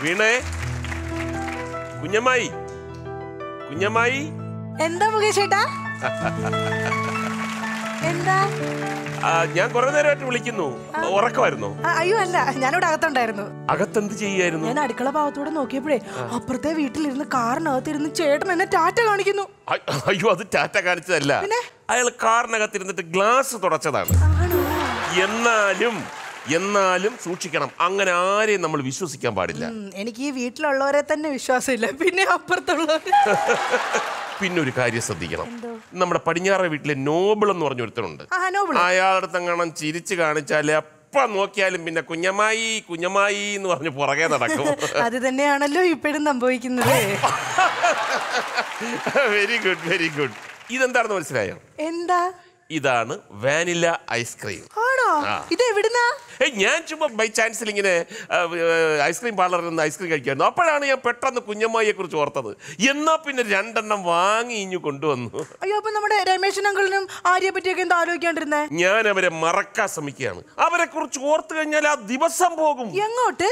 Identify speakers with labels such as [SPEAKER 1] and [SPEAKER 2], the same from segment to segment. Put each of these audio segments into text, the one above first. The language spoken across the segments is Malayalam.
[SPEAKER 1] വീണേ കുഞ്ഞമ്മായി കുഞ്ഞമ്മായി
[SPEAKER 2] എന്താ മുകേഷ് ചേട്ടാ എന്താ
[SPEAKER 1] ആ, ഞാൻ കുറെ നേരമായിട്ട് വിളിക്കുന്നു ഉറക്കമായിരുന്നോ
[SPEAKER 2] ആ, അയ്യോ അല്ല ഞാനിവിടെ അകത്തുണ്ടായിരുന്നു
[SPEAKER 1] അകത്തെന്ത് ചെയ്യായിരുന്നു
[SPEAKER 2] ഞാൻ അടുക്കള ഭാഗത്തൂടെ നോക്കിയപ്പോഴേ അപ്പുറത്തെ വീട്ടിലിരുന്ന് കാറിനകത്തിരുന്ന് ചേട്ടൻ എന്നെ ടാറ്റ കാണിക്കുന്നു
[SPEAKER 1] അ- അയ്യോ അത് ടാറ്റ കാണിച്ചതല്ല
[SPEAKER 2] പിന്നെ?
[SPEAKER 1] അയാൾ കാറിനകത്തിരുന്നിട്ട് ഗ്ലാസ് തുടച്ചതാണ്
[SPEAKER 2] ആണോ
[SPEAKER 1] എന്നാലും എന്നാലും സൂക്ഷിക്കണം അങ്ങനെ ആരെയും നമ്മൾ വിശ്വസിക്കാൻ പാടില്ല
[SPEAKER 2] ഉം, എനിക്ക് ഈ വീട്ടിലുള്ളവരെ തന്നെ വിശ്വാസമില്ല പിന്നെ അപ്പുറത്തുള്ളവര്
[SPEAKER 1] പിന്നെ ഒരു കാര്യം ശ്രദ്ധിക്കണം നമ്മുടെ പടിഞ്ഞാറ വീട്ടിലെ നോബിൾ എന്ന് പറഞ്ഞ ഒരുത്തനുണ്ട്
[SPEAKER 2] ആ നോബിൾ
[SPEAKER 1] അയാളുടെ കാണാൻ ചിരിച്ചു കാണിച്ചാൽ എപ്പ നോക്കിയാലും പിന്നെ കുഞ്ഞമ്മായി കുഞ്ഞമ്മായി എന്ന് പറഞ്ഞ് പുറകെ നടക്കും
[SPEAKER 2] അത് തന്നെയാണല്ലോ ഇപ്പോഴും സംഭവിക്കുന്നത്
[SPEAKER 1] വെരി ഗുഡ് വെരി ഗുഡ് ഇതെന്താണെന്ന് മനസ്സിലായോ
[SPEAKER 2] എന്താ
[SPEAKER 1] ഇതാണ് വാനില ഐസ്ക്രീം
[SPEAKER 2] ആണോ ഇത് എവിടുന്നാ
[SPEAKER 1] ഏയ് ഞാൻ ചുമ്മാ ബൈ ചാൻസിൽ ഇങ്ങനെ ആ, ആ, ഐസ്ക്രീം പാർലറിൽ നിന്ന് ഐസ്ക്രീം കഴിക്കായിരുന്നു അപ്പോഴാണ് ഞാൻ പെട്ടെന്ന് കുഞ്ഞമ്മായിയെ കുറിച്ച് ഓർത്തത് എന്നാ പിന്നെ രണ്ടെണ്ണം വാങ്ങി ഇഞ്ഞു കൊണ്ടുവന്നു
[SPEAKER 2] അയ്യോ അപ്പൊ നമ്മുടെ രമേശൻ അങ്കിളിനും ആര്യെ പറ്റിയൊക്കെ എന്താ ആലോചിക്കാണ്ടിരുന്നേ
[SPEAKER 1] ഞാൻ അവരെ മറക്കാൻ ശ്രമിക്കുകയാണ് അവരെ കുറിച്ച് ഓർത്തു കഴിഞ്ഞാൽ ആ ദിവസം പോകും
[SPEAKER 2] എങ്ങോട്ട്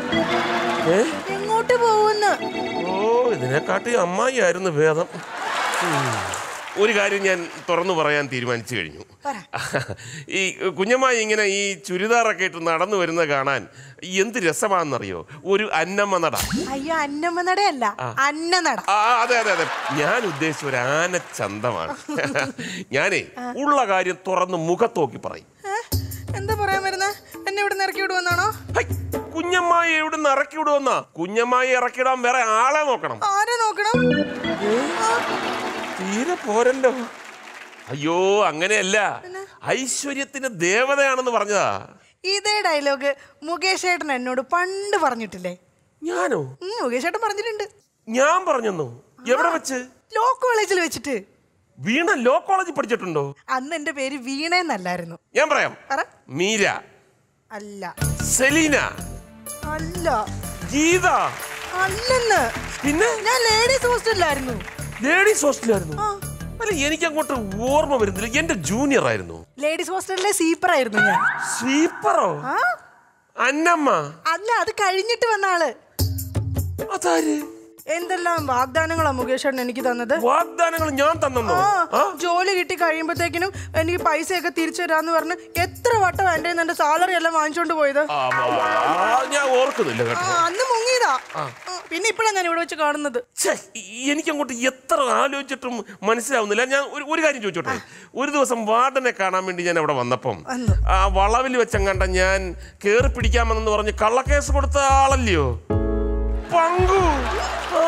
[SPEAKER 2] എങ്ങോട്ട് പോകുന്നു
[SPEAKER 1] ഓ ഇതിനെക്കാട്ടി അമ്മായി ആയിരുന്നു ഭേദം ഉം. ഒരു കാര്യം ഞാൻ തുറന്നു പറയാൻ തീരുമാനിച്ചു കഴിഞ്ഞു
[SPEAKER 2] പറ.
[SPEAKER 1] ഈ കുഞ്ഞമ്മായി ഇങ്ങനെ ഈ ചുരിദാറൊക്കെ ഇട്ട് നടന്നു വരുന്നത് കാണാൻ എന്ത് രസമാണെന്നറിയോ ഒരു അന്നമ്മ നട
[SPEAKER 2] അയ്യോ അന്നമ്മ നടയല്ല അന്നനട
[SPEAKER 1] ആ അതെ അതെ അതെ ഞാൻ ഉദ്ദേശിച്ച ഒരു ആനച്ചന്തമാണ് ഞാനേ ഉള്ള കാര്യം തുറന്ന് മുഖത്തോക്കി പറയും
[SPEAKER 2] ഏ? എന്താ പറയാൻ വരുന്നേ എന്നെ ഇവിടെ ഇറക്കി വിടുവെന്നാണോ
[SPEAKER 1] ഹൈ, കുഞ്ഞമ്മായി എവിടുന്ന് ഇറക്കി വിടുവന്നാ കുഞ്ഞമ്മായി ഇറക്കിടാൻ വേറെ ആളെ നോക്കണം
[SPEAKER 2] ആരെ നോക്കണം ആ,
[SPEAKER 1] തീരെ പോരല്ലോ അയ്യോ അങ്ങനെയല്ല ഐശ്വര്യത്തിന് ദേവതയാണെന്ന് പറഞ്ഞതാ
[SPEAKER 2] ഇതേ ഡയലോഗ് മുകേഷ് ഏട്ടൻ എന്നോട് പണ്ട് പറഞ്ഞിട്ടില്ലേ
[SPEAKER 1] ഞാനോ
[SPEAKER 2] ഉം, മുകേഷ് ഏട്ടൻ പറഞ്ഞിട്ടുണ്ട്
[SPEAKER 1] ഞാൻ പറഞ്ഞെന്നോ എവിടെ വെച്ച്
[SPEAKER 2] ലോ കോളേജിൽ വെച്ചിട്ട്
[SPEAKER 1] വീണ ലോ കോളേജിൽ പഠിച്ചിട്ടുണ്ടോ
[SPEAKER 2] അന്ന് എന്റെ പേര് വീണേന്നല്ലായിരുന്നു
[SPEAKER 1] ഞാൻ പറയാം
[SPEAKER 2] പറ
[SPEAKER 1] മീര
[SPEAKER 2] അല്ല
[SPEAKER 1] സെലീന
[SPEAKER 2] അല്ല
[SPEAKER 1] ഗീത
[SPEAKER 2] അല്ലെന്ന്
[SPEAKER 1] പിന്നെ
[SPEAKER 2] ഞാൻ ലേഡീസ് ഹോസ്റ്റലിലായിരുന്നു
[SPEAKER 1] ലേഡീസ് ഹോസ്റ്റലായിരുന്നു
[SPEAKER 2] ആ.
[SPEAKER 1] അല്ല എനിക്ക് അങ്ങോട്ട് ഓർമ്മ വരുന്നില്ല എന്റെ ജൂനിയർ ആയിരുന്നു
[SPEAKER 2] ലേഡീസ് ഹോസ്റ്റലിലെ സീപ്പർ ആയിരുന്നു ഞാൻ
[SPEAKER 1] സ്വീപ്പറോ
[SPEAKER 2] ആ
[SPEAKER 1] അന്നമ്മ
[SPEAKER 2] അല്ല അത് കഴിഞ്ഞിട്ട് വന്ന ആള്
[SPEAKER 1] അതാര്
[SPEAKER 2] എന്തെല്ലാം വാഗ്ദാനങ്ങളാ മുകേഷ് ഏട്ടൻ എനിക്ക് തന്നത്
[SPEAKER 1] വാഗ്ദാനങ്ങൾ ഞാൻ തന്നെന്നോ
[SPEAKER 2] ആ ജോലി കിട്ടി കഴിയുമ്പോഴത്തേക്കിനും എനിക്ക് പൈസയൊക്കെ തിരിച്ചു തരാന്ന് പറഞ്ഞ് എത്ര വട്ടം എന്റെ എന്റെ സാലറി എല്ലാം വാങ്ങിച്ചോണ്ട് പോയത്
[SPEAKER 1] ആ, ആ, ഞാൻ ഓർക്കുന്നില്ല
[SPEAKER 2] ആ
[SPEAKER 1] കേട്ടോ
[SPEAKER 2] അന്ന് മുങ്ങിയതാ ആ, പിന്നെ ഇപ്പഴാ ഞാൻ ഇവിടെ വെച്ച് കാണുന്നത്
[SPEAKER 1] ഛെ, എനിക്കങ്ങോട്ട് എത്ര ആലോചിച്ചിട്ടും മനസ്സിലാവുന്നില്ല ഞാൻ ഒരു ഒരു കാര്യം ചോദിച്ചോട്ടെ ഒരു ദിവസം വാർഡനെ കാണാൻ വേണ്ടി ഞാൻ അവിടെ വന്നപ്പം
[SPEAKER 2] വന്നു.
[SPEAKER 1] ആ വളവിൽ വെച്ചങ്ങണ്ട ഞാൻ കേറി പിടിക്കാമെന്ന് പറഞ്ഞ് കള്ളക്കേസ് കൊടുത്ത ആളല്ലയോ പങ്കു ആ.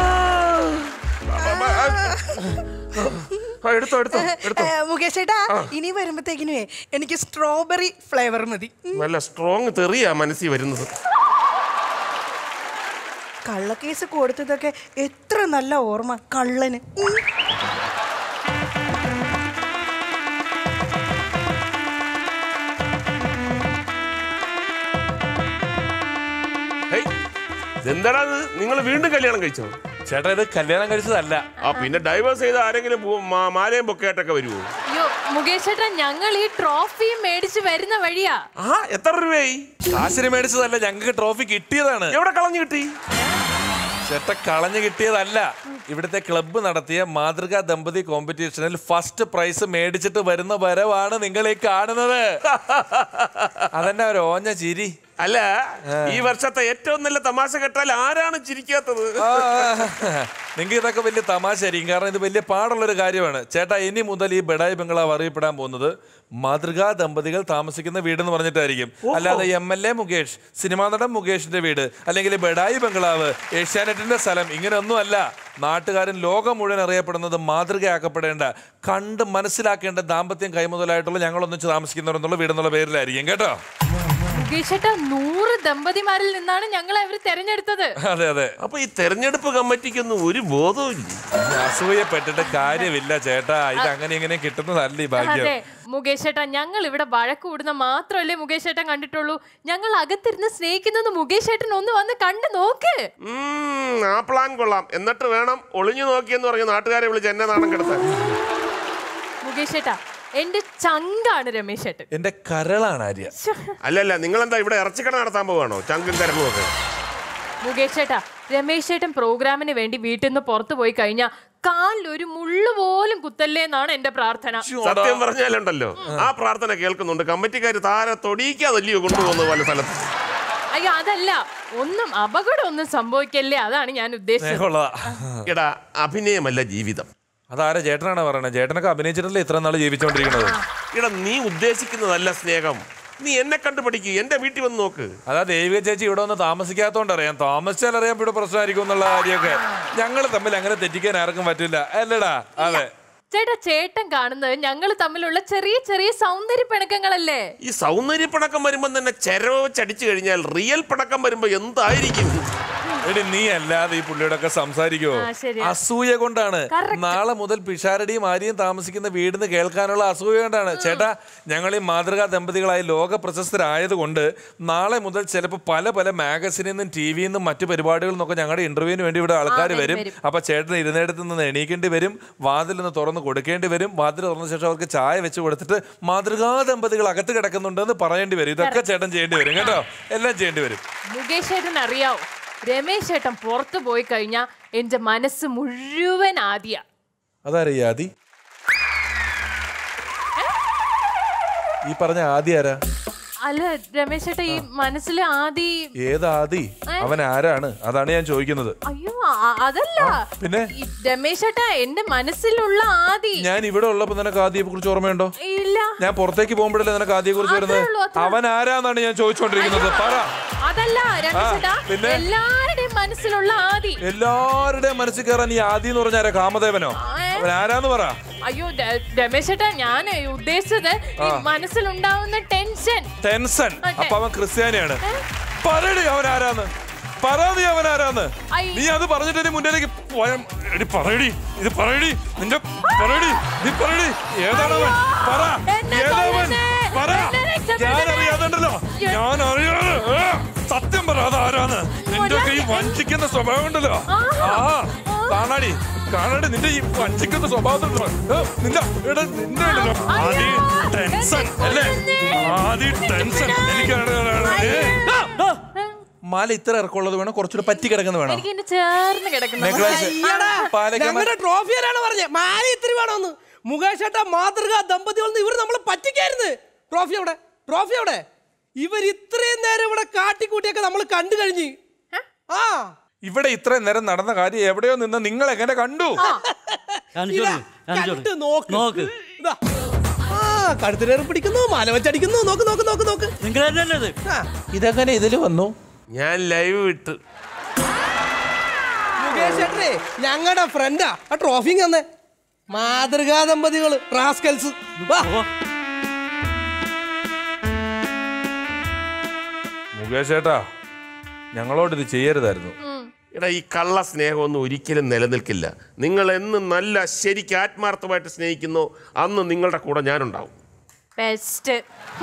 [SPEAKER 1] ആ, എടുത്തോ എടുത്തോ എടുത്തോ
[SPEAKER 2] ഏ, മുകേഷ് ഏട്ടാ ഇനി വരുമ്പത്തേക്കിനുവേ എനിക്ക് സ്ട്രോബെറി ഫ്ലേവർ മതി
[SPEAKER 1] നല്ല സ്ട്രോങ് തെറിയാ മനസ്സിൽ വരുന്നത്
[SPEAKER 2] കള്ളക്കേസ് കൊടുത്തതൊക്കെ എത്ര നല്ല ഓർമ്മ കള്ളന് ഉം.
[SPEAKER 1] ഹേയ്, ഇതെന്താടാ നിങ്ങൾ വീണ്ടും കല്യാണം കഴിച്ചോ
[SPEAKER 3] ചേട്ടാ ഇത് കല്യാണം കഴിച്ചതല്ല
[SPEAKER 1] ആ പിന്നെ ഡൈവേഴ്സ് ചെയ്ത ആരെങ്കിലും പോ- മാ- മാലയും പൊക്കെയായിട്ടൊക്കെ വരുമോ
[SPEAKER 4] അയ്യോ മുകേഷ് ചേട്ടാ ഞങ്ങൾ ഈ ട്രോഫിയും മേടിച്ച് വരുന്ന വഴിയാ
[SPEAKER 1] ആ എത്ര രൂപയായി
[SPEAKER 3] കാശിന് മേടിച്ചതല്ല ഞങ്ങൾക്ക് ട്രോഫി കിട്ടിയതാണ്
[SPEAKER 1] എവിടെ കളഞ്ഞു കിട്ടി
[SPEAKER 3] ചേട്ട കളഞ്ഞു കിട്ടിയതല്ല ഇവിടുത്തെ ക്ലബ്ബ് നടത്തിയ മാതൃകാ ദമ്പതി കോമ്പറ്റീഷനിൽ ഫസ്റ്റ് പ്രൈസ് മേടിച്ചിട്ട് വരുന്ന വരവാണ് നിങ്ങൾ ഈ കാണുന്നത് അതെന്നെ ഒരു ഓഞ്ഞ ചിരി
[SPEAKER 1] അല്ല ഈ വർഷത്തെ ഏറ്റവും നല്ല തമാശ കേട്ടാൽ ആരാണ് ചിരിക്കാത്തത്
[SPEAKER 3] നിങ്ങൾക്ക് ഇതൊക്കെ വലിയ തമാശ ആയിരിക്കും കാരണം ഇത് വലിയ പാടുള്ളൊരു കാര്യമാണ് ചേട്ടാ ഇനി മുതൽ ഈ ബഡായി ബംഗ്ലാവ് അറിയപ്പെടാൻ പോകുന്നത് മാതൃകാ ദമ്പതികൾ താമസിക്കുന്ന വീടെന്ന് പറഞ്ഞിട്ടായിരിക്കും അല്ലാതെ M L A Mukesh cinema നടൻ മുകേഷിന്റെ വീട് അല്ലെങ്കിൽ ബഡായി ബംഗ്ലാവ് ഏഷ്യാനെറ്റിന്റെ സ്ഥലം ഇങ്ങനെയൊന്നും അല്ല നാട്ടുകാരൻ ലോകം മുഴുവൻ അറിയപ്പെടുന്നത് മാതൃകയാക്കപ്പെടേണ്ട കണ്ട് മനസ്സിലാക്കേണ്ട ദാമ്പത്യം കൈമുതലായിട്ടുള്ള ഞങ്ങളൊന്നിച്ച് താമസിക്കുന്നവരെന്നുള്ള വീടെന്നുള്ള പേരിലായിരിക്കും കേട്ടോ
[SPEAKER 4] മുകേഷ് ചേട്ടാ നൂറ് ദമ്പതിമാരിൽ നിന്നാണ് ഞങ്ങളെ അവർ തെരഞ്ഞെടുത്തത്
[SPEAKER 3] അതെ അതെ
[SPEAKER 1] അപ്പൊ ഈ തെരഞ്ഞെടുപ്പ് കമ്മിറ്റിക്കൊന്നും ഒരു ബോധവും ഇല്ല
[SPEAKER 3] അസൂയപ്പെട്ടിട്ട് കാര്യമില്ല ചേട്ടാ ഇത് അങ്ങനെ ഇങ്ങനെ കിട്ടുന്നതല്ല ഈ ഭാഗ്യം
[SPEAKER 4] അതെ മുകേഷ് ചേട്ടാ ഞങ്ങൾ ഇവിടെ വഴക്ക് കൂടുന്ന മാത്രമല്ലേ മുകേഷ് ചേട്ടൻ കണ്ടിട്ടുള്ളൂ ഞങ്ങൾ അകത്തിരുന്ന് സ്നേഹിക്കുന്നത് മുകേഷ് ചേട്ടൻ ഒന്ന് വന്ന് കണ്ടു നോക്ക്
[SPEAKER 1] ഉം, ആ പ്ലാൻ കൊള്ളാം എന്നിട്ട് വേണം ഒളിഞ്ഞു നോക്കിയെന്ന് പറഞ്ഞ് നാട്ടുകാരെ വിളിച്ച് എന്നെ നാണം കിടത്താൻ
[SPEAKER 4] മുകേഷ് ചേട്ടാ എന്റെ ചങ്കാണ് രമേശ് ചേട്ടൻ
[SPEAKER 3] എന്റെ കരളാണ് ആര്യ
[SPEAKER 1] അല്ലല്ല നിങ്ങൾ എന്താ ഇവിടെ ഇറച്ചിക്കട നടത്താൻ പോവാണോ ചങ്കും കരമ്പും ഒക്കെ
[SPEAKER 4] മുകേഷ് ചേട്ടാ രമേശ് ചേട്ടൻ പ്രോഗ്രാമിന് വേണ്ടി വീട്ടിൽ നിന്ന് പുറത്തു പോയി കഴിഞ്ഞാൽ കാലിൽ ഒരു മുള്ളു പോലും കുത്തല്ലേ എന്നാണ് എന്റെ പ്രാർത്ഥന
[SPEAKER 1] സത്യം പറഞ്ഞാലുണ്ടല്ലോ ആ പ്രാർത്ഥന കേൾക്കുന്നുണ്ട് കമ്മിറ്റിക്കാർ താരെ തൊടിയിക്കാതല്ലയോ കൊണ്ടുപോകുന്നത് പല സ്ഥലത്ത്
[SPEAKER 4] അയ്യോ അതല്ല ഒന്നും അപകടം ഒന്നും സംഭവിക്കല്ലേ അതാണ് ഞാൻ ഉദ്ദേശിച്ചത്
[SPEAKER 3] സ്നേഹമുള്ളതാ
[SPEAKER 1] എടാ അഭിനയമല്ല ജീവിതം
[SPEAKER 3] അതാരാ ചേട്ടനാണ് പറയണത് ചേട്ടനൊക്കെ അഭിനയിച്ചിട്ടല്ലേ ഇത്ര നാൾ ജീവിച്ചോണ്ടിരിക്കുന്നത്
[SPEAKER 1] എടാ നീ ഉദ്ദേശിക്കുന്നതല്ല സ്നേഹം നീ എന്നെ കണ്ടുപിടിക്കുക എന്റെ വീട്ടിൽ വന്ന് നോക്ക്
[SPEAKER 3] അതാ ദേവിക ചേച്ചി ഇവിടെ ഒന്ന് താമസിക്കാത്തോണ്ട് അറിയാം താമസിച്ചാൽ അറിയാം ഇവിടെ പ്രശ്നമായിരിക്കും എന്നുള്ള കാര്യമൊക്കെ ഞങ്ങൾ തമ്മിൽ അങ്ങനെ തെറ്റിക്കാൻ ആർക്കും പറ്റില്ല അല്ലടാ അതെ
[SPEAKER 4] ചേട്ടാ ചേട്ടൻ കാണുന്നത് ഞങ്ങൾ തമ്മിലുള്ള ചെറിയ ചെറിയ സൗന്ദര്യ പിണക്കങ്ങളല്ലേ
[SPEAKER 1] ഈ സൗന്ദര്യ പണക്കം വരുമ്പോൾ തന്നെ ചെരവ് ചടിച്ചു കഴിഞ്ഞാൽ റിയൽ പണക്കം വരുമ്പോ എന്തായിരിക്കും
[SPEAKER 3] എടി നീ അല്ലാതെ ഈ പുള്ളിയോടെ ഒക്കെ സംസാരിക്കുവോ
[SPEAKER 4] ആ, ശരിയാ.
[SPEAKER 3] അസൂയ കൊണ്ടാണ്
[SPEAKER 4] Correct.
[SPEAKER 3] നാളെ മുതൽ പിഷാരടിയും ആര്യയും താമസിക്കുന്ന വീടിന് കേൾക്കാനുള്ള അസൂയ കൊണ്ടാണ് ചേട്ടാ ഞങ്ങൾ ഈ മാതൃകാ ദമ്പതികളായി ലോക പ്രശസ്തരായതുകൊണ്ട് നാളെ മുതൽ ചിലപ്പോൾ പല പല മാഗസിനിൽ നിന്നും ടി വിയിൽ നിന്നും മറ്റു പരിപാടികളിൽ നിന്നൊക്കെ ഞങ്ങളുടെ ഇന്റർവ്യൂവിന് വേണ്ടി ഇവിടെ ആൾക്കാർ
[SPEAKER 4] വരും,
[SPEAKER 3] വരും
[SPEAKER 4] വരും.
[SPEAKER 3] അപ്പൊ ചേട്ടൻ ഇരുന്നിടത്ത് നിന്ന് എണീക്കേണ്ടി വരും വാതിൽ നിന്ന് തുറന്ന് കൊടുക്കേണ്ടി വരും വാതിൽ തുറന്ന ശേഷം അവർക്ക് ചായ വെച്ച് കൊടുത്തിട്ട് മാതൃകാ ദമ്പതികൾ അകത്ത് കിടക്കുന്നുണ്ടെന്ന് പറയേണ്ടി വരും ഇതൊക്കെ ചേട്ടൻ ചെയ്യേണ്ടി വരും കേട്ടോ എല്ലാം ചെയ്യേണ്ടി വരും
[SPEAKER 4] മുകേഷ് ചേട്ടൻ അറിയാവോ രമേശ് ചേട്ടൻ പുറത്തു പോയി കഴിഞ്ഞാൽ എന്റെ മനസ്സ് മുഴുവൻ ആദ്യ
[SPEAKER 3] അതാരാ ആദി ഈ പറഞ്ഞ ആദി ആരാ
[SPEAKER 4] അല്ല രമേശ് ചേട്ടാ ഈ മനസ്സിലെ ആദി
[SPEAKER 3] ഏത് ആദി അവൻ ആരാണ് അതാണ് ഞാൻ ചോദിക്കുന്നത്
[SPEAKER 4] അയ്യോ അ- അതല്ല
[SPEAKER 3] പിന്നെ?
[SPEAKER 4] ഈ രമേശ് ചേട്ടാ എന്റെ മനസ്സിലുള്ള ആദി
[SPEAKER 3] ഞാൻ ഇവിടെ ഉള്ളപ്പോ നിനക്ക് ആദിയെ കുറിച്ച് ഓർമ്മയുണ്ടോ
[SPEAKER 4] ഇല്ല
[SPEAKER 3] ഞാൻ പുറത്തേക്ക് പോകുമ്പോഴല്ലേ നിനക്ക് ആദിയെ കുറിച്ച്
[SPEAKER 4] അത്രേ
[SPEAKER 3] വരുന്നത്
[SPEAKER 4] ഉള്ളൂ, അത്രേ
[SPEAKER 3] അവൻ ആരാന്നാണ് ഞാൻ ചോദിച്ചോണ്ടിരിക്കുന്നത് പറ
[SPEAKER 4] അതല്ല രമേശ്
[SPEAKER 3] ആ,
[SPEAKER 4] ചേട്ടാ
[SPEAKER 3] പിന്നെ?
[SPEAKER 4] എല്ലാരുടെയും മനസ്സിലുള്ള ആദി
[SPEAKER 3] എല്ലാവരുടെയും മനസ്സിൽ കയറാൻ ഈ ആദി എന്ന് പറഞ്ഞ ആരാ കാമദേവനോ
[SPEAKER 4] ഏ?
[SPEAKER 3] അവൻ ആരാന്ന് പറ
[SPEAKER 4] അയ്യോ ര- രമേശ് ചേട്ടാ ഞാൻ ഉദ്ദേശിച്ചത് ഈ മനസ്സിലുണ്ടാവുന്ന ടെൻഷൻ
[SPEAKER 3] ടെൻഷൻ
[SPEAKER 4] അതെ.
[SPEAKER 3] അപ്പൊ അവൻ ക്രിസ്ത്യാനിയാണ് പറയടി അവൻ ആരാന്ന് പറ നീ അവൻ ആരാന്ന്
[SPEAKER 4] ഐ.
[SPEAKER 3] നീ അത് പറഞ്ഞിട്ട് നീ മുന്നിലേക്ക് പോയാ എടി പറയടി ഇത് പറയടി നിന്റെ പറയടി നീ പറയടി ഏതാണ് അവൻ പറ
[SPEAKER 4] എന്നെ
[SPEAKER 3] ഏതാവൻ
[SPEAKER 4] കൊല്ലണേ.
[SPEAKER 3] പറ
[SPEAKER 4] എന്നെ രക്ഷപ്പെടണേ.
[SPEAKER 3] ഞാൻ അറിയാതുണ്ടല്ലോ ഞാൻ അറിയാതെ ഏ, സത്യം പറ അതാരാന്ന് നിന്റെ ഒക്കെ ഈ വഞ്ചിക്കുന്ന സ്വഭാവം ഉണ്ടല്ലോ ആ കാണാടി കാണാടി നിന്റെ ഈ വഞ്ചിക്കുന്ന സ്വഭാവത്തിലുണ്ടല്ലോ ഏ, നിന്റെ എടാ, നിന്റെ ഉണ്ടല്ലോ ആദ്യ ടെൻഷൻ അല്ലേ ആദ്യ ടെൻഷൻ എനിക്കാണ് ഏ, ആ, ആ. മാല ഇത്ര ഇറക്കമുള്ളത് വേണം കുറച്ചുകൂടെ പറ്റി കിടക്കുന്ന വേണം
[SPEAKER 4] എനിക്ക് ഇന്നെ ചേർന്ന് കിടക്കുന്നു
[SPEAKER 3] നെക്ലേസ് പാലക്കാട്
[SPEAKER 5] ഞങ്ങളുടെ ട്രോഫിയിലാണ് പറഞ്ഞത് മാല ഇത്തിരി വേണമെന്ന് മുകേഷ് ഏട്ടാ മാതൃക ദമ്പതികൾ ഇവർ നമ്മളെ പറ്റിക്കായിരുന്നു ട്രോഫി എവിടെ ട്രോഫി എവിടെ ഇവർ ഇത്രയും നേരം ഇവിടെ കാട്ടിക്കൂട്ടിയൊക്കെ നമ്മൾ കണ്ടു കഴിഞ്ഞ് ആ
[SPEAKER 3] ഇവിടെ ഇത്രയും നേരം നടന്ന കാര്യം എവിടെയോ നിന്ന് നിങ്ങൾ എങ്ങനെ കണ്ടു
[SPEAKER 5] ഇതാ, കണ്ട് നോക്ക്
[SPEAKER 6] നോക്ക്.
[SPEAKER 5] ഇതാ. ആ കഴുത്തിലേറി പിടിക്കുന്നു മാല വെച്ചടിക്കുന്നു നോക്ക് നോക്ക് നോക്ക് നോക്ക്
[SPEAKER 6] നിങ്ങൾ തന്നെയല്ലേ ഇത്
[SPEAKER 5] ആ,
[SPEAKER 3] ഇതെങ്ങനെ ഇതിൽ വന്നു
[SPEAKER 1] ഞാൻ ലൈവ് വിട്ട്
[SPEAKER 5] മുകേഷ് ഏട്ടനെ ഞങ്ങളുടെ ഫ്രണ്ടാ ആ ട്രോഫി തന്നെ മാതൃകാ ദമ്പതികൾ റാസ്കൽസ് വാ
[SPEAKER 3] മുകേഷ് ഏട്ടാ ഞങ്ങളോട് ഇത് ചെയ്യരുതായിരുന്നു
[SPEAKER 1] എടാ ഈ കള്ള സ്നേഹമൊന്നും ഒരിക്കലും നിലനിൽക്കില്ല നിങ്ങൾ എന്ന് നല്ല ശരിക്കും ആത്മാർത്ഥമായിട്ട് സ്നേഹിക്കുന്നോ അന്ന് നിങ്ങളുടെ കൂടെ ഞാനുണ്ടാവും
[SPEAKER 4] ബെസ്റ്റ്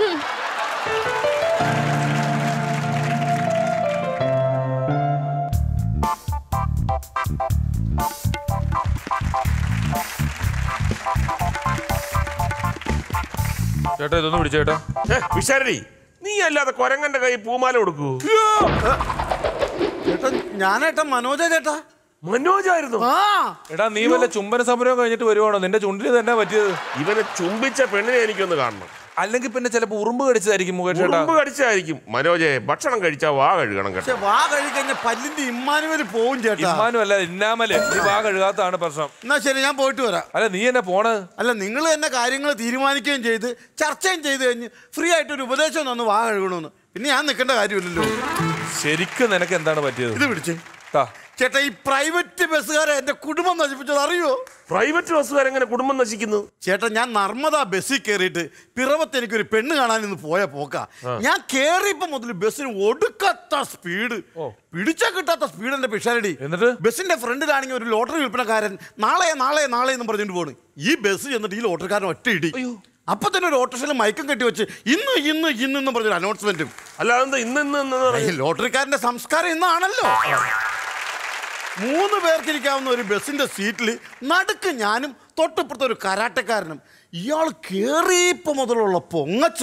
[SPEAKER 3] ചേട്ടാ ഇതൊന്ന് പിടിച്ചേട്ടാ
[SPEAKER 1] ഏ, വിശാരടി നീ അല്ലാതെ കൊരങ്ങന്റെ കൈ പൂമാല കൊടുക്കൂ
[SPEAKER 6] ചേട്ടാ ഞാനേട്ടാ മനോജ ചേട്ടാ
[SPEAKER 1] മനോജായിരുന്നു
[SPEAKER 6] ആ
[SPEAKER 3] എടാ നീ വല്ല ചുംബന സമരം കഴിഞ്ഞിട്ട് വരുവാണോ നിന്റെ ചുണ്ടിന് തന്നെ പറ്റിയത്
[SPEAKER 1] ഇവനെ ചുംബിച്ച പെണ്ണിനെ എനിക്കൊന്ന് കാണണം
[SPEAKER 3] അല്ലെങ്കിൽ പിന്നെ ചിലപ്പോ ഉറുമ്പ് കടിച്ചതായിരിക്കും മുകേഷ് ചേട്ടാ
[SPEAKER 1] ഉറുമ്പ് കടിച്ചായിരിക്കും മനോജെ ഭക്ഷണം കഴിച്ചാ വാ കഴുകണം കേട്ടോ
[SPEAKER 6] പക്ഷെ വാ കഴിക്കഴിഞ്ഞ പല്ലിന്റെ ഇമ്മാനുവൽ പോവും ചേട്ടാ
[SPEAKER 3] ഇമ്മാനും അല്ല ഇന്നാമല് നീ വാ കഴുകാത്തതാണ് പ്രശ്നം
[SPEAKER 6] എന്നാ ശരി ഞാൻ പോയിട്ട് വരാം
[SPEAKER 3] അല്ല നീ എന്നെ പോണ്
[SPEAKER 6] അല്ല നിങ്ങൾ തന്നെ കാര്യങ്ങൾ തീരുമാനിക്കുകയും ചെയ്ത് ചർച്ചയും ചെയ്ത് കഴിഞ്ഞ് ഫ്രീ ആയിട്ട് ഒരു ഉപദേശം ഒന്ന് വാ കഴുകണമെന്ന് പിന്നെ ഞാൻ നിൽക്കേണ്ട കാര്യമില്ലല്ലോ
[SPEAKER 3] ശരിക്കും നിനക്ക് എന്താണ് പറ്റിയത്
[SPEAKER 6] ഇത് പിടിച്ച്
[SPEAKER 3] താ.
[SPEAKER 6] ചേട്ടാ ഈ പ്രൈവറ്റ് ബസ്സുകാരെ എന്റെ കുടുംബം നശിപ്പിച്ചത് അറിയോ
[SPEAKER 1] പ്രൈവറ്റ് ബസ്സുകാരെങ്ങനെ കുടുംബം നശിക്കുന്നു
[SPEAKER 6] ചേട്ടാ ഞാൻ നർമ്മദ ബസ്സിൽ കയറിയിട്ട് പിറവത്ത് എനിക്കൊരു പെണ്ണ് കാണാൻ ഇന്ന് പോയ പോക്ക ഞാൻ കേറിയപ്പോ മുതൽ ബസ്സിന് ഒടുക്കത്ത സ്പീഡ് പിടിച്ചാ കിട്ടാത്ത സ്പീഡ് എന്റെ പിഷാരടി
[SPEAKER 3] എന്നിട്ട്?
[SPEAKER 6] ബസ്സിന്റെ ഫ്രണ്ടിലാണെങ്കിൽ ഒരു ലോട്ടറി വിൽപ്പനക്കാരൻ നാളെ നാളെ നാളെ എന്ന് പറഞ്ഞിട്ട് പോണ് ഈ ബസ് ചെന്നിട്ട് ഈ ലോട്ടറിക്കാരൻ ഒറ്റ ഇടി അപ്പൊ തന്നെ ഒരു ഓട്ടോറിക്ഷയിൽ മയക്കം കെട്ടി വെച്ച് ഇന്ന് ഇന്ന് ഇന്ന് എന്ന് പറഞ്ഞൊരു അനൗൺസ്മെന്റും
[SPEAKER 1] അല്ലാതെ ഇന്ന് ഇന്ന് ഇന്ന് എന്ന്
[SPEAKER 6] ഈ
[SPEAKER 1] പറയും.
[SPEAKER 6] ലോട്ടറിക്കാരന്റെ സംസ്കാരം ഇന്നാണല്ലോ മൂന്ന് പേർക്കിരിക്കാവുന്ന ഒരു ബസ്സിന്റെ സീറ്റിൽ നടുക്ക് ഞാനും തൊട്ടിപ്പുറത്തെ ഒരു കരാട്ടക്കാരനും ഇയാൾ കേറിയപ്പോ മുതലുള്ള പൊങ്ങച്ച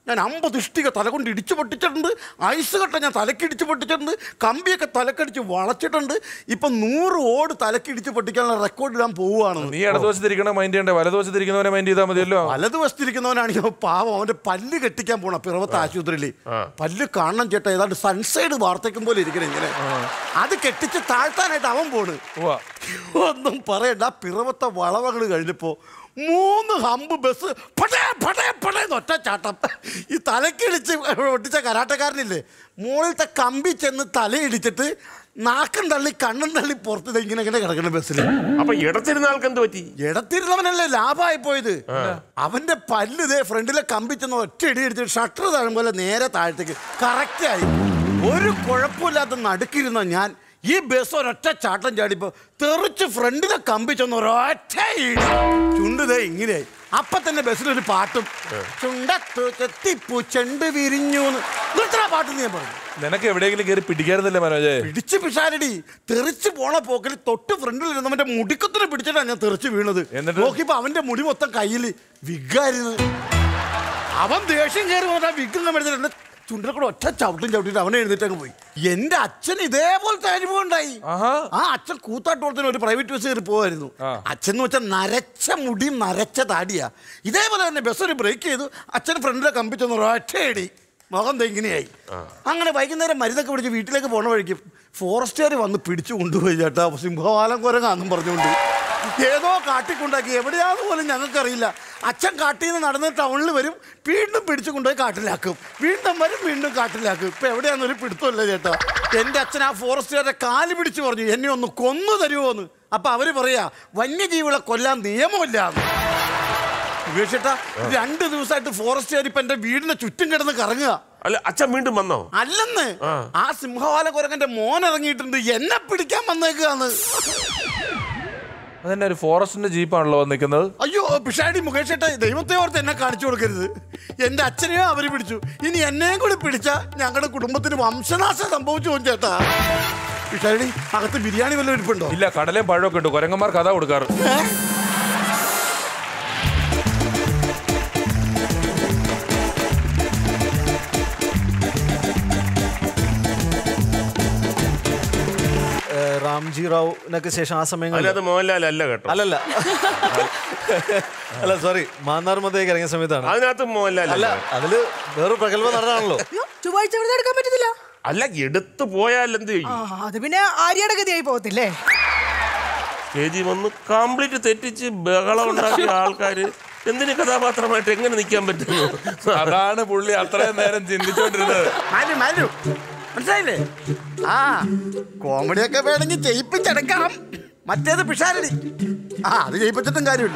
[SPEAKER 6] ഞാൻ അമ്പത് ഇഷ്ടിക തല കൊണ്ട് ഇടിച്ചു പൊട്ടിച്ചിട്ടുണ്ട് ഐസ് കട്ട ഞാൻ തലക്കിടിച്ച് പൊട്ടിച്ചിട്ടുണ്ട് കമ്പിയൊക്കെ തലക്കടിച്ച് വളച്ചിട്ടുണ്ട് ഇപ്പം നൂറ് ഓട് തലക്കിടിച്ച് പൊട്ടിക്കാനുള്ള റെക്കോർഡ് ഇടാൻ പോവുകയാണ്
[SPEAKER 3] നീ ഇടതുവശത്തിരിക്കണ മൈൻഡ് ചെയ്യണ്ടേ വലതുവശത്തിരിക്കുന്നവനെ മൈൻഡ് ചെയ്താൽ മതിയല്ലോ
[SPEAKER 6] വലതുവശത്തിരിക്കുന്നവനാണെങ്കിൽ പാവം അവന്റെ പല്ല് കെട്ടിക്കാൻ പോണ പിറവത്തെ ആശുപത്രിയിൽ പല്ല് കാണണം ചേട്ടാ ഏതാണ്ട് സൺസൈഡ് വാർത്തയ്ക്കും പോലെ ഇരിക്കണം ഇങ്ങനെ അത് കെട്ടിച്ച് താഴ്ത്താനായിട്ട് അവൻ പോണ്
[SPEAKER 3] ഉവ്വ.
[SPEAKER 6] ഒന്നും പറയണ്ട ആ പിറവത്തെ വളവകൾ കഴിഞ്ഞപ്പോ മൂന്ന് ഹമ്പ് ബസ് പടേ പടേ പടേ ഒറ്റ ചാട്ടം ഈ തലക്കിടിച്ച് ഒട്ടിച്ച കരാട്ടക്കാരനില്ലേ മുകളിലത്തെ കമ്പി ചെന്ന് തലയിടിച്ചിട്ട് നാക്കും തള്ളി കണ്ണും തള്ളി പുറത്ത് ദേ ഇങ്ങനെ ഇങ്ങനെ കിടക്കുന്ന ബസ്സിൽ
[SPEAKER 1] അപ്പൊ ഇടത്തിരുന്ന ആൾക്ക് എന്ത് പറ്റി
[SPEAKER 6] ഇടത്തിരുന്നവനല്ലേ ലാഭമായി പോയത് അവന്റെ പല്ല് ഇതേ ഫ്രണ്ടിലെ കമ്പിച്ചെന്ന് ഒറ്റ ഇടി അടിച്ചിട്ട് ഷട്ടർ താഴുമ്പോൾ നേരെ താഴത്തേക്ക് കറക്റ്റ് ആയി ഒരു കുഴപ്പമില്ലാത്ത നടുക്കിരുന്ന ഞാൻ ഈ ബസ് ഒരൊറ്റ ചാട്ടം ചാടിപ്പോ തെറിച്ച് ഫ്രണ്ടിലെ കമ്പിച്ചെന്ന് ഒരൊറ്റ ഇടി ചുണ്ടുതേ ഇങ്ങനെയായി അപ്പൊ തന്നെ ബസ്സിലൊരു പാട്ടും ചുണ്ടത്തു ചെത്തിപ്പൂ ചെണ്ട് വിരിഞ്ഞു നിർത്തണ പാട്ട് ഞാൻ പറഞ്ഞു
[SPEAKER 3] നിനക്ക് എവിടെയെങ്കിലും കയറി പിടിക്കാറുന്നില്ലേ മനോജേ
[SPEAKER 6] പിടിച്ച് പിഷാരടി തെറിച്ച് പോണ പോക്കിൽ തൊട്ട് ഫ്രണ്ടിൽ ഇരുന്നവന്റെ മുടിക്കത്തിനെ പിടിച്ചിട്ടാണ് ഞാൻ തെറിച്ച് വീണത്
[SPEAKER 3] എന്നിട്ട്?
[SPEAKER 6] നോക്കിയപ്പോ അവന്റെ മുടി മൊത്തം കയ്യിൽ വിഗായിരുന്നു അവൻ ദേഷ്യം കയറി വന്നിട്ട് ആ വിഗ് മേടിച്ചിട്ട് എന്നെ ചുണ്ടിനെ കൂടെ ഒറ്റ ചവിട്ടും ചവിട്ടിട്ട് അവനെ എഴുന്നേറ്റ് അങ്ങ് പോയി എന്റെ അച്ഛൻ ഇതേപോലത്തെ അനുഭവം ഉണ്ടായി
[SPEAKER 3] ആഹാ.
[SPEAKER 6] ആ അച്ഛൻ കൂത്താട്ടോളത്തിന് ഒരു പ്രൈവറ്റ് ബസ് കയറി പോവായിരുന്നു
[SPEAKER 3] ആ.
[SPEAKER 6] അച്ഛൻ എന്ന് വെച്ചാൽ നരച്ച മുടിയും നരച്ച താടിയാ ഇതേപോലെ തന്നെ ബസ് ഒരു ബ്രേക്ക് ചെയ്തു അച്ഛൻ ഫ്രണ്ടിലെ കമ്പിച്ചൊന്ന് ഒറ്റയടി മുഖം ദേ ഇങ്ങനെയായി അങ്ങനെ വൈകുന്നേരം മരുന്നൊക്കെ പിടിച്ച് വീട്ടിലേക്ക് പോണ വഴിക്ക് ഫോറസ്റ്റുകാർ വന്ന് പിടിച്ചു കൊണ്ടുപോയി ചേട്ടാ സിംഹവാലം കുരങ്ങാന്നും പറഞ്ഞുകൊണ്ട് ഏതോ കാട്ടിക്കൊണ്ടാക്കി എവിടെയാന്ന് പോലും ഞങ്ങൾക്കറിയില്ല അച്ഛൻ കാട്ടിൽ നിന്ന് നടന്ന് ടൗണിൽ വരും വീണ്ടും പിടിച്ചു കൊണ്ടുപോയി കാട്ടിലാക്കും വീണ്ടും വരും വീണ്ടും കാട്ടിലാക്കും ഇപ്പൊ എവിടെയാണെന്നൊരു പിടുത്തമില്ല ചേട്ടാ എൻ്റെ അച്ഛൻ ആ ഫോറസ്റ്റുകാരുടെ കാല് പിടിച്ച് പറഞ്ഞു എന്നെ ഒന്ന് കൊന്നു തരുമോന്ന് അപ്പൊ അവര് പറയാ വന്യജീവികളെ കൊല്ലാൻ നിയമമില്ല ഉപേക്ഷിട്ടാ രണ്ട് ദിവസമായിട്ട് ഫോറസ്റ്റുകാർ ഇപ്പൊ എന്റെ വീടിന്റെ ചുറ്റും കിടന്ന് കറങ്ങുക
[SPEAKER 1] അല്ല അച്ഛൻ വീണ്ടും വന്നോ
[SPEAKER 6] അല്ലെന്ന് ആ സിംഹവാല കുരങ്ങന്റെ മോൻ ഇറങ്ങിയിട്ടുണ്ട് എന്നെ പിടിക്കാൻ വന്നേക്കാന്ന്
[SPEAKER 3] അതന്നെ ഒരു ഫോറസ്റ്റിന്റെ ജീപ്പാണല്ലോ നിൽക്കുന്നത്
[SPEAKER 6] അയ്യോ പിഷാടി മുകേഷ് ഏട്ടാ ദൈവത്തെ ഓർത്ത് എന്നെ കാണിച്ചു കൊടുക്കരുത് എന്റെ അച്ഛനെയോ അവര് പിടിച്ചു ഇനി എന്നെയും കൂടി പിടിച്ച ഞങ്ങളുടെ കുടുംബത്തിന് വംശനാശം സംഭവിച്ചു പോകും ചേട്ടാ പിഷാടി അകത്ത് ബിരിയാണി വല്ലതും ഇരിപ്പുണ്ടോ
[SPEAKER 3] ഇല്ല കടലയും പഴമൊക്കെ ഉണ്ട് കുരങ്ങന്മാർക്ക് അതാ കൊടുക്കാറ്
[SPEAKER 6] ഏ?
[SPEAKER 7] ഏഹ് റാംജി റാവുനൊക്കെ ശേഷം ആ സമയങ്ങളിൽ
[SPEAKER 1] അതിനകത്ത് മോഹൻലാൽ അല്ല കേട്ടോ
[SPEAKER 7] അല്ലല്ല അല്ല സോറി മാന്നാർ മതയൊക്കെ ഇറങ്ങിയ സമയത്താണ്
[SPEAKER 1] അതിനകത്ത് മോഹൻലാൽ
[SPEAKER 7] അല്ല
[SPEAKER 1] അല്ല
[SPEAKER 7] അതില് വേറൊരു പ്രഗത്ഭ നടനാണല്ലോ
[SPEAKER 2] അയ്യോ ചൊവ്വാഴ്ച വെറുതെ എടുക്കാൻ പറ്റത്തില്ല
[SPEAKER 1] അല്ല എടുത്തു പോയാൽ എന്ത്
[SPEAKER 2] ആ
[SPEAKER 1] ചെയ്യും
[SPEAKER 2] അത് പിന്നെ ആര്യയുടെ ഗതിയായി പോകത്തില്ലേ
[SPEAKER 1] സ്റ്റേജിൽ വന്ന് കംപ്ലീറ്റ് തെറ്റിച്ച് ബഹളം ഉണ്ടാക്കിയ ആൾക്കാര് എന്തിന് കഥാപാത്രമായിട്ട് എങ്ങനെ നിൽക്കാൻ പറ്റുന്നു
[SPEAKER 3] അതാണ് പുള്ളി അത്രയും നേരം ചിന്തിച്ചോണ്ടിരുന്നത്
[SPEAKER 6] മാലു മാലു മനസ്സിലായില്ലേ ആ കോമഡിയൊക്കെ വേണമെങ്കിൽ ചെയ്യിപ്പിച്ചെടുക്കാം മറ്റേത് പിഷാരടി ആ അത് ചെയ്യിപ്പിച്ചിട്ടും കാര്യമില്ല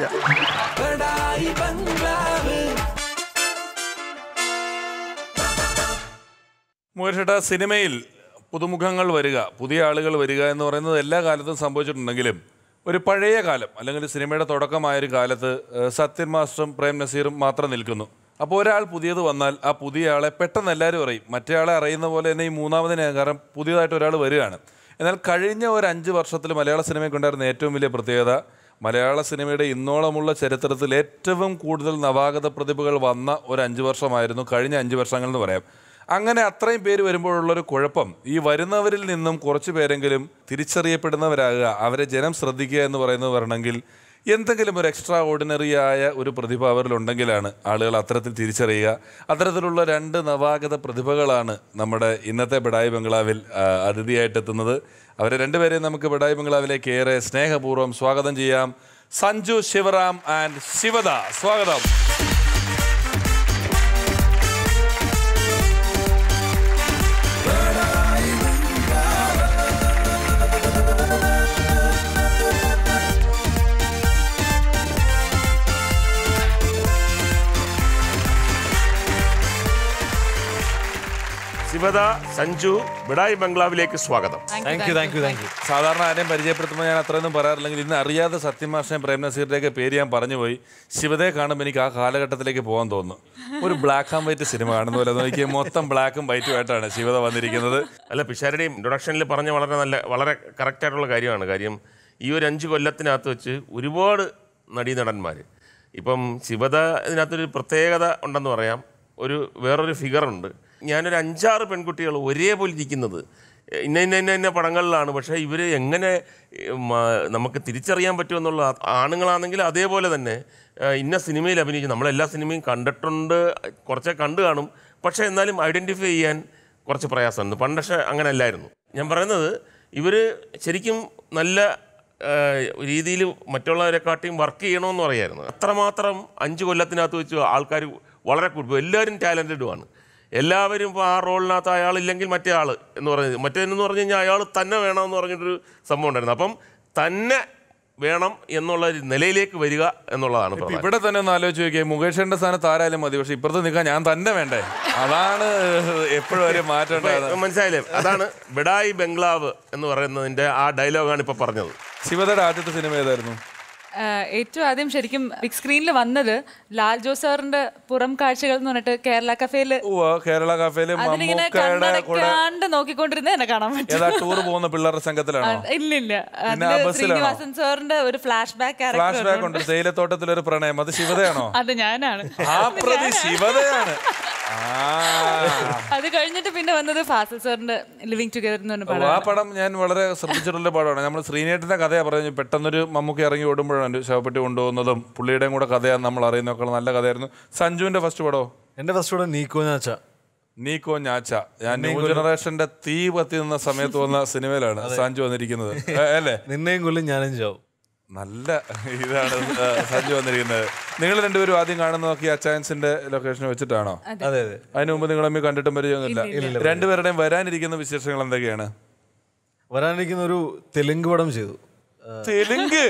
[SPEAKER 3] മുകേഷേട്ടാ സിനിമയിൽ പുതുമുഖങ്ങൾ വരിക പുതിയ ആളുകൾ വരിക എന്ന് പറയുന്നത് എല്ലാ കാലത്തും സംഭവിച്ചിട്ടുണ്ടെങ്കിലും ഒരു പഴയ കാലം അല്ലെങ്കിൽ സിനിമയുടെ തുടക്കമായ ഒരു കാലത്ത് ഏഹ്, സത്യൻ മാസ്റ്ററും പ്രേം നസീറും മാത്രം നിൽക്കുന്നു അപ്പോൾ ഒരാൾ പുതിയത് വന്നാൽ ആ പുതിയ ആളെ പെട്ടെന്ന് എല്ലാവരും അറിയും മറ്റേ ആളെ അറിയുന്ന പോലെ തന്നെ ഈ മൂന്നാമതിനെ കാരണം പുതിയതായിട്ട് ഒരാൾ വരികയാണ് എന്നാൽ കഴിഞ്ഞ ഒരു അഞ്ച് വർഷത്തിൽ മലയാള സിനിമയ്ക്കുണ്ടായിരുന്ന ഏറ്റവും വലിയ പ്രത്യേകത മലയാള സിനിമയുടെ ഇന്നോളമുള്ള ചരിത്രത്തിൽ ഏറ്റവും കൂടുതൽ നവാഗത പ്രതിഭകൾ വന്ന ഒരു അഞ്ച് വർഷമായിരുന്നു കഴിഞ്ഞ അഞ്ച് വർഷങ്ങൾ എന്ന് പറയാം അങ്ങനെ അത്രയും പേര് വരുമ്പോഴുള്ളൊരു കുഴപ്പം ഈ വരുന്നവരിൽ നിന്നും കുറച്ച് പേരെങ്കിലും തിരിച്ചറിയപ്പെടുന്നവരാകുക അവരെ ജനം ശ്രദ്ധിക്കുക എന്ന് പറയുന്നത് വരണമെങ്കിൽ എന്തെങ്കിലും ഒരു എക്സ്ട്രാ ഓർഡിനറി ആയ ഒരു പ്രതിഭ അവരിലുണ്ടെങ്കിലാണ് ആളുകൾ അത്തരത്തിൽ തിരിച്ചറിയുക അത്തരത്തിലുള്ള രണ്ട് നവാഗത പ്രതിഭകളാണ് നമ്മുടെ ഇന്നത്തെ ബഡായി ബംഗ്ലാവിൽ ആ, അതിഥിയായിട്ട് എത്തുന്നത് അവരെ രണ്ടുപേരെയും നമുക്ക് ബഡായി ബംഗ്ലാവിലേക്ക് ഏറെ സ്നേഹപൂർവ്വം സ്വാഗതം ചെയ്യാം സഞ്ജു ശിവറാം ആൻഡ് ശിവദ സ്വാഗതം
[SPEAKER 1] ശിവദ സഞ്ജു ബിഡായി ബംഗ്ലാവിലേക്ക് സ്വാഗതം
[SPEAKER 7] thank you thank you thank you
[SPEAKER 3] സാധാരണ ആരെയും പരിചയപ്പെടുത്തുമ്പോൾ ഞാൻ അത്രയൊന്നും പറയാറില്ലെങ്കിൽ ഇന്ന് അറിയാതെ സത്യമാഷയും പ്രേം നസീറിൻ്റെയൊക്കെ പേര് ഞാൻ പറഞ്ഞു പോയി ശിവതയെ കാണുമ്പോൾ എനിക്ക് ആ കാലഘട്ടത്തിലേക്ക് പോകാൻ തോന്നുന്നു ഒരു ബ്ലാക്ക് ആൻഡ് വൈറ്റ് സിനിമ കാണുന്ന പോലെ നോക്കി മൊത്തം ബ്ലാക്കും വൈറ്റും ആയിട്ടാണ് ശിവത വന്നിരിക്കുന്നത്
[SPEAKER 1] അല്ല പിഷാരുടെ ഇൻട്രൊഡക്ഷനിൽ പറഞ്ഞ വളരെ നല്ല വളരെ കറക്റ്റ് ആയിട്ടുള്ള കാര്യമാണ് കാര്യം ഈ ഒരു അഞ്ച് കൊല്ലത്തിനകത്ത് വെച്ച് ഒരുപാട് നടീനടന്മാർ ഇപ്പം ശിവത ഇതിനകത്തൊരു പ്രത്യേകത ഉണ്ടെന്ന് പറയാം ഒരു വേറൊരു ഫിഗറുണ്ട് ഞാനൊരു അഞ്ചാറ് പെൺകുട്ടികൾ ഒരേപോലെ ഇരിക്കുന്നത് ഇന്ന ഇന്ന ഇന്ന ഇന്ന പടങ്ങളിലാണ് പക്ഷേ ഇവർ എങ്ങനെ ഉം, ആ, നമുക്ക് തിരിച്ചറിയാൻ പറ്റുമെന്നുള്ള ആണുങ്ങളാണെങ്കിൽ അതേപോലെ തന്നെ ആ, ഇന്ന സിനിമയിൽ അഭിനയിച്ചു നമ്മളെല്ലാ സിനിമയും കണ്ടിട്ടുണ്ട് കുറച്ചേ കണ്ടു കാണും പക്ഷേ എന്നാലും ഐഡൻറ്റിഫൈ ചെയ്യാൻ കുറച്ച് പ്രയാസമുണ്ട് പണ്ട് പക്ഷേ അങ്ങനെ അല്ലായിരുന്നു ഞാൻ പറയുന്നത് ഇവർ ശരിക്കും നല്ല രീതിയിൽ മറ്റുള്ളവരെക്കാട്ടിയും വർക്ക് ചെയ്യണമെന്ന് പറയായിരുന്നു അത്രമാത്രം അഞ്ച് കൊല്ലത്തിനകത്ത് വെച്ച് ആൾക്കാർ വളരെ കൂടുതൽ എല്ലാവരും ടാലൻറ്റഡുമാണ് എല്ലാവരും ഇപ്പോൾ ആ റോളിനകത്ത് അയാളില്ലെങ്കിൽ മറ്റേ ആൾ എന്ന് പറഞ്ഞത് മറ്റേതെന്ന് പറഞ്ഞു കഴിഞ്ഞാൽ അയാൾ തന്നെ വേണമെന്ന് പറഞ്ഞിട്ടൊരു സംഭവം ഉണ്ടായിരുന്നു അപ്പം തന്നെ വേണം എന്നുള്ള ഒരു നിലയിലേക്ക് വരിക എന്നുള്ളതാണ്
[SPEAKER 3] ഇപ്പൊ
[SPEAKER 1] പ്രധാനം.
[SPEAKER 3] ഇവിടെ തന്നെ ഒന്ന് ആലോചിച്ച് നോക്കിയേ മുകേഷിന്റെ സ്ഥാനത്ത് ആരായാലും മതി പക്ഷെ ഇപ്പുറത്ത് നിൽക്കാൻ ഞാൻ തന്നെ വേണ്ടേ അതാണ് എപ്പോഴും ഒരു മാറ്റം
[SPEAKER 1] ഇപ്പൊ
[SPEAKER 3] ഉണ്ടായത്
[SPEAKER 1] മനസ്സിലായില്ലേ അതാണ് ബിഡായി ബംഗ്ലാവ് എന്ന് പറയുന്നതിൻ്റെ ആ ഡയലോഗാണ് ഇപ്പോൾ പറഞ്ഞത്
[SPEAKER 3] ശിവതയുടെ ആദ്യത്തെ സിനിമ ഏതായിരുന്നു
[SPEAKER 8] ആഹ് ഏറ്റവും ആദ്യം ശരിക്കും ബിഗ് സ്ക്രീനിൽ വന്നത് ലാൽ ജോസ് സാറിന്റെ പുറം കാഴ്ചകൾ എന്ന് പറഞ്ഞിട്ട് കേരള കഫേല്
[SPEAKER 3] ഉവ്വ് കേരള കഫേല്
[SPEAKER 8] അതിലിങ്ങനെ
[SPEAKER 3] മമ്മൂക്കയുടെ കൂടെ
[SPEAKER 8] കണ്ണടക്കാണ്ട് നോക്കിക്കൊണ്ടിരുന്നത് എന്നെ കാണാൻ പറ്റും
[SPEAKER 3] ഏതാ ടൂർ പോകുന്ന പിള്ളേരുടെ സംഘത്തിലാണോ
[SPEAKER 8] ആ, ഇല്ല ഇല്ല
[SPEAKER 3] പിന്നെ ആ
[SPEAKER 8] അതില്
[SPEAKER 3] ബസ്സിലാണോ?
[SPEAKER 8] ശ്രീനിവാസൻ സാറിന്റെ ഒരു flash back
[SPEAKER 3] flash back
[SPEAKER 8] character
[SPEAKER 3] ഉണ്ട് തേയിലത്തോട്ടത്തിലൊരു പ്രണയം അത് ശിവതയാണോ
[SPEAKER 8] അത് ഞാനാണ്
[SPEAKER 3] ആ പ്രതി ശിവതയാണ് ആ
[SPEAKER 8] അത് കഴിഞ്ഞിട്ട് പിന്നെ വന്നത് ഫാസിൽ സാറിന്റെ ലിവിങ് ടുഗദർ എന്ന് പറഞ്ഞ
[SPEAKER 3] ഓ,
[SPEAKER 8] പടം
[SPEAKER 3] ആ പടം ഞാൻ വളരെ ശ്രദ്ധിച്ചിട്ടുള്ള പടമാണ് നമ്മൾ ശ്രീനേട്ടന്റെ കഥയാ പറഞ്ഞു പെട്ടെന്നൊരു മമ്മൂക്കി ഇറങ്ങി ഓടുമ്പോഴാണ് ശവപ്പെട്ടി കൊണ്ടുപോകുന്നതും പുള്ളിയുടെയും കൂടെ കഥയാണ് നമ്മൾ അറിയുന്നതൊക്കെ നല്ല കഥയായിരുന്നു സഞ്ജുവിന്റെ ഫസ്റ്റ് പടോ
[SPEAKER 7] എൻ്റെ ഫസ്റ്റ് കൂടെ നീക്കോ ഞാച്ച
[SPEAKER 3] നീക്കോ ഞാച്ച ഞാൻ ന്യൂ ജനറേഷന്റെ തീ കത്തി നിന്ന സമയത്ത് വന്ന സിനിമയിലാണ് സഞ്ജു വന്നിരിക്കുന്നത് ഏ, അല്ലേ
[SPEAKER 7] നിന്നെയും കൊല്ലും ഞാനും ചാവും
[SPEAKER 3] നല്ല ഇതാണ് ആ, സഞ്ജു വന്നിരിക്കുന്നത് നിങ്ങൾ രണ്ടുപേരും ആദ്യം കാണുന്നതൊക്കെ അച്ചായൻസിന്റെ ലൊക്കേഷൻ വെച്ചിട്ടാണോ
[SPEAKER 7] അതെ അതെ
[SPEAKER 3] അതിനു മുമ്പ് നിങ്ങൾ തമ്മിൽ കണ്ടിട്ടും പരിചയമൊന്നുമില്ല രണ്ടുപേരുടെയും വരാനിരിക്കുന്ന വിശേഷങ്ങൾ എന്തൊക്കെയാണ്
[SPEAKER 7] വരാനിരിക്കുന്ന ഒരു തെലുങ്ക് പടം ചെയ്തു ആ,
[SPEAKER 3] തെലുങ്ക്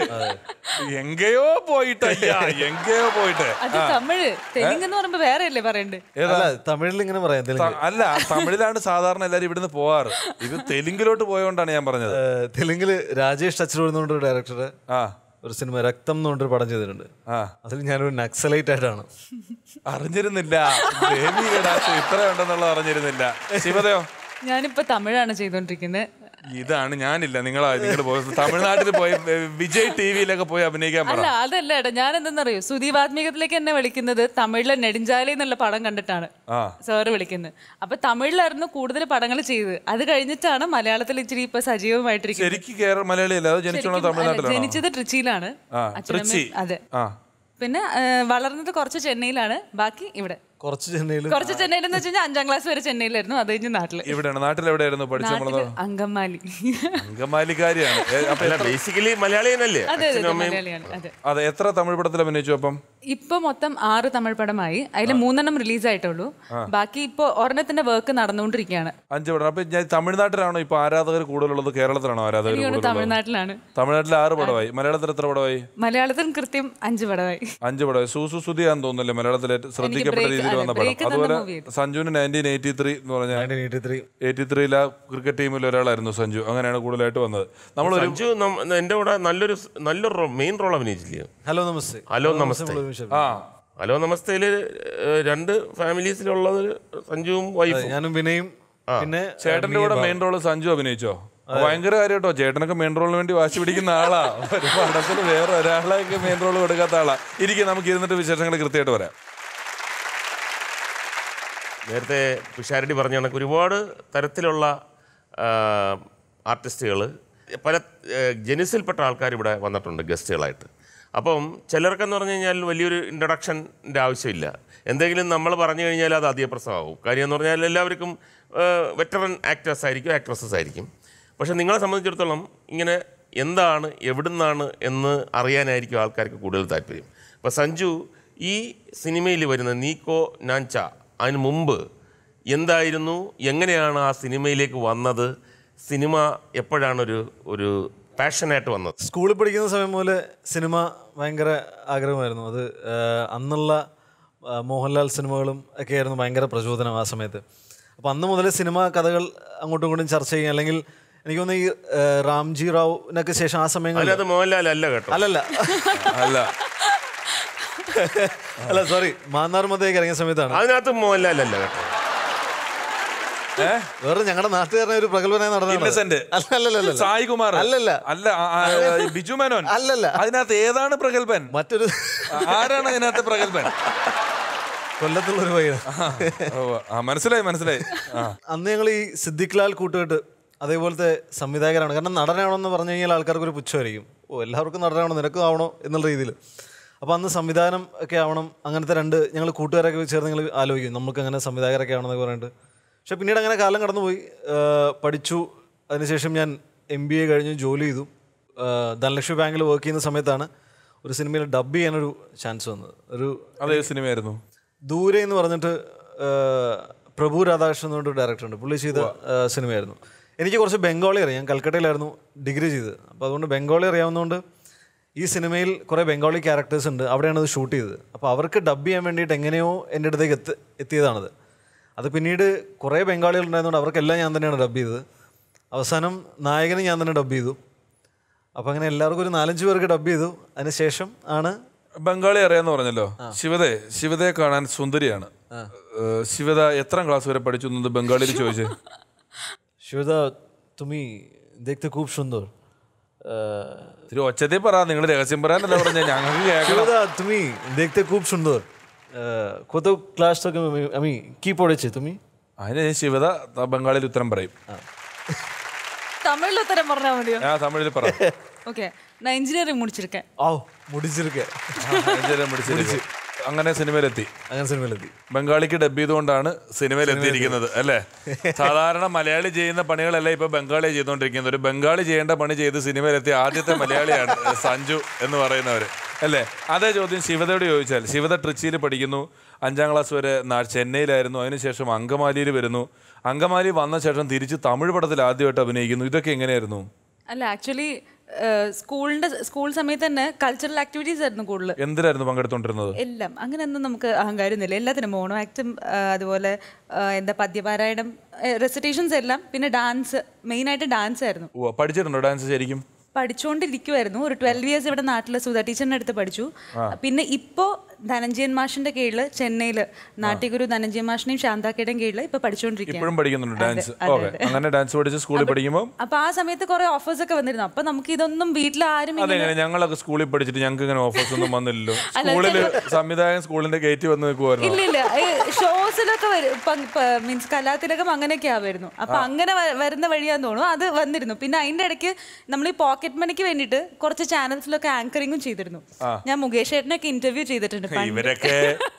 [SPEAKER 3] എങ്കയോ പോയിട്ടല്ല എങ്കയോ പോയിട്ട്
[SPEAKER 8] അത് തമിഴ് തെലുങ്ക് എന്ന് പറയുമ്പോ വേറെ അല്ലേ പറയണ്ടേ
[SPEAKER 7] അല്ല തമിഴിൽ ഇങ്ങനെ പറയാം തെലുങ്ക്
[SPEAKER 3] ത- അല്ല തമിഴിലാണ് സാധാരണ എല്ലാരും ഇവിടുന്ന് പോവാറ് ഇത് തെലുങ്കിലോട്ട് പോയോണ്ടാണ് ഞാൻ പറഞ്ഞത്
[SPEAKER 7] ഏ, തെലുങ്കില് രാജേഷ് ടച്ചർ എന്ന് പറഞ്ഞൊരു ഡയറക്ടർ
[SPEAKER 3] ആ
[SPEAKER 7] ഒരു സിനിമ രക്തം എന്ന് പറഞ്ഞൊരു പടം ചെയ്തിട്ടുണ്ട്
[SPEAKER 3] ആ
[SPEAKER 7] അതിൽ ഞാനൊരു നക്സലൈറ്റ് ആയിട്ടാണ്
[SPEAKER 3] അറിഞ്ഞിരുന്നില്ല ദേവി കടാക്ഷം ഇത്ര ഉണ്ടെന്നുള്ളത് അറിഞ്ഞിരുന്നില്ല ശിവതയോ
[SPEAKER 8] ഞാനിപ്പോ തമിഴാണ് ചെയ്തോണ്ടിരിക്കുന്നത്
[SPEAKER 3] ഇതാണ് ഞാനില്ല നിങ്ങളാ നിങ്ങൾ പോയത് തമിഴ്നാട്ടിൽ പോയി ഏ, വിജയ് ടി വിയിലൊക്കെ പോയി അഭിനയിക്കാൻ പറ
[SPEAKER 8] അല്ല അതല്ല ഏട്ടാ ഞാൻ എന്തെന്നറിയോ സുദീപാത്മികത്തിലേക്ക് എന്നെ വിളിക്കുന്നത് തമിഴിലെ നെടുഞ്ചാലി എന്നുള്ള പടം കണ്ടിട്ടാണ്
[SPEAKER 3] ആ.
[SPEAKER 8] സാറ് വിളിക്കുന്നത് അപ്പൊ തമിഴിലായിരുന്നു കൂടുതൽ പടങ്ങൾ ചെയ്തത് അത് കഴിഞ്ഞിട്ടാണ് മലയാളത്തിൽ ഇച്ചിരി ഇപ്പൊ സജീവമായിട്ടിരിക്കുന്നത്
[SPEAKER 3] ശരിക്കും കേരള മലയാളിയല്ല അത് ജനിച്ചോളൂ
[SPEAKER 8] ശരിക്കും അല്ല,
[SPEAKER 3] തമിഴ്നാട്ടിലാണോ
[SPEAKER 8] ജനിച്ചത് ട്രിച്ചിയിലാണ്
[SPEAKER 3] ആ
[SPEAKER 8] അച്ഛനമ്മയും-
[SPEAKER 3] ട്രിച്ചി
[SPEAKER 8] അതെ
[SPEAKER 3] ആ
[SPEAKER 8] പിന്നെ ആ, വളർന്നത് കുറച്ച് ചെന്നൈയിലാണ് ബാക്കി ഇവിടെ
[SPEAKER 7] കുറച്ച് ചെന്നൈയിൽ
[SPEAKER 8] കുറച്ച് ചെന്നൈയിലെന്ന് വെച്ച് കഴിഞ്ഞാൽ അഞ്ചാം ക്ലാസ് വരെ ചെന്നൈയിലായിരുന്നു അത് കഴിഞ്ഞ് നാട്ടില്
[SPEAKER 3] ഇവിടെയാണ് നാട്ടിലെവിടെയായിരുന്നു പഠിച്ച
[SPEAKER 8] നാട്ടില് അങ്കമാലി
[SPEAKER 3] അങ്കമാലിക്കാരിയാണ് ഏ, അപ്പൊ
[SPEAKER 1] അല്ല
[SPEAKER 3] എത്ര-
[SPEAKER 1] ബേസിക്കലി മലയാളി തന്നെയല്ലേ
[SPEAKER 8] അതെ അതെ
[SPEAKER 1] അച്ഛനും അമ്മയും
[SPEAKER 8] മലയാളിയാണ് അതെ
[SPEAKER 3] അതെ എത്ര തമിഴ് പടത്തിൽ അഭിനയിച്ചു അപ്പം
[SPEAKER 8] ഇപ്പൊ മൊത്തം ആറ് തമിഴ് പടമായി അതിൽ മൂന്നെണ്ണം റിലീസ് ആയിട്ടുള്ളൂ ബാക്കി ഇപ്പൊ ഒരെണ്ണത്തിന്റെ വർക്ക് നടന്നുകൊണ്ടിരിക്കുകയാണ്
[SPEAKER 3] അഞ്ച് പടം അപ്പൊ ഞാൻ തമിഴ്നാട്ടിലാണോ ഇപ്പൊ ആരാധകർ കൂടുതലുള്ളത് കേരളത്തിലാണോ ആരാധകർ
[SPEAKER 8] എനിക്ക് തോന്നുന്നു
[SPEAKER 3] കൂടുതലുള്ളത്
[SPEAKER 8] തമിഴ്നാട്ടിലാണ്
[SPEAKER 3] തമിഴ്നാട്ടിൽ ആറ് പടമായി മലയാളത്തിൽ എത്ര പടമായി
[SPEAKER 8] മലയാളത്തിൽ കൃത്യം അഞ്ച് പടമായി
[SPEAKER 3] അഞ്ച് പടമായി സൂസു സുതിയാന്ന് തോന്നുന്നില്ലേ മലയാളത്തിൽ ഏറ്റവും ശ്രദ്ധിക്കപ്പെട്ട
[SPEAKER 8] break-
[SPEAKER 3] രീതിയിൽ
[SPEAKER 8] അതെ,
[SPEAKER 3] വന്ന
[SPEAKER 8] break
[SPEAKER 3] പടം
[SPEAKER 8] തന്ന
[SPEAKER 3] അതുപോലെ
[SPEAKER 8] movie ആയിരുന്നു.
[SPEAKER 3] സഞ്ജുവിന് നയൻറ്റീൻ എയ്റ്റി ത്രീ എന്ന് പറഞ്ഞാൽ
[SPEAKER 7] നയൻറ്റീൻ എയ്റ്റി ത്രീ
[SPEAKER 3] എയ്റ്റി ത്രീയിലെ ക്രിക്കറ്റ് ടീമിൽ ഒരാളായിരുന്നു സഞ്ജു അങ്ങനെയാണ് കൂടുതലായിട്ട് വന്നത് നമ്മളൊരു
[SPEAKER 1] സഞ്ജു നം- എൻ്റെ കൂടെ നല്ലൊരു സ് നല്ലൊരു മെയിൻ റോൾ അഭിനയിച്ചില്ലേ
[SPEAKER 7] ഹലോ നമസ്തേ
[SPEAKER 1] ഹലോ നമസ്തേ
[SPEAKER 7] നമ്മൾ ഒരുമിച്ച്
[SPEAKER 3] ആ
[SPEAKER 1] ഹലോ നമസ്തയിൽ രണ്ട് ഫാമിലീസിലുള്ളത് സഞ്ജുവും വൈഫും
[SPEAKER 7] ഞാനും വിനയും പിന്നെ
[SPEAKER 3] ചേട്ടന്റെ കൂടെ മെയിൻ റോള് സഞ്ജു അഭിനയിച്ചോ ഭയങ്കര കാര്യം കേട്ടോ ചേട്ടനൊക്കെ മെയിൻ റോളിന് വേണ്ടി വാശി പിടിക്കുന്ന ആളാ ഒരു പടത്തിൽ വേറെ ഒരാളെയൊക്കെ മെയിൻ റോൾ കൊടുക്കാത്ത ആളാ ഇരിക്കും നമുക്ക് ഇരുന്നിട്ട് വിശേഷങ്ങൾ കൃത്യമായിട്ട് വരാം
[SPEAKER 1] നേരത്തെ പിഷാരടി പറഞ്ഞ കണക്ക് ഒരുപാട് തരത്തിലുള്ള ആർട്ടിസ്റ്റുകൾ പല ആ, ജനുസിൽപ്പെട്ട ആൾക്കാർ ഇവിടെ വന്നിട്ടുണ്ട് ഗസ്റ്റുകളായിട്ട് അപ്പം ചിലർക്കെന്ന് പറഞ്ഞു കഴിഞ്ഞാൽ വലിയൊരു ഇൻട്രഡക്ഷൻ്റെ ആവശ്യമില്ല എന്തെങ്കിലും നമ്മൾ പറഞ്ഞു കഴിഞ്ഞാൽ അത് അധികപ്രസവമാകും കാര്യം എന്ന് പറഞ്ഞാൽ എല്ലാവർക്കും വെറ്ററൻ ആക്ടേഴ്സ് ആയിരിക്കും ആക്ട്രസസ് ആയിരിക്കും പക്ഷെ നിങ്ങളെ സംബന്ധിച്ചിടത്തോളം ഇങ്ങനെ എന്താണ് എവിടുന്നാണ് എന്ന് അറിയാനായിരിക്കും ആൾക്കാർക്ക് കൂടുതൽ താല്പര്യം അപ്പോൾ സഞ്ജു ഈ സിനിമയിൽ വരുന്ന നീക്കോ നാഞ്ച അതിന് മുമ്പ് എന്തായിരുന്നു എങ്ങനെയാണ് ആ സിനിമയിലേക്ക് വന്നത് സിനിമ എപ്പോഴാണ് ഒരു ഒരു പാഷനായിട്ട് വന്നത്
[SPEAKER 7] സ്കൂളിൽ പഠിക്കുന്ന സമയം മുതൽ സിനിമ ഭയങ്കര ആഗ്രഹമായിരുന്നു അത് ആ, അന്നുള്ള ആ, മോഹൻലാൽ സിനിമകളും ഒക്കെ ആയിരുന്നു ഭയങ്കര പ്രചോദനം ആ സമയത്ത് അപ്പോൾ അന്ന് മുതൽ സിനിമ കഥകൾ അങ്ങോട്ടും ഇങ്ങോട്ടും ചർച്ച ചെയ്യും അല്ലെങ്കിൽ എനിക്ക് തോന്നുന്നു ഈ ആ, റാംജി റാവുവിനൊക്കെ ശേഷം ആ സമയങ്ങളിൽ
[SPEAKER 1] അതിനകത്ത് മോഹൻലാൽ അല്ല കേട്ടോ
[SPEAKER 7] അല്ലല്ല
[SPEAKER 3] അല്ല
[SPEAKER 7] അല്ല സോറി മാന്നാർ മതയൊക്കെ ഇറങ്ങിയ സമയത്താണ്
[SPEAKER 1] അതിനകത്ത് മോഹൻലാൽ അല്ല കേട്ടോ
[SPEAKER 7] വേറെ ഞങ്ങളുടെ നാട്ടുകാരനെ ഒരു പ്രഗത്ഭനായ
[SPEAKER 3] Innocent.
[SPEAKER 7] നടനാണ് അല്ലല്ല
[SPEAKER 3] സായി കുമാർ
[SPEAKER 7] അല്ലല്ല
[SPEAKER 3] അല്ല ആ, ആ, ബിജു മേനോൻ
[SPEAKER 7] അല്ലല്ല.
[SPEAKER 3] അതിനകത്ത് ഏതാണ് പ്രഗത്ഭൻ
[SPEAKER 7] മറ്റൊരു
[SPEAKER 3] ആരാണ് അതിനകത്ത് പ്രഗത്ഭൻ
[SPEAKER 7] കൊല്ലത്തുള്ളൊരു പയ്യൻ
[SPEAKER 3] ഓ, ആ മനസ്സിലായി മനസ്സിലായി ആ
[SPEAKER 7] അന്ന് ഞങ്ങൾ ഈ സിദ്ദിഖ് ലാൽ കൂട്ടുകെട്ട് അതേപോലത്തെ സംവിധായകരാണ് കാരണം നടനാവണമെന്ന് പറഞ്ഞു കഴിഞ്ഞാൽ ആൾക്കാർക്ക് ഒരു പുച്ഛമായിരിക്കും ഓ എല്ലാവർക്കും നടനാവണം നിനക്കും ആവണോ എന്നുള്ള രീതിയിൽ അപ്പോൾ അന്ന് സംവിധാനം ഒക്കെ ആവണം അങ്ങനത്തെ രണ്ട് ഞങ്ങൾ കൂട്ടുകാരൊക്കെ ചേർന്ന് ഞങ്ങൾ ആലോചിക്കും നമുക്ക് അങ്ങനെ സംവിധായകരൊക്കെ ആവണമെന്നൊക്കെ പറഞ്ഞിട്ട് പക്ഷെ പിന്നീട് അങ്ങനെ കാലം കടന്നുപോയി ആ, പഠിച്ചു അതിനുശേഷം ഞാൻ എം ബി എ കഴിഞ്ഞ് ജോലി ചെയ്തു ആ, ധനലക്ഷ്മി ബാങ്കിൽ വർക്ക് ചെയ്യുന്ന സമയത്താണ് ഒരു സിനിമയിൽ ഡബ് ചെയ്യാനൊരു ചാൻസ് വന്നത് ഒരു
[SPEAKER 3] അതേ സിനിമയായിരുന്നു
[SPEAKER 7] ദൂരെ എന്ന് പറഞ്ഞിട്ട് ആ, പ്രഭു രാധാകൃഷ്ണൻ എന്ന് പറഞ്ഞൊരു ഡയറക്ടറുണ്ട് പുള്ളി ചെയ്ത ആ, സിനിമയായിരുന്നു എനിക്ക് കുറച്ച് ബംഗാളി അറിയാം ഞാൻ കൽക്കട്ടയിലായിരുന്നു ഡിഗ്രി ചെയ്തത് അപ്പോൾ അതുകൊണ്ട് ബംഗാളി അറിയാവുന്നതുകൊണ്ട് ഈ സിനിമയിൽ കുറേ ബംഗാളി ക്യാരക്ടേഴ്സ് ഉണ്ട് അവിടെയാണ് അത് ഷൂട്ട് ചെയ്തത് അപ്പോൾ അവർക്ക് ഡബ് ചെയ്യാൻ വേണ്ടിയിട്ട് എങ്ങനെയോ എൻ്റെ അടുത്തേക്ക് എത്തി എത്തിയതാണത് അത് പിന്നീട് കുറേ ബംഗാളികൾ ഉണ്ടായതുകൊണ്ട് അവർക്കെല്ലാം ഞാൻ തന്നെയാണ് ഡബ് ചെയ്തത് അവസാനം നായകന് ഞാൻ തന്നെ ഡബ് ചെയ്തു അപ്പോൾ അങ്ങനെ എല്ലാവർക്കും ഒരു നാലഞ്ച് പേർക്ക് ഡബ് ചെയ്തു അതിനുശേഷം ആണ്
[SPEAKER 3] ബംഗാളി അറിയാന്ന് പറഞ്ഞല്ലോ ശിവതേ ശിവതയെ കാണാൻ സുന്ദരിയാണ് ഏഹ്, ശിവത എത്രാം ക്ലാസ് വരെ പഠിച്ചു എന്നത് ബംഗാളിയിൽ ചോദിച്ചേ
[SPEAKER 7] शिवदा तुम्ही देखते खूप सुंदर अं,
[SPEAKER 3] ഇത്തിരി ഒച്ചത്തിൽ പറ നിങ്ങൾ രഹസ്യം പറയാനല്ല പറഞ്ഞ ഞങ്ങൾക്ക് കേൾക്കണം
[SPEAKER 7] शिवदा तुम्ही देखते खूप सुंदर अं, কত ক্লাস থেকে আমি- আমি কি পড়েছি তুমি
[SPEAKER 3] അതിന് ശിവത ത- ബംഗാളിയിൽ ഉത്തരം പറയും
[SPEAKER 8] തമിഴിൽ ഉത്തരം പറഞ്ഞാൽ മതിയോ
[SPEAKER 3] ഞാൻ തമിഴിൽ പറ
[SPEAKER 8] ஓகே நான் இன்ஜினியரிங் முடிச்சிருக்கேன்
[SPEAKER 7] ഓ മുടിച്ചിരിക്കെ
[SPEAKER 3] എന്തേലും പിടിച്ചിരിക്കും. അങ്ങനെ സിനിമയിലെത്തി
[SPEAKER 7] അങ്ങനെ സിനിമയിലെത്തി
[SPEAKER 3] ബംഗാളിക്ക് ഡബ് ചെയ്തുകൊണ്ടാണ് സിനിമയിൽ എത്തിയിരിക്കുന്നത് അല്ലേ സാധാരണ മലയാളി ചെയ്യുന്ന പണികളല്ല ഇപ്പൊ ബംഗാളി ചെയ്തുകൊണ്ടിരിക്കുന്നത് ഒരു ബംഗാളി ചെയ്യേണ്ട പണി ചെയ്ത് സിനിമയിലെത്തിയ ആദ്യത്തെ മലയാളിയാണ് സഞ്ജു എന്ന് പറയുന്നവര് അല്ലേ അതേ ചോദ്യം ശിവതയോട് ചോദിച്ചാൽ ശിവത ട്രിച്ചിയിൽ പഠിക്കുന്നു അഞ്ചാം ക്ലാസ് വരെ നാ- ചെന്നൈയിലായിരുന്നു അതിനുശേഷം അങ്കമാലിയിൽ വരുന്നു അങ്കമാലി വന്ന ശേഷം തിരിച്ച് തമിഴ് പടത്തിൽ ആദ്യമായിട്ട് അഭിനയിക്കുന്നു ഇതൊക്കെ എങ്ങനെയായിരുന്നു
[SPEAKER 8] അല്ല ആക്ച്വലി സ്കൂളിന്റെ സ്കൂൾ സമയത്ത് തന്നെ കൾച്ചറൽ ആക്ടിവിറ്റീസ് ആയിരുന്നു കൂടുതൽ
[SPEAKER 3] എന്തിനായിരുന്നു പങ്കെടുത്തോണ്ടിരുന്നത്
[SPEAKER 8] എല്ലാം അങ്ങനെയൊന്നും നമുക്ക് അഹങ്കാരമൊന്നുമില്ല എല്ലാത്തിനും മോണോ ആക്റ്റും അതുപോലെ ആ, എന്താ പദ്യപാരായണം റെസിറ്റേഷൻസ് എല്ലാം പിന്നെ ഡാൻസ് മെയിനായിട്ട് ഡാൻസ് ആയിരുന്നു
[SPEAKER 3] ഉവ്വ, പഠിച്ചിട്ടുണ്ടോ ഡാൻസ് ശരിക്കും
[SPEAKER 8] പഠിച്ചുകൊണ്ടിരിക്കുമായിരുന്നു ഒരു ട്വൽവ് ഇയേഴ്സ് ഇവിടെ നാട്ടിൽ സുധാ ടീച്ചറിന്റെ അടുത്ത് പഠിച്ചു പിന്നെ ഇപ്പോ ധനഞ്ജയൻ മാഷിന്റെ കീഴിൽ ചെന്നൈയിൽ നാട്യഗുരു ധനഞ്ജയൻ മാഷിനെയും ശാന്താക്കയുടെയും കീഴിൽ ഇപ്പൊ പഠിച്ചുകൊണ്ടിരിക്കുകയാണ്
[SPEAKER 3] ഇപ്പോഴും പഠിക്കുന്നുണ്ട് ഡാൻസ്
[SPEAKER 8] അതെ,
[SPEAKER 3] ഓക്കെ അങ്ങനെ ഡാൻസ് പഠിച്ച് സ്കൂളിൽ പഠിക്കുമ്പോൾ
[SPEAKER 8] അപ്പൊ ആ സമയത്ത് കുറെ ഓഫേഴ്സ് ഒക്കെ വന്നിരുന്നു അപ്പൊ നമുക്ക് ഇതൊന്നും വീട്ടിൽ ആരും ഇങ്ങനെ-
[SPEAKER 3] അതെങ്ങനെ ഞങ്ങളൊക്കെ സ്കൂളിൽ പഠിച്ചിട്ട് ഞങ്ങൾക്ക് ഇങ്ങനെ ഓഫേഴ്സ് ഒന്നും വന്നില്ലല്ലോ സ്കൂളിൽ സംവിധായകൻ സ്കൂളിന്റെ ഗേറ്റ് വന്ന് നിൽക്കുമായിരുന്നു
[SPEAKER 8] ഇല്ല ഇല്ല ഷോസിലൊക്കെ മീൻസ് കലാതിലകം അങ്ങനെയൊക്കെ ആവായിരുന്നു അപ്പൊ അങ്ങനെ വ- വരുന്ന വഴിയാന്ന് തോന്നുന്നു അത് വന്നിരുന്നു പിന്നെ അതിന്റെ ഇടയ്ക്ക് നമ്മൾ ഈ പോക്കറ്റ് മണിക്ക് വേണ്ടിയിട്ട് കുറച്ച് ചാനൽസിലൊക്കെ ആങ്കറിങ്ങും ചെയ്തിരുന്നു ഞാൻ മുകേഷ് ഏട്ടനൊക്കെ ഇന്റർവ്യൂ ചെയ്തിട്ടുണ്ട് പണ്ട്.
[SPEAKER 3] ഇവരൊക്കെ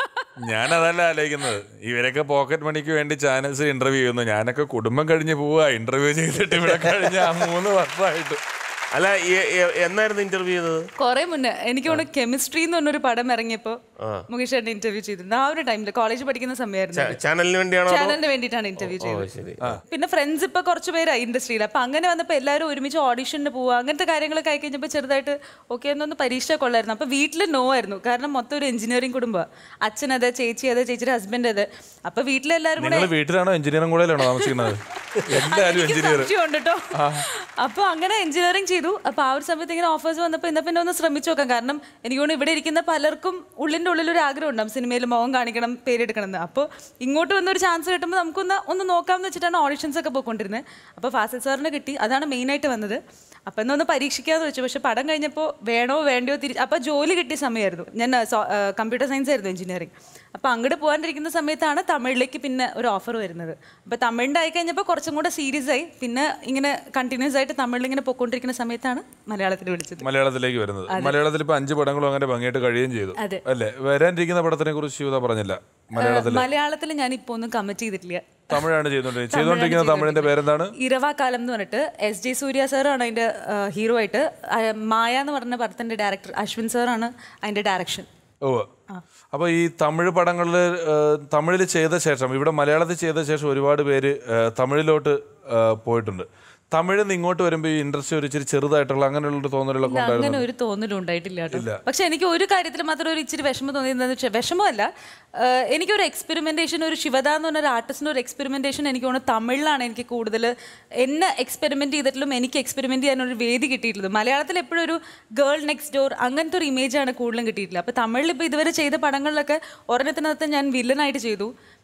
[SPEAKER 3] ഞാൻ അതല്ല ആലോചിക്കുന്നത് ഇവരൊക്കെ പോക്കറ്റ് മണിക്ക് വേണ്ടി ചാനൽസ് ഇന്റർവ്യൂ ചെയ്യുന്നു ഞാനൊക്കെ കുടുംബം കഴിഞ്ഞ് പോവാ ഇന്റർവ്യൂ ചെയ്തിട്ട് ഇവിടെ കഴിഞ്ഞ ആ മൂന്ന് വർഷമായിട്ട്
[SPEAKER 1] അല്ല എ- എ- എന്നായിരുന്നു ഇന്റർവ്യൂ ചെയ്തത്
[SPEAKER 8] കുറെ മുന്നേ എനിക്ക് തോന്നുന്നു കെമിസ്ട്രി എന്ന് പറഞ്ഞൊരു പടം ഇറങ്ങിയപ്പോ മുകേഷ് ഏട്ടൻ ഇന്റർവ്യൂ ചെയ്തിരുന്നു ആ ഒരു ടൈമിൽ കോളേജ് പഠിക്കുന്ന സമയമായിരുന്നു അത്.
[SPEAKER 1] ചാനലിന് വേണ്ടിയാണോ അതോ?
[SPEAKER 8] ചാനലിന് വേണ്ടിയിട്ടാണ് ഇന്റർവ്യൂ ചെയ്തത്
[SPEAKER 1] ശരി
[SPEAKER 8] പിന്നെ ഫ്രണ്ട്സ് ഇപ്പൊ കുറച്ച് പേരായി ഇൻഡസ്ട്രിയിൽ അപ്പൊ അങ്ങനെ വന്നപ്പോ എല്ലാവരും ഒരുമിച്ച് ഓഡിഷന് പോവുക അങ്ങനത്തെ കാര്യങ്ങളൊക്കെ ആയി കഴിഞ്ഞപ്പോൾ ചെറുതായിട്ട് ഓക്കെ എന്നൊന്ന് പരീക്ഷ കൊള്ളായിരുന്നു അപ്പൊ വീട്ടിൽ നോ ആയിരുന്നു കാരണം മൊത്തം ഒരു എഞ്ചിനീയറിംഗ് കുടുംബം അച്ഛൻ അതെ ചേച്ചി അതെ ചേച്ചിയുടെ ഹസ്ബൻഡ് അതെ അപ്പൊ വീട്ടിലെല്ലാവരും കൂടെ
[SPEAKER 3] നിങ്ങൾ വീട്ടിലാണോ എഞ്ചിനീയറിംഗ് കോളേജിലാണോ താമസിക്കുന്നത് എന്തായാലും
[SPEAKER 8] എനിക്ക്
[SPEAKER 3] എഞ്ചിനീയർ
[SPEAKER 8] സംശയമുണ്ട് കേട്ടോ അപ്പൊ അങ്ങനെ എഞ്ചിനീയറിംഗ് ചെയ്തു അപ്പൊ ആ ഒരു സമയത്ത് ഇങ്ങനെ ഓഫേഴ്സ് വന്നപ്പോ എന്നാ പിന്നെ ഒന്ന് ശ്രമിച്ചു നോക്കാം കാരണം എനിക്ക് തോന്നുന്നു ഇവിടെ ഇരിക്കുന്ന പലർക്കും ഉള്ളിന്റെ ഉള്ളിൽ ഒരു ആഗ്രഹം ഉണ്ടാവും സിനിമയിൽ മുഖം കാണിക്കണം പേരെടുക്കണം എന്ന് അപ്പോൾ ഇങ്ങോട്ട് വന്നൊരു ചാൻസ് കിട്ടുമ്പോൾ നമുക്കൊന്ന് ഒന്ന് നോക്കാമെന്ന് വെച്ചിട്ടാണ് ഓഡിഷൻസ് ഒക്കെ പോയിക്കൊണ്ടിരുന്നത് അപ്പോൾ ഫാസിൽ സാറിന് കിട്ടി അതാണ് മെയിനായിട്ട് വന്നത് അപ്പം എന്നൊന്ന് പരീക്ഷിക്കാന്ന് വെച്ചു പക്ഷെ പടം കഴിഞ്ഞപ്പോൾ വേണോ വേണ്ടയോ തിരിച്ച് അപ്പോൾ ജോലി കിട്ടിയ സമയമായിരുന്നു ഞാൻ കമ്പ്യൂട്ടർ സയൻസ് ആയിരുന്നു എഞ്ചിനീയറിംഗ് അപ്പോൾ അങ്ങോട്ട് പോകാണ്ടിരിക്കുന്ന സമയത്താണ് തമിഴിലേക്ക് പിന്നെ ഒരു ഓഫർ വരുന്നത് അപ്പോൾ തമിഴിൻ്റെ ആയി കഴിഞ്ഞപ്പോൾ കുറച്ചും കൂടെ സീരിയസ് ആയി പിന്നെ ഇങ്ങനെ കണ്ടിന്യൂസ് ആയിട്ട് തമിഴിൽ ഇങ്ങനെ പൊയ്ക്കൊണ്ടിരിക്കുന്ന സമയത്താണ് മലയാളത്തിൽ വിളിച്ചത്
[SPEAKER 3] മലയാളത്തിലേക്ക് വരുന്നത് മലയാളത്തിൽ ഇപ്പൊ അഞ്ച് പടങ്ങളും അങ്ങനെ ഭംഗിയായിട്ട് കഴിയുകയും ചെയ്തു
[SPEAKER 8] അതെ.
[SPEAKER 3] അല്ലേ വരാനിരിക്കുന്ന പടത്തിനെ കുറിച്ച് ശിവത പറഞ്ഞില്ല മലയാളത്തിൽ
[SPEAKER 8] മലയാളത്തിൽ ഞാൻ ഇപ്പോൾ ഒന്നും കമ്മിറ്റ് ചെയ്തിട്ടില്ല
[SPEAKER 3] തമിഴാണ് ചെയ്തോണ്ടിരിക്കുന്നത് ചെയ്തോണ്ടിരിക്കുന്ന തമിഴിന്റെ പേരെന്താണ്
[SPEAKER 8] ഇരവാകാലം എന്ന് പറഞ്ഞിട്ട് എസ് ജെ സൂര്യ സാറാണ് അതിന്റെ ഹീറോ ആയിട്ട് ആ, മായ എന്ന് പറഞ്ഞ പടത്തിന്റെ ഡയറക്ടർ അശ്വിൻ സാറാണ് അതിന്റെ ഡയറക്ഷൻ
[SPEAKER 3] ഓ അപ്പൊ ഈ തമിഴ് പടങ്ങളിൽ തമിഴിൽ ചെയ്ത ശേഷം ഇവിടെ മലയാളത്തിൽ ചെയ്ത ശേഷം ഒരുപാട് പേര് ആ, തമിഴിലോട്ട് ആ, പോയിട്ടുണ്ട് തമിഴിൽ നിന്ന് ഇങ്ങോട്ട് വരുമ്പോൾ ഈ ഇൻഡസ്ട്രി ഒരു ഇച്ചിരി ചെറുതായിട്ടുള്ള അങ്ങനെയുള്ള തോന്നലുകളൊക്കെ
[SPEAKER 8] ഇല്ല, അങ്ങനെ
[SPEAKER 3] ഉണ്ടായിരുന്നു
[SPEAKER 8] ഒരു തോന്നലും ഉണ്ടായിട്ടില്ല കേട്ടോ പക്ഷെ എനിക്ക് ഒരു കാര്യത്തിൽ മാത്രം ഒരു ഇച്ചിരി വിഷമം തോന്നിയിരുന്നത് വെച്ചാൽ വിഷമമല്ല ആഹ് എനിക്കൊരു എക്സ്പെരിമെന്റേഷൻ ഒരു ശിവദ എന്ന് പറഞ്ഞ ഒരു ആർട്ടിസ്റ്റിന്റെ ഒരു എക്സ്പെരിമെന്റേഷൻ എനിക്ക് തോന്നുന്നു തമിഴിലാണ് എനിക്ക് കൂടുതൽ എന്നെ എക്സ്പെരിമെന്റ് ചെയ്തിട്ടും എനിക്ക് എക്സ്പെരിമെന്റ് ചെയ്യാൻ ഒരു വേദി കിട്ടിയിട്ടുള്ളത് മലയാളത്തിൽ എപ്പോഴും ഒരു ഗേൾ നെക്സ്റ്റ് ഡോർ അങ്ങനത്തെ ഒരു ഇമേജാണ് കൂടുതലും കിട്ടിയിട്ടില്ല അപ്പോൾ തമിഴിൽ ഇപ്പോൾ ഇതുവരെ ചെയ്ത പടങ്ങളിലൊക്കെ ഒരെണ്ണത്തിനകത്ത് ഞാൻ വില്ലനായിട്ട് ചെയ്തു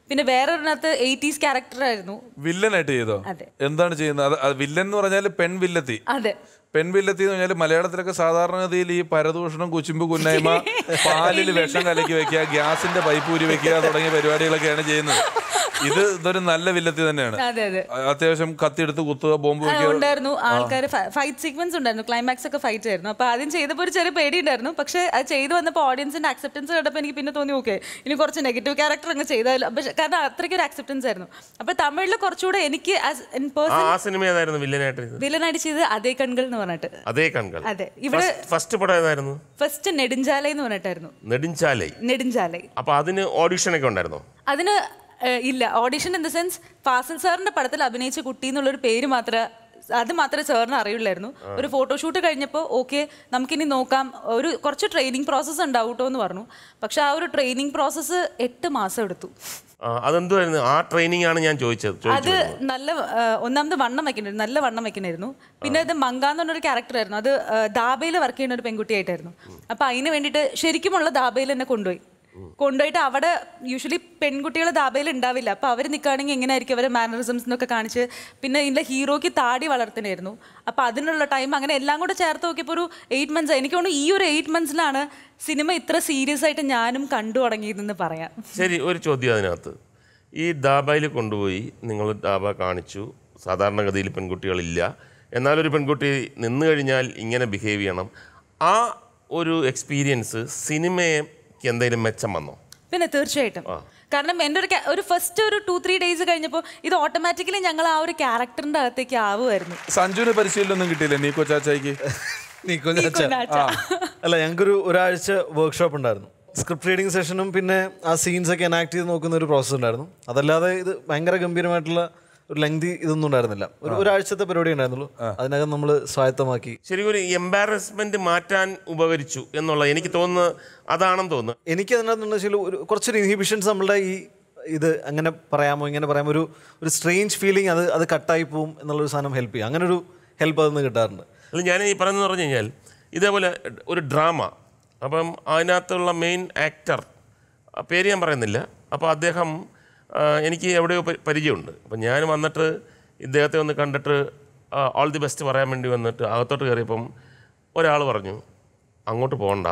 [SPEAKER 8] പിന്നെ വേറൊരെണ്ണത്ത് എയ്റ്റീസ് ക്യാരക്ടറായിരുന്നു
[SPEAKER 3] വില്ലനായിട്ട് ചെയ്തോ
[SPEAKER 8] അതെ.
[SPEAKER 3] എന്താണ് ചെയ്യുന്നത് അത് അത് വില്ലൻ എന്ന് പറഞ്ഞാൽ പെൺ വില്ലത്തി
[SPEAKER 8] അതെ
[SPEAKER 3] പെൺ വില്ലത്തി എന്ന് പറഞ്ഞാൽ മലയാളത്തിലൊക്കെ സാധാരണഗതിയിൽ ഈ പരദൂഷണം കുച്ചുമ്പ് കുന്നായ്മ പാലിൽ വിഷം കലക്കി വെക്കുക ഗ്യാസിന്റെ പൈപ്പ് ഊരി വെക്കുക തുടങ്ങിയ പരിപാടികളൊക്കെയാണ് ചെയ്യുന്നത് ഇത് ഇതൊരു നല്ല വില്ലത്തി തന്നെയാണ്
[SPEAKER 8] അതെ അതെ
[SPEAKER 3] അ- അത്യാവശ്യം കത്തിയെടുത്ത് കുത്തുക ബോംബ്
[SPEAKER 8] ആ,
[SPEAKER 3] വെക്കുക
[SPEAKER 8] ഉണ്ടായിരുന്നു ആൾക്കാർ ഫൈറ്റ് സീക്വൻസ് ഉണ്ടായിരുന്നു ക്ലൈമാക്സ് ഒക്കെ ഫൈറ്റ് ആയിരുന്നു അപ്പൊ ആദ്യം ചെയ്തപ്പോൾ ഒരു ചെറിയ പേടി ഉണ്ടായിരുന്നു പക്ഷെ അത് ചെയ്തു വന്നപ്പോൾ ഓഡിയൻസിന്റെ അക്സെപ്റ്റൻസ് കണ്ടപ്പോൾ എനിക്ക് പിന്നെ തോന്നി ഓക്കെ ഇനി കുറച്ച് നെഗറ്റീവ് ക്യാരക്ടർ അങ്ങ് ചെയ്താലും പക്ഷെ കാരണം അത്രയ്ക്ക് ഒരു അക്സെപ്റ്റൻസ് ആയിരുന്നു അപ്പൊ തമിഴിൽ കുറച്ചുകൂടെ എനിക്ക് ഇൻ
[SPEAKER 1] ആ
[SPEAKER 8] പേഴ്സൺ
[SPEAKER 1] ആ സിനിമ ഏതായിരുന്നു വില്ലനായിട്ട് ചെയ്തത്?
[SPEAKER 8] വില്ലനായിട്ട് ചെയ്തത് അതേ കൺകൾ എന്ന് പറഞ്ഞിട്ട്
[SPEAKER 1] അതേ കൺകൾ
[SPEAKER 8] അതെ ഇവിടെ
[SPEAKER 1] ഫസ്റ്റ് പടം ഏതായിരുന്നു
[SPEAKER 8] ഫസ്റ്റ് നെടുഞ്ചാലൈ എന്ന് പറഞ്ഞിട്ടായിരുന്നു
[SPEAKER 1] നെടുഞ്ചാലൈ
[SPEAKER 8] നെടുഞ്ചാലൈ
[SPEAKER 1] അപ്പൊ അതിന് ഓഡിഷനൊക്കെ ഉണ്ടായിരുന്നോ
[SPEAKER 8] അതിന് ഏഹ്, ഇല്ല audition in the sense Fazil സാറിന്റെ പടത്തിൽ അഭിനയിച്ച കുട്ടി എന്നുള്ളൊരു പേര് മാത്രമേ അത് മാത്രമേ സാറിന് അറിയുള്ളായിരുന്നു ഒരു ഫോട്ടോഷൂട്ട് കഴിഞ്ഞപ്പോൾ ഓക്കെ നമുക്കിനി നോക്കാം ഒരു കുറച്ച് ട്രെയിനിങ് പ്രോസസ്സ് ഉണ്ടാവും കേട്ടോ എന്ന് പറഞ്ഞു പക്ഷെ ആ ഒരു ട്രെയിനിങ് പ്രോസസ്സ് എട്ട് മാസം എടുത്തു
[SPEAKER 1] ആ, അതെന്തുവായിരുന്നു ആ ട്രെയിനിങ് ആണ് ഞാൻ ചോദിച്ചത്
[SPEAKER 8] അത്
[SPEAKER 1] ചോദിച്ചത്
[SPEAKER 8] നല്ല ഏഹ്, ഒന്നാമത് വണ്ണം വെക്കണായിരുന്നു നല്ല വണ്ണം വെക്കണായിരുന്നു പിന്നെ അത് മങ്ക എന്ന് പറഞ്ഞൊരു ക്യാരക്ടർ ആയിരുന്നു അത് ദാബയിൽ വർക്ക് ചെയ്യുന്ന ഒരു പെൺകുട്ടിയായിട്ടായിരുന്നു അപ്പൊ അതിന് വേണ്ടിയിട്ട് ശരിക്കുമുള്ള ദാബയിൽ എന്നെ കൊണ്ടുപോയി കൊണ്ടുപോയിട്ട് അവിടെ യൂഷ്വലി പെൺകുട്ടികൾ ദാബയിൽ ഉണ്ടാവില്ല അപ്പൊ അവർ നിൽക്കുകയാണെങ്കിൽ എങ്ങനെയായിരിക്കും അവരെ മാനറിസംസ് എന്നൊക്കെ കാണിച്ച് പിന്നെ ഇതിന്റെ ഹീറോയ്ക്ക് താടി വളർത്തണായിരുന്നു അപ്പൊ അതിനുള്ള ടൈം അങ്ങനെ എല്ലാം കൂടെ ചേർത്ത് നോക്കിയപ്പോൾ ഒരു എയ്റ്റ് മന്ത്സ് എനിക്ക് തോന്നുന്നു ഈ ഒരു എയ്റ്റ് മന്ത്സിലാണ് സിനിമ ഇത്ര സീരിയസ് ആയിട്ട് ഞാനും കണ്ടു തുടങ്ങിയതെന്ന് പറയാം
[SPEAKER 1] ശരി ഒരു ചോദ്യം അതിനകത്ത് ഈ ദാബയിൽ കൊണ്ടുപോയി നിങ്ങൾ ദാബ കാണിച്ചു സാധാരണഗതിയിൽ പെൺകുട്ടികളില്ല എന്നാലൊരു പെൺകുട്ടി നിന്ന് കഴിഞ്ഞാൽ ഇങ്ങനെ ബിഹേവ് ചെയ്യണം ആ ഒരു എക്സ്പീരിയൻസ് സിനിമയ്ക്ക് എന്തെങ്കിലും മെച്ചം വന്നോ
[SPEAKER 8] പിന്നെ തീർച്ചയായിട്ടും കാരണം എൻ്റെ ഒരു ca- ഒരു ഫസ്റ്റ് ഒരു ടു ത്രീ ഡേയ്സ് കഴിഞ്ഞപ്പോൾ ഇത് ഓട്ടോമാറ്റിക്കലി ഞങ്ങൾ ആ ഒരു ക്യാരക്ടറിന്റെ അകത്തേക്ക് ആവുമായിരുന്നു
[SPEAKER 3] സഞ്ജുവിന് പരിശീലനം ഒന്നും കിട്ടിയില്ല നീക്കോ ചാച്ചായിക്ക്
[SPEAKER 7] നീക്കോ
[SPEAKER 8] നീക്കോ
[SPEAKER 7] ചാച്ച.
[SPEAKER 8] ചാച്ച.
[SPEAKER 7] അല്ല ഞങ്ങൾക്കൊരു ഒരാഴ്ച വർക്ക്ഷോപ്പ് ഉണ്ടായിരുന്നു സ്ക്രിപ്റ്റ് റീഡിംഗ് സെഷനും പിന്നെ ആ സീൻസ് ഒക്കെ എനാക്ട് ചെയ്ത് നോക്കുന്ന ഒരു പ്രോസസ്സ് ഉണ്ടായിരുന്നു അതല്ലാതെ ഇത് ഭയങ്കര ഗംഭീരമായിട്ടുള്ള ഒരു ലെങ്തി ഇതൊന്നും ഉണ്ടായിരുന്നില്ല ഒരു ഒരാഴ്ചത്തെ പരിപാടി ഉണ്ടായിരുന്നുള്ളൂ അതിനകം നമ്മൾ സ്വായത്തമാക്കി
[SPEAKER 1] ശരിക്കും ഒരു എംബാരസ്മെന്റ് മാറ്റാൻ ഉപകരിച്ചു എന്നുള്ള എനിക്ക് തോന്നുന്നത് അതാണെന്ന് തോന്നുന്നു
[SPEAKER 7] എനിക്ക് അതിനകത്ത് വെച്ചാൽ ഒരു കുറച്ചൊരു ഇൻഹിബിഷൻസ് നമ്മളുടെ ഈ ഇത് അങ്ങനെ പറയാമോ ഇങ്ങനെ പറയാമോ ഒരു ഒരു സ്ട്രേഞ്ച് ഫീലിംഗ് അത് അത് കട്ടായി പോവും എന്നുള്ളൊരു സാധനം ഹെൽപ്പ് ചെയ്യും അങ്ങനെ ഒരു ഹെൽപ്പ് അതിൽ നിന്ന് കിട്ടാറുണ്ട്
[SPEAKER 1] അല്ല ഞാൻ ഈ പറയുന്നത് പറഞ്ഞു കഴിഞ്ഞാൽ ഇതേപോലെ ഒരു ഡ്രാമ അപ്പം അതിനകത്തുള്ള മെയിൻ ആക്ടർ പേര് ഞാൻ പറയുന്നില്ല അപ്പോൾ അദ്ദേഹം ആ, എനിക്ക് എവിടെയോ പരി- പരിചയമുണ്ട് അപ്പം ഞാൻ വന്നിട്ട് ഇദ്ദേഹത്തെ ഒന്ന് കണ്ടിട്ട് ഓൾ ദി ബെസ്റ്റ് പറയാൻ വേണ്ടി വന്നിട്ട് അകത്തോട്ട് കയറിയപ്പം ഒരാൾ പറഞ്ഞു അങ്ങോട്ട് പോകണ്ട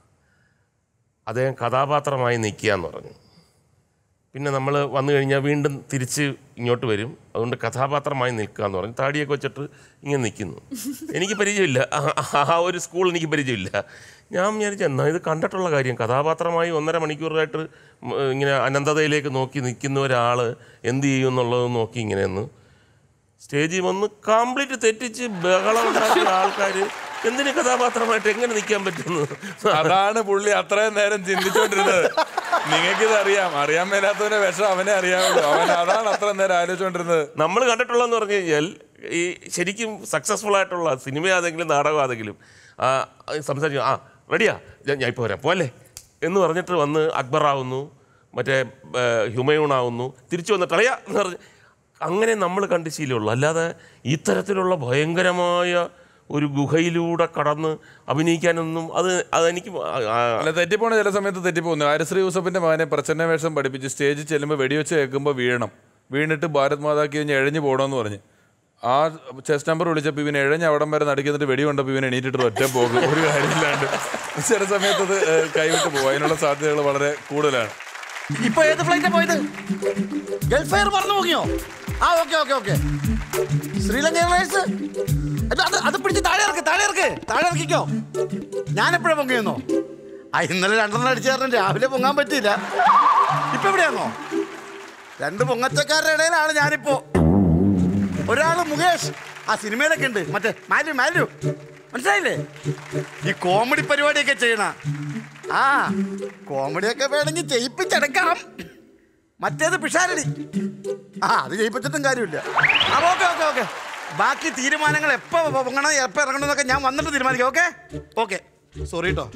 [SPEAKER 1] അദ്ദേഹം കഥാപാത്രമായി നിൽക്കുക എന്ന് പറഞ്ഞു പിന്നെ നമ്മൾ വന്നു കഴിഞ്ഞാൽ വീണ്ടും തിരിച്ച് ഇങ്ങോട്ട് വരും അതുകൊണ്ട് കഥാപാത്രമായി നിൽക്കുക എന്ന് പറഞ്ഞു താടിയൊക്കെ വെച്ചിട്ട് ഇങ്ങനെ നിൽക്കുന്നു എനിക്ക് പരിചയമില്ല ആ- ആ ഒരു സ്കൂൾ എനിക്ക് പരിചയമില്ല ഞാൻ വിചാരിച്ചു എന്നാ ഇത് കണ്ടിട്ടുള്ള കാര്യം കഥാപാത്രമായി ഒന്നര മണിക്കൂറായിട്ട് ഉം, ഇങ്ങനെ അനന്തതയിലേക്ക് നോക്കി നിൽക്കുന്ന ഒരാൾ എന്ത് ചെയ്യും എന്നുള്ളത് നോക്കി ഇങ്ങനെയൊന്ന് സ്റ്റേജിൽ വന്ന് കംപ്ലീറ്റ് തെറ്റിച്ച് ബഹളം ഉണ്ടാക്കിയ ആൾക്കാർ എന്തിന് കഥാപാത്രമായിട്ട് എങ്ങനെ നിൽക്കാൻ പറ്റുന്നു
[SPEAKER 3] അതാണ് പുള്ളി അത്രയും നേരം ചിന്തിച്ചോണ്ടിരുന്നത് നിങ്ങൾക്കിത് അറിയാം അറിയാൻ മേലാത്തവന്റെ വിഷം അവനെ അറിയാമല്ലോ അവൻ അതാണ് അത്ര നേരം ആലോചിച്ചോണ്ടിരുന്നത്
[SPEAKER 1] നമ്മൾ കണ്ടിട്ടുള്ളതെന്ന് പറഞ്ഞു കഴിഞ്ഞാൽ ഈ ശരിക്കും സക്സസ്ഫുൾ ആയിട്ടുള്ള സിനിമയാണെങ്കിലും നാടകമാണെങ്കിലും ആ, സംസാരിച്ചു ആ റെഡിയാ ഞാൻ ഞാൻ ഇപ്പോൾ വരാം പോലെ എന്ന് പറഞ്ഞിട്ട് വന്ന് അക്ബറാവുന്നു മറ്റേ ആ, ഹുമയൂണാവുന്നു തിരിച്ചു വന്നിട്ട് അറിയാ എന്ന് പറഞ്ഞ് അങ്ങനെ നമ്മൾ കണ്ട് ശീലമുള്ളൂ അല്ലാതെ ഇത്തരത്തിലുള്ള ഭയങ്കരമായ ഒരു ഗുഹയിലൂടെ കടന്ന് അഭിനയിക്കാനൊന്നും അത് അതെനിക്ക് ആ- ആ-
[SPEAKER 3] അല്ല തെറ്റിപ്പോണ ചില സമയത്ത് തെറ്റിപ്പോകുന്നു ആരശ്രീ യൂസഫിന്റെ മകനെ പ്രച്ഛന്ന വേഷം പഠിപ്പിച്ച് സ്റ്റേജിൽ ചെല്ലുമ്പോൾ വെടിവെച്ച് കേൾക്കുമ്പോൾ വീഴണം വീണിട്ട് ഭാരത് മാതാക്ക് കഴിഞ്ഞ് എഴഞ്ഞു പോകണമെന്ന് പറഞ്ഞ് ആ ചെസ് നമ്പർ വിളിച്ചപ്പോൾ ഇവൻ എഴഞ്ഞ് അവിടം വരെ നടക്കുന്നിട്ട് വെടി കൊണ്ടപ്പോൾ ഇവൻ എണീറ്റിട്ട് ഒറ്റ പോകും ഒരു കാര്യമില്ലാണ്ട് ചില സമയത്ത് അത് ഏഹ്, കൈവിട്ട് പോകും അതിനുള്ള സാധ്യതകൾ വളരെ കൂടുതലാണ്
[SPEAKER 6] ഇപ്പൊ ഏത് ഫ്ലൈറ്റാ പോയത് ഗൾഫ് എയർ പറഞ്ഞു നോക്കിയോ ആ okay okay okay Sri Lanka airlines അത് അത് അത് പിടിച്ച് താഴെ ഇറക്ക് താഴെ ഇറക്ക് താഴെ ഇറക്കിക്കോ ഞാൻ എപ്പോഴാ പൊങ്ങിയെന്നോ ആ ഇന്നലെ രണ്ടെണ്ണം അടിച്ചു കാരണം രാവിലെ പൊങ്ങാൻ പറ്റിയില്ല ഇപ്പൊ എവിടെയാന്നോ രണ്ട് പൊങ്ങച്ചക്കാരുടെ ഇടയിലാണ് ഞാനിപ്പോ ഒരാള് മുകേഷ് ആ സിനിമയിലൊക്കെ ഉണ്ട് മറ്റേ മാലു മാലു മനസ്സിലായില്ലേ ഈ കോമഡി പരിപാടിയൊക്കെ ചെയ്യണ ആ കോമഡിയൊക്കെ വേണമെങ്കിൽ ചെയ്യിപ്പിച്ചെടുക്കാം മറ്റേത് പിഷാരടി ആ അത് ചെയ്യിപ്പിച്ചിട്ടും കാര്യമില്ല ആ ഓക്കെ ഓക്കെ ഓക്കെ ബാക്കി തീരുമാനങ്ങൾ എപ്പോൾ പൊങ്ങണം എപ്പോൾ ഇറങ്ങണം എന്നൊക്കെ ഞാൻ വന്നിട്ട് തീരുമാനിക്കാം ഓക്കെ ഓക്കെ സോറി കേട്ടോ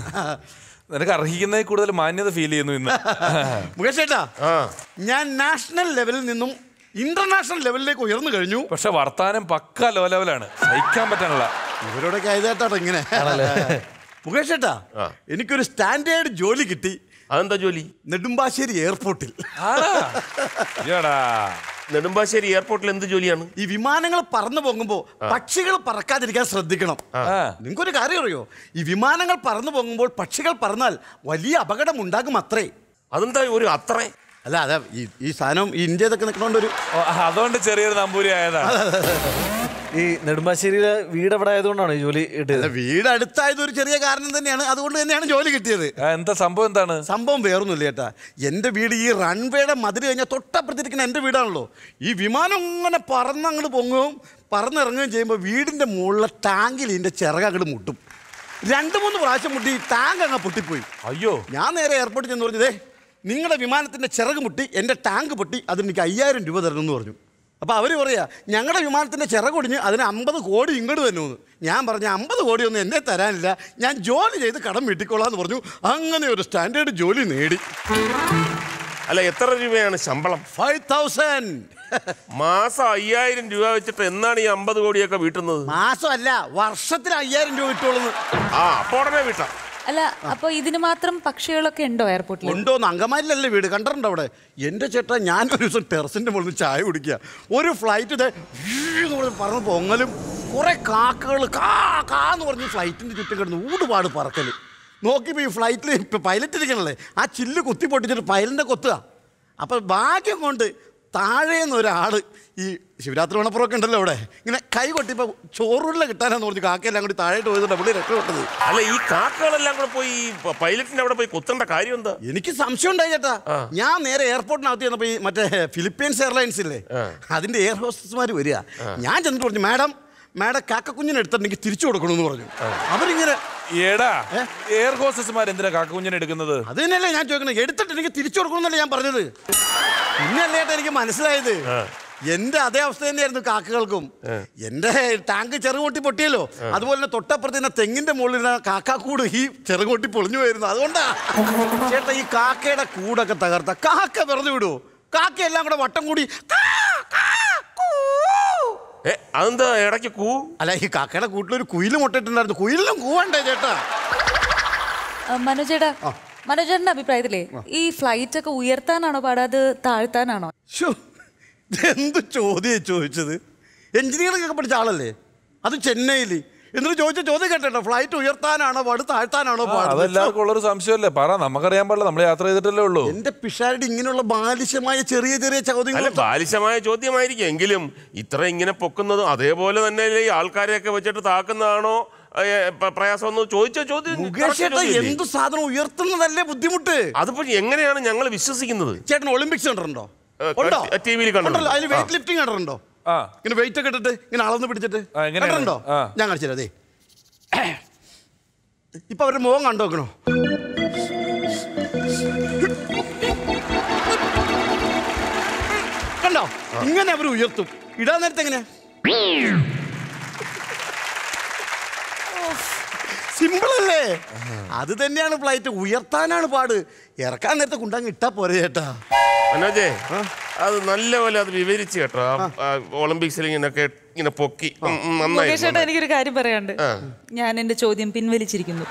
[SPEAKER 3] നിനക്ക് അർഹിക്കുന്നതിൽ കൂടുതൽ മാന്യത ഫീൽ ചെയ്യുന്നു ഇന്ന്
[SPEAKER 6] മുകേഷ് ചേട്ടാ
[SPEAKER 1] ആ
[SPEAKER 6] ഞാൻ നാഷണൽ ലെവലിൽ നിന്നും ഇന്റർനാഷണൽ ലെവലിലേക്ക് ഉയർന്നു കഴിഞ്ഞു
[SPEAKER 3] പക്ഷെ വർത്താനം പക്ക ലോ ലെവലാണ് സഹിക്കാൻ പറ്റാനുള്ള
[SPEAKER 6] ഇവരോടൊക്കെ ആയതായിട്ടോ ഇങ്ങനെ മുകേഷ് ചേട്ടാ
[SPEAKER 1] ആ.
[SPEAKER 6] എനിക്കൊരു സ്റ്റാൻഡേർഡ് ജോലി കിട്ടി
[SPEAKER 1] അതെന്താ ജോലി
[SPEAKER 6] നെടുമ്പാശ്ശേരി എയർപോർട്ടിൽ
[SPEAKER 3] ആണാ ഈടാ.
[SPEAKER 1] നെടുമ്പാശ്ശേരി എയർപോർട്ടിൽ എന്ത് ജോലിയാണ്
[SPEAKER 6] ഈ വിമാനങ്ങൾ പറന്നു പോകുമ്പോ പക്ഷികൾ പറക്കാതിരിക്കാൻ ശ്രദ്ധിക്കണം
[SPEAKER 3] ആ.
[SPEAKER 6] നിങ്ങൾക്കൊരു കാര്യം അറിയോ ഈ വിമാനങ്ങൾ പറന്നു പോകുമ്പോൾ പക്ഷികൾ പറന്നാൽ വലിയ അപകടം ഉണ്ടാകും അത്രേ
[SPEAKER 1] അതെന്താ ഒരു അത്രേ
[SPEAKER 6] അല്ല അതെ ഈ ഈ സാധനം ഈ ഇന്ത്യയിലൊക്കെ നിൽക്കണോണ്ട് ഒരു
[SPEAKER 3] ഓ, അതുകൊണ്ട് ചെറിയൊരു നമ്പൂരി ആയതാണ്
[SPEAKER 7] ഈ നെടുമ്പാശ്ശേരിയിലെ വീട് എവിടെ ആയതുകൊണ്ടാണ് ഈ ജോലി കിട്ടിയത്
[SPEAKER 6] അല്ല, വീട് അടുത്തായത് ഒരു ചെറിയ കാരണം തന്നെയാണ് അതുകൊണ്ട് തന്നെയാണ് ജോലി കിട്ടിയത്
[SPEAKER 3] ആ, എന്താ സംഭവം എന്താണ്
[SPEAKER 6] സംഭവം വേറൊന്നുമില്ല ചേട്ടാ എൻ്റെ വീട് ഈ റൺവേയുടെ മതിൽ കഴിഞ്ഞാൽ തൊട്ടപ്പുറത്തിരിക്കുന്ന എൻ്റെ വീടാണല്ലോ ഈ വിമാനം ഇങ്ങനെ പറന്നങ്ങോട്ട് പൊങ്ങുകയും പറന്നിറങ്ങുകയും ചെയ്യുമ്പോൾ വീടിൻ്റെ മുകളിലെ ടാങ്കിൽ ഇതിൻ്റെ ചിറക് അങ്ങോട്ട് മുട്ടും രണ്ട് മൂന്ന് പ്രാവശ്യം മുട്ടി ഈ ടാങ്ക് അങ്ങ് പൊട്ടിപ്പോയി
[SPEAKER 3] അയ്യോ
[SPEAKER 6] ഞാൻ നേരെ എയർപോർട്ടിൽ ചെന്ന് പറഞ്ഞതേ നിങ്ങളുടെ വിമാനത്തിൻ്റെ ചിറക് മുട്ടി എൻ്റെ ടാങ്ക് പൊട്ടി അതിന് എനിക്ക് അയ്യായിരം രൂപ തരണമെന്ന് പറഞ്ഞു അപ്പോൾ അവർ പറയാ ഞങ്ങളുടെ വിമാനത്തിൻ്റെ ചിറകൊടിഞ്ഞ് അതിന് അമ്പത് കോടി ഇങ്ങോട്ട് തരുമെന്ന് ഞാൻ പറഞ്ഞു അമ്പത് കോടിയൊന്നും എന്നെ തരാനില്ല ഞാൻ ജോലി ചെയ്ത് കടം വീട്ടിക്കൊള്ളാന്ന് പറഞ്ഞു അങ്ങനെ ഒരു സ്റ്റാൻഡേർഡ് ജോലി നേടി
[SPEAKER 1] അല്ല എത്ര രൂപയാണ് ശമ്പളം
[SPEAKER 6] ഫൈവ് തൗസൻഡ്
[SPEAKER 1] മാസം അയ്യായിരം രൂപ വെച്ചിട്ട് എന്നാണ് ഈ അമ്പത് കോടിയൊക്കെ വീട്ടുന്നത്
[SPEAKER 6] മാസമല്ല വർഷത്തിൽ അയ്യായിരം രൂപ കിട്ടുള്ളൂ
[SPEAKER 1] ആ അപ്പൊ ഉടനെ വീട്ടാം
[SPEAKER 8] അല്ല അപ്പൊ ഇതിന് മാത്രം പക്ഷികളൊക്കെ ഉണ്ടോ എയർപോർട്ടിൽ
[SPEAKER 6] ഉണ്ടോന്ന് അങ്കമാലിലല്ലേ വീട് കണ്ടിട്ടുണ്ടോ അവിടെ എൻ്റെ ചേട്ടാ ഞാൻ ഒരു ദിവസം ടെറസിൻ്റെ മുകളിൽ ചായ കുടിക്കുക ഒരു ഫ്ലൈറ്റ് ഇതേ എന്ന് പറഞ്ഞ് പറന്ന് പൊങ്ങലും കുറേ കാക്കകൾ കാ കാ എന്ന് പറഞ്ഞ് ഫ്ലൈറ്റിൻ്റെ ചുറ്റും കിടന്ന് ഊടുപാട് പറക്കൽ നോക്കിയപ്പോൾ ഈ ഫ്ലൈറ്റിൽ ഇപ്പം പൈലറ്റ് ഇരിക്കണല്ലേ ആ ചില്ല് കുത്തി പൊട്ടിച്ചിട്ട് പൈലറ്റിനെ കൊത്തുക അപ്പോൾ ഭാഗ്യം കൊണ്ട് താഴേന്ന് ഒരാൾ ഈ ശിവരാത്രി മണപ്പുറമൊക്കെ ഉണ്ടല്ലോ അവിടെ ഇങ്ങനെ കൈ കൊട്ടിപ്പോൾ ചോറുള്ള കിട്ടാനാന്ന് പറഞ്ഞ് കാക്കയെല്ലാം കൂടി താഴേട്ട് പോയതുകൊണ്ട് പുള്ളി രക്ഷപ്പെട്ടത്
[SPEAKER 1] അല്ല ഈ കാക്കകളെല്ലാം കൂടെ പോയി ഈ പ- പൈലറ്റിന്റെ അവിടെ പോയി കൊത്തേണ്ട കാര്യം എന്താ
[SPEAKER 6] എനിക്ക് സംശയം ഉണ്ടായി ചേട്ടാ ഞാൻ നേരെ എയർപോർട്ടിനകത്ത് ചെന്നപ്പോ ഈ മറ്റേ ഫിലിപ്പീൻസ് എയർലൈൻസ് ഇല്ലേ അതിന്റെ എയർ ഹോസ്റ്റസ്മാർ വരിക ഞാൻ ചെന്നിട്ട് പറഞ്ഞു മാഡം മാഡം കാക്കക്കുഞ്ഞിനെ എടുത്തിട്ട് എനിക്ക് തിരിച്ചു കൊടുക്കണമെന്ന് പറഞ്ഞു അവരിങ്ങനെ
[SPEAKER 3] ഏടാ എയർ ഹോസ്റ്റസ്മാർ എന്തിനാ കാക്കുഞ്ഞിനെ എടുക്കുന്നത്
[SPEAKER 6] അത് തന്നെയല്ലേ ഞാൻ ചോദിക്കുന്നത് എടുത്തിട്ട് എനിക്ക് തിരിച്ചു കൊടുക്കണമെന്നല്ലേ ഞാൻ പറഞ്ഞത് പിന്നല്ലേ ഏട്ടാ എനിക്ക് മനസ്സിലായത് എന്റെ അതേ അവസ്ഥ തന്നെയായിരുന്നു കാക്കകൾക്കും എന്റെ ടാങ്ക് ചെറുകൊട്ടി പൊട്ടിയല്ലോ അതുപോലെ തന്നെ തൊട്ടപ്പുറത്ത് തന്നെ തെങ്ങിന്റെ മുകളിൽ കാക്കാക്കൂട് ഈ ചെറുകൊട്ടി പൊളിഞ്ഞു പോയിരുന്നു അതുകൊണ്ടാ ചേട്ടാ ഈ കാക്കയുടെ കൂടൊക്കെ തകർത്ത കാക്ക വെറുതെ വിടുവോ കാക്ക എല്ലാം കൂടെ വട്ടം കൂടി കാ, കാ, കൂ.
[SPEAKER 1] ഏ അതെന്താ ഇടയ്ക്ക് കൂ
[SPEAKER 6] അല്ല ഈ കാക്കയുടെ കൂട്ടിലൊരു കുയില് മുട്ടിട്ടുണ്ടായിരുന്നു കുയിലിനും കൂവണ്ടേ ചേട്ടാ
[SPEAKER 8] മനോജേട്ടാ മനോജേട്ടന്റെ അഭിപ്രായത്തിലേ ഈ ഫ്ലൈറ്റ് ഒക്കെ ഉയർത്താനാണോ പാടാത് താഴ്ത്താനാണോ
[SPEAKER 6] ശ്ശോ, ഇതെന്ത് ചോദ്യം ചോദിച്ചത് എഞ്ചിനീയറിംഗ് ഒക്കെ പഠിച്ച ആളല്ലേ അത് ചെന്നൈയിൽ എന്നിട്ട് ചോദിച്ച ചോദ്യം കേട്ടോ ഫ്ലൈറ്റ് ഉയർത്താനാണോ പാട് താഴ്ത്താനാണോ പാട്
[SPEAKER 3] അതെല്ലാവർക്കും ഉള്ളൊരു സംശയമല്ലേ പറ നമുക്കറിയാൻ പാടില്ല നമ്മൾ യാത്ര ചെയ്തിട്ടല്ലേ ഉള്ളൂ
[SPEAKER 6] എന്റെ പിഷാരുടെ ഇങ്ങനെയുള്ള ബാലിശമായ ചെറിയ ചെറിയ
[SPEAKER 1] അല്ല
[SPEAKER 6] ചോദ്യങ്ങൾ
[SPEAKER 1] ബാലിശമായ ചോദ്യമായിരിക്കും എങ്കിലും ഇത്ര ഇങ്ങനെ പൊക്കുന്നതും അതേപോലെ തന്നെ ഈ ആൾക്കാരെയൊക്കെ വെച്ചിട്ട് താക്കുന്നതാണോ ഏ, പ- പ്രയാസം എന്ന് ചോദിച്ച ചോദ്യം
[SPEAKER 6] മുകേഷ്
[SPEAKER 1] correct
[SPEAKER 6] ചേട്ടാ
[SPEAKER 1] ചോദ്യമല്ലേ?
[SPEAKER 6] എന്ത് സാധനം ഉയർത്തുന്നതല്ലേ ബുദ്ധിമുട്ട്
[SPEAKER 1] അതിപ്പോ എങ്ങനെയാണ് ഞങ്ങൾ വിശ്വസിക്കുന്നത്
[SPEAKER 6] ചേട്ടൻ ഒളിമ്പിക്സ് കണ്ടിട്ടുണ്ടോ
[SPEAKER 1] ഏ,
[SPEAKER 6] ഉണ്ടോ
[SPEAKER 1] TV യിൽ കണ്ടിട്ടുണ്ട്.
[SPEAKER 6] ഉണ്ടല്ലോ, അതിന് വെയിറ്റ് ലിഫ്റ്റിംഗ് കണ്ടിട്ടുണ്ടോ
[SPEAKER 3] ആ
[SPEAKER 6] ഇങ്ങനെ വെയിറ്റ് ഒക്കെ ഇട്ടിട്ട് ഇങ്ങനെ അളന്ന് പിടിച്ചിട്ട്
[SPEAKER 3] ആ, എങ്ങനെയാണ്?
[SPEAKER 6] കണ്ടിട്ടുണ്ടോ
[SPEAKER 3] ആ.
[SPEAKER 6] ഞാൻ കാണിച്ചു അതെ ഇപ്പൊ അവരുടെ മുഖം കണ്ടു നോക്കണോ കണ്ടോ ഇങ്ങനെ അവർ ഉയർത്തും ഇടാൻ നേരത്തെ എങ്ങനെ സിമ്പിൾ അല്ലേ അത് തന്നെയാണ് ഫ്ലൈറ്റ് ഉയർത്താനാണ് പാട് ഇറക്കാൻ നേരത്തെ കുണ്ടാങ്ങ് ഇട്ടാ പോരെ ചേട്ടാ
[SPEAKER 1] മനോജേ അത് നല്ലപോലെ അത് വിവരിച്ച് കേട്ടോ ആ, ആ, ഒളിമ്പിക്സിൽ ഇങ്ങനെയൊക്കെ ഇങ്ങനെ പൊക്കി ഉം, ഉം, നന്നായി
[SPEAKER 8] മുകേഷ് ചേട്ടാ എനിക്കൊരു കാര്യം പറയാനുണ്ട് ഞാൻ എന്റെ ചോദ്യം പിൻവലിച്ചിരിക്കുന്നു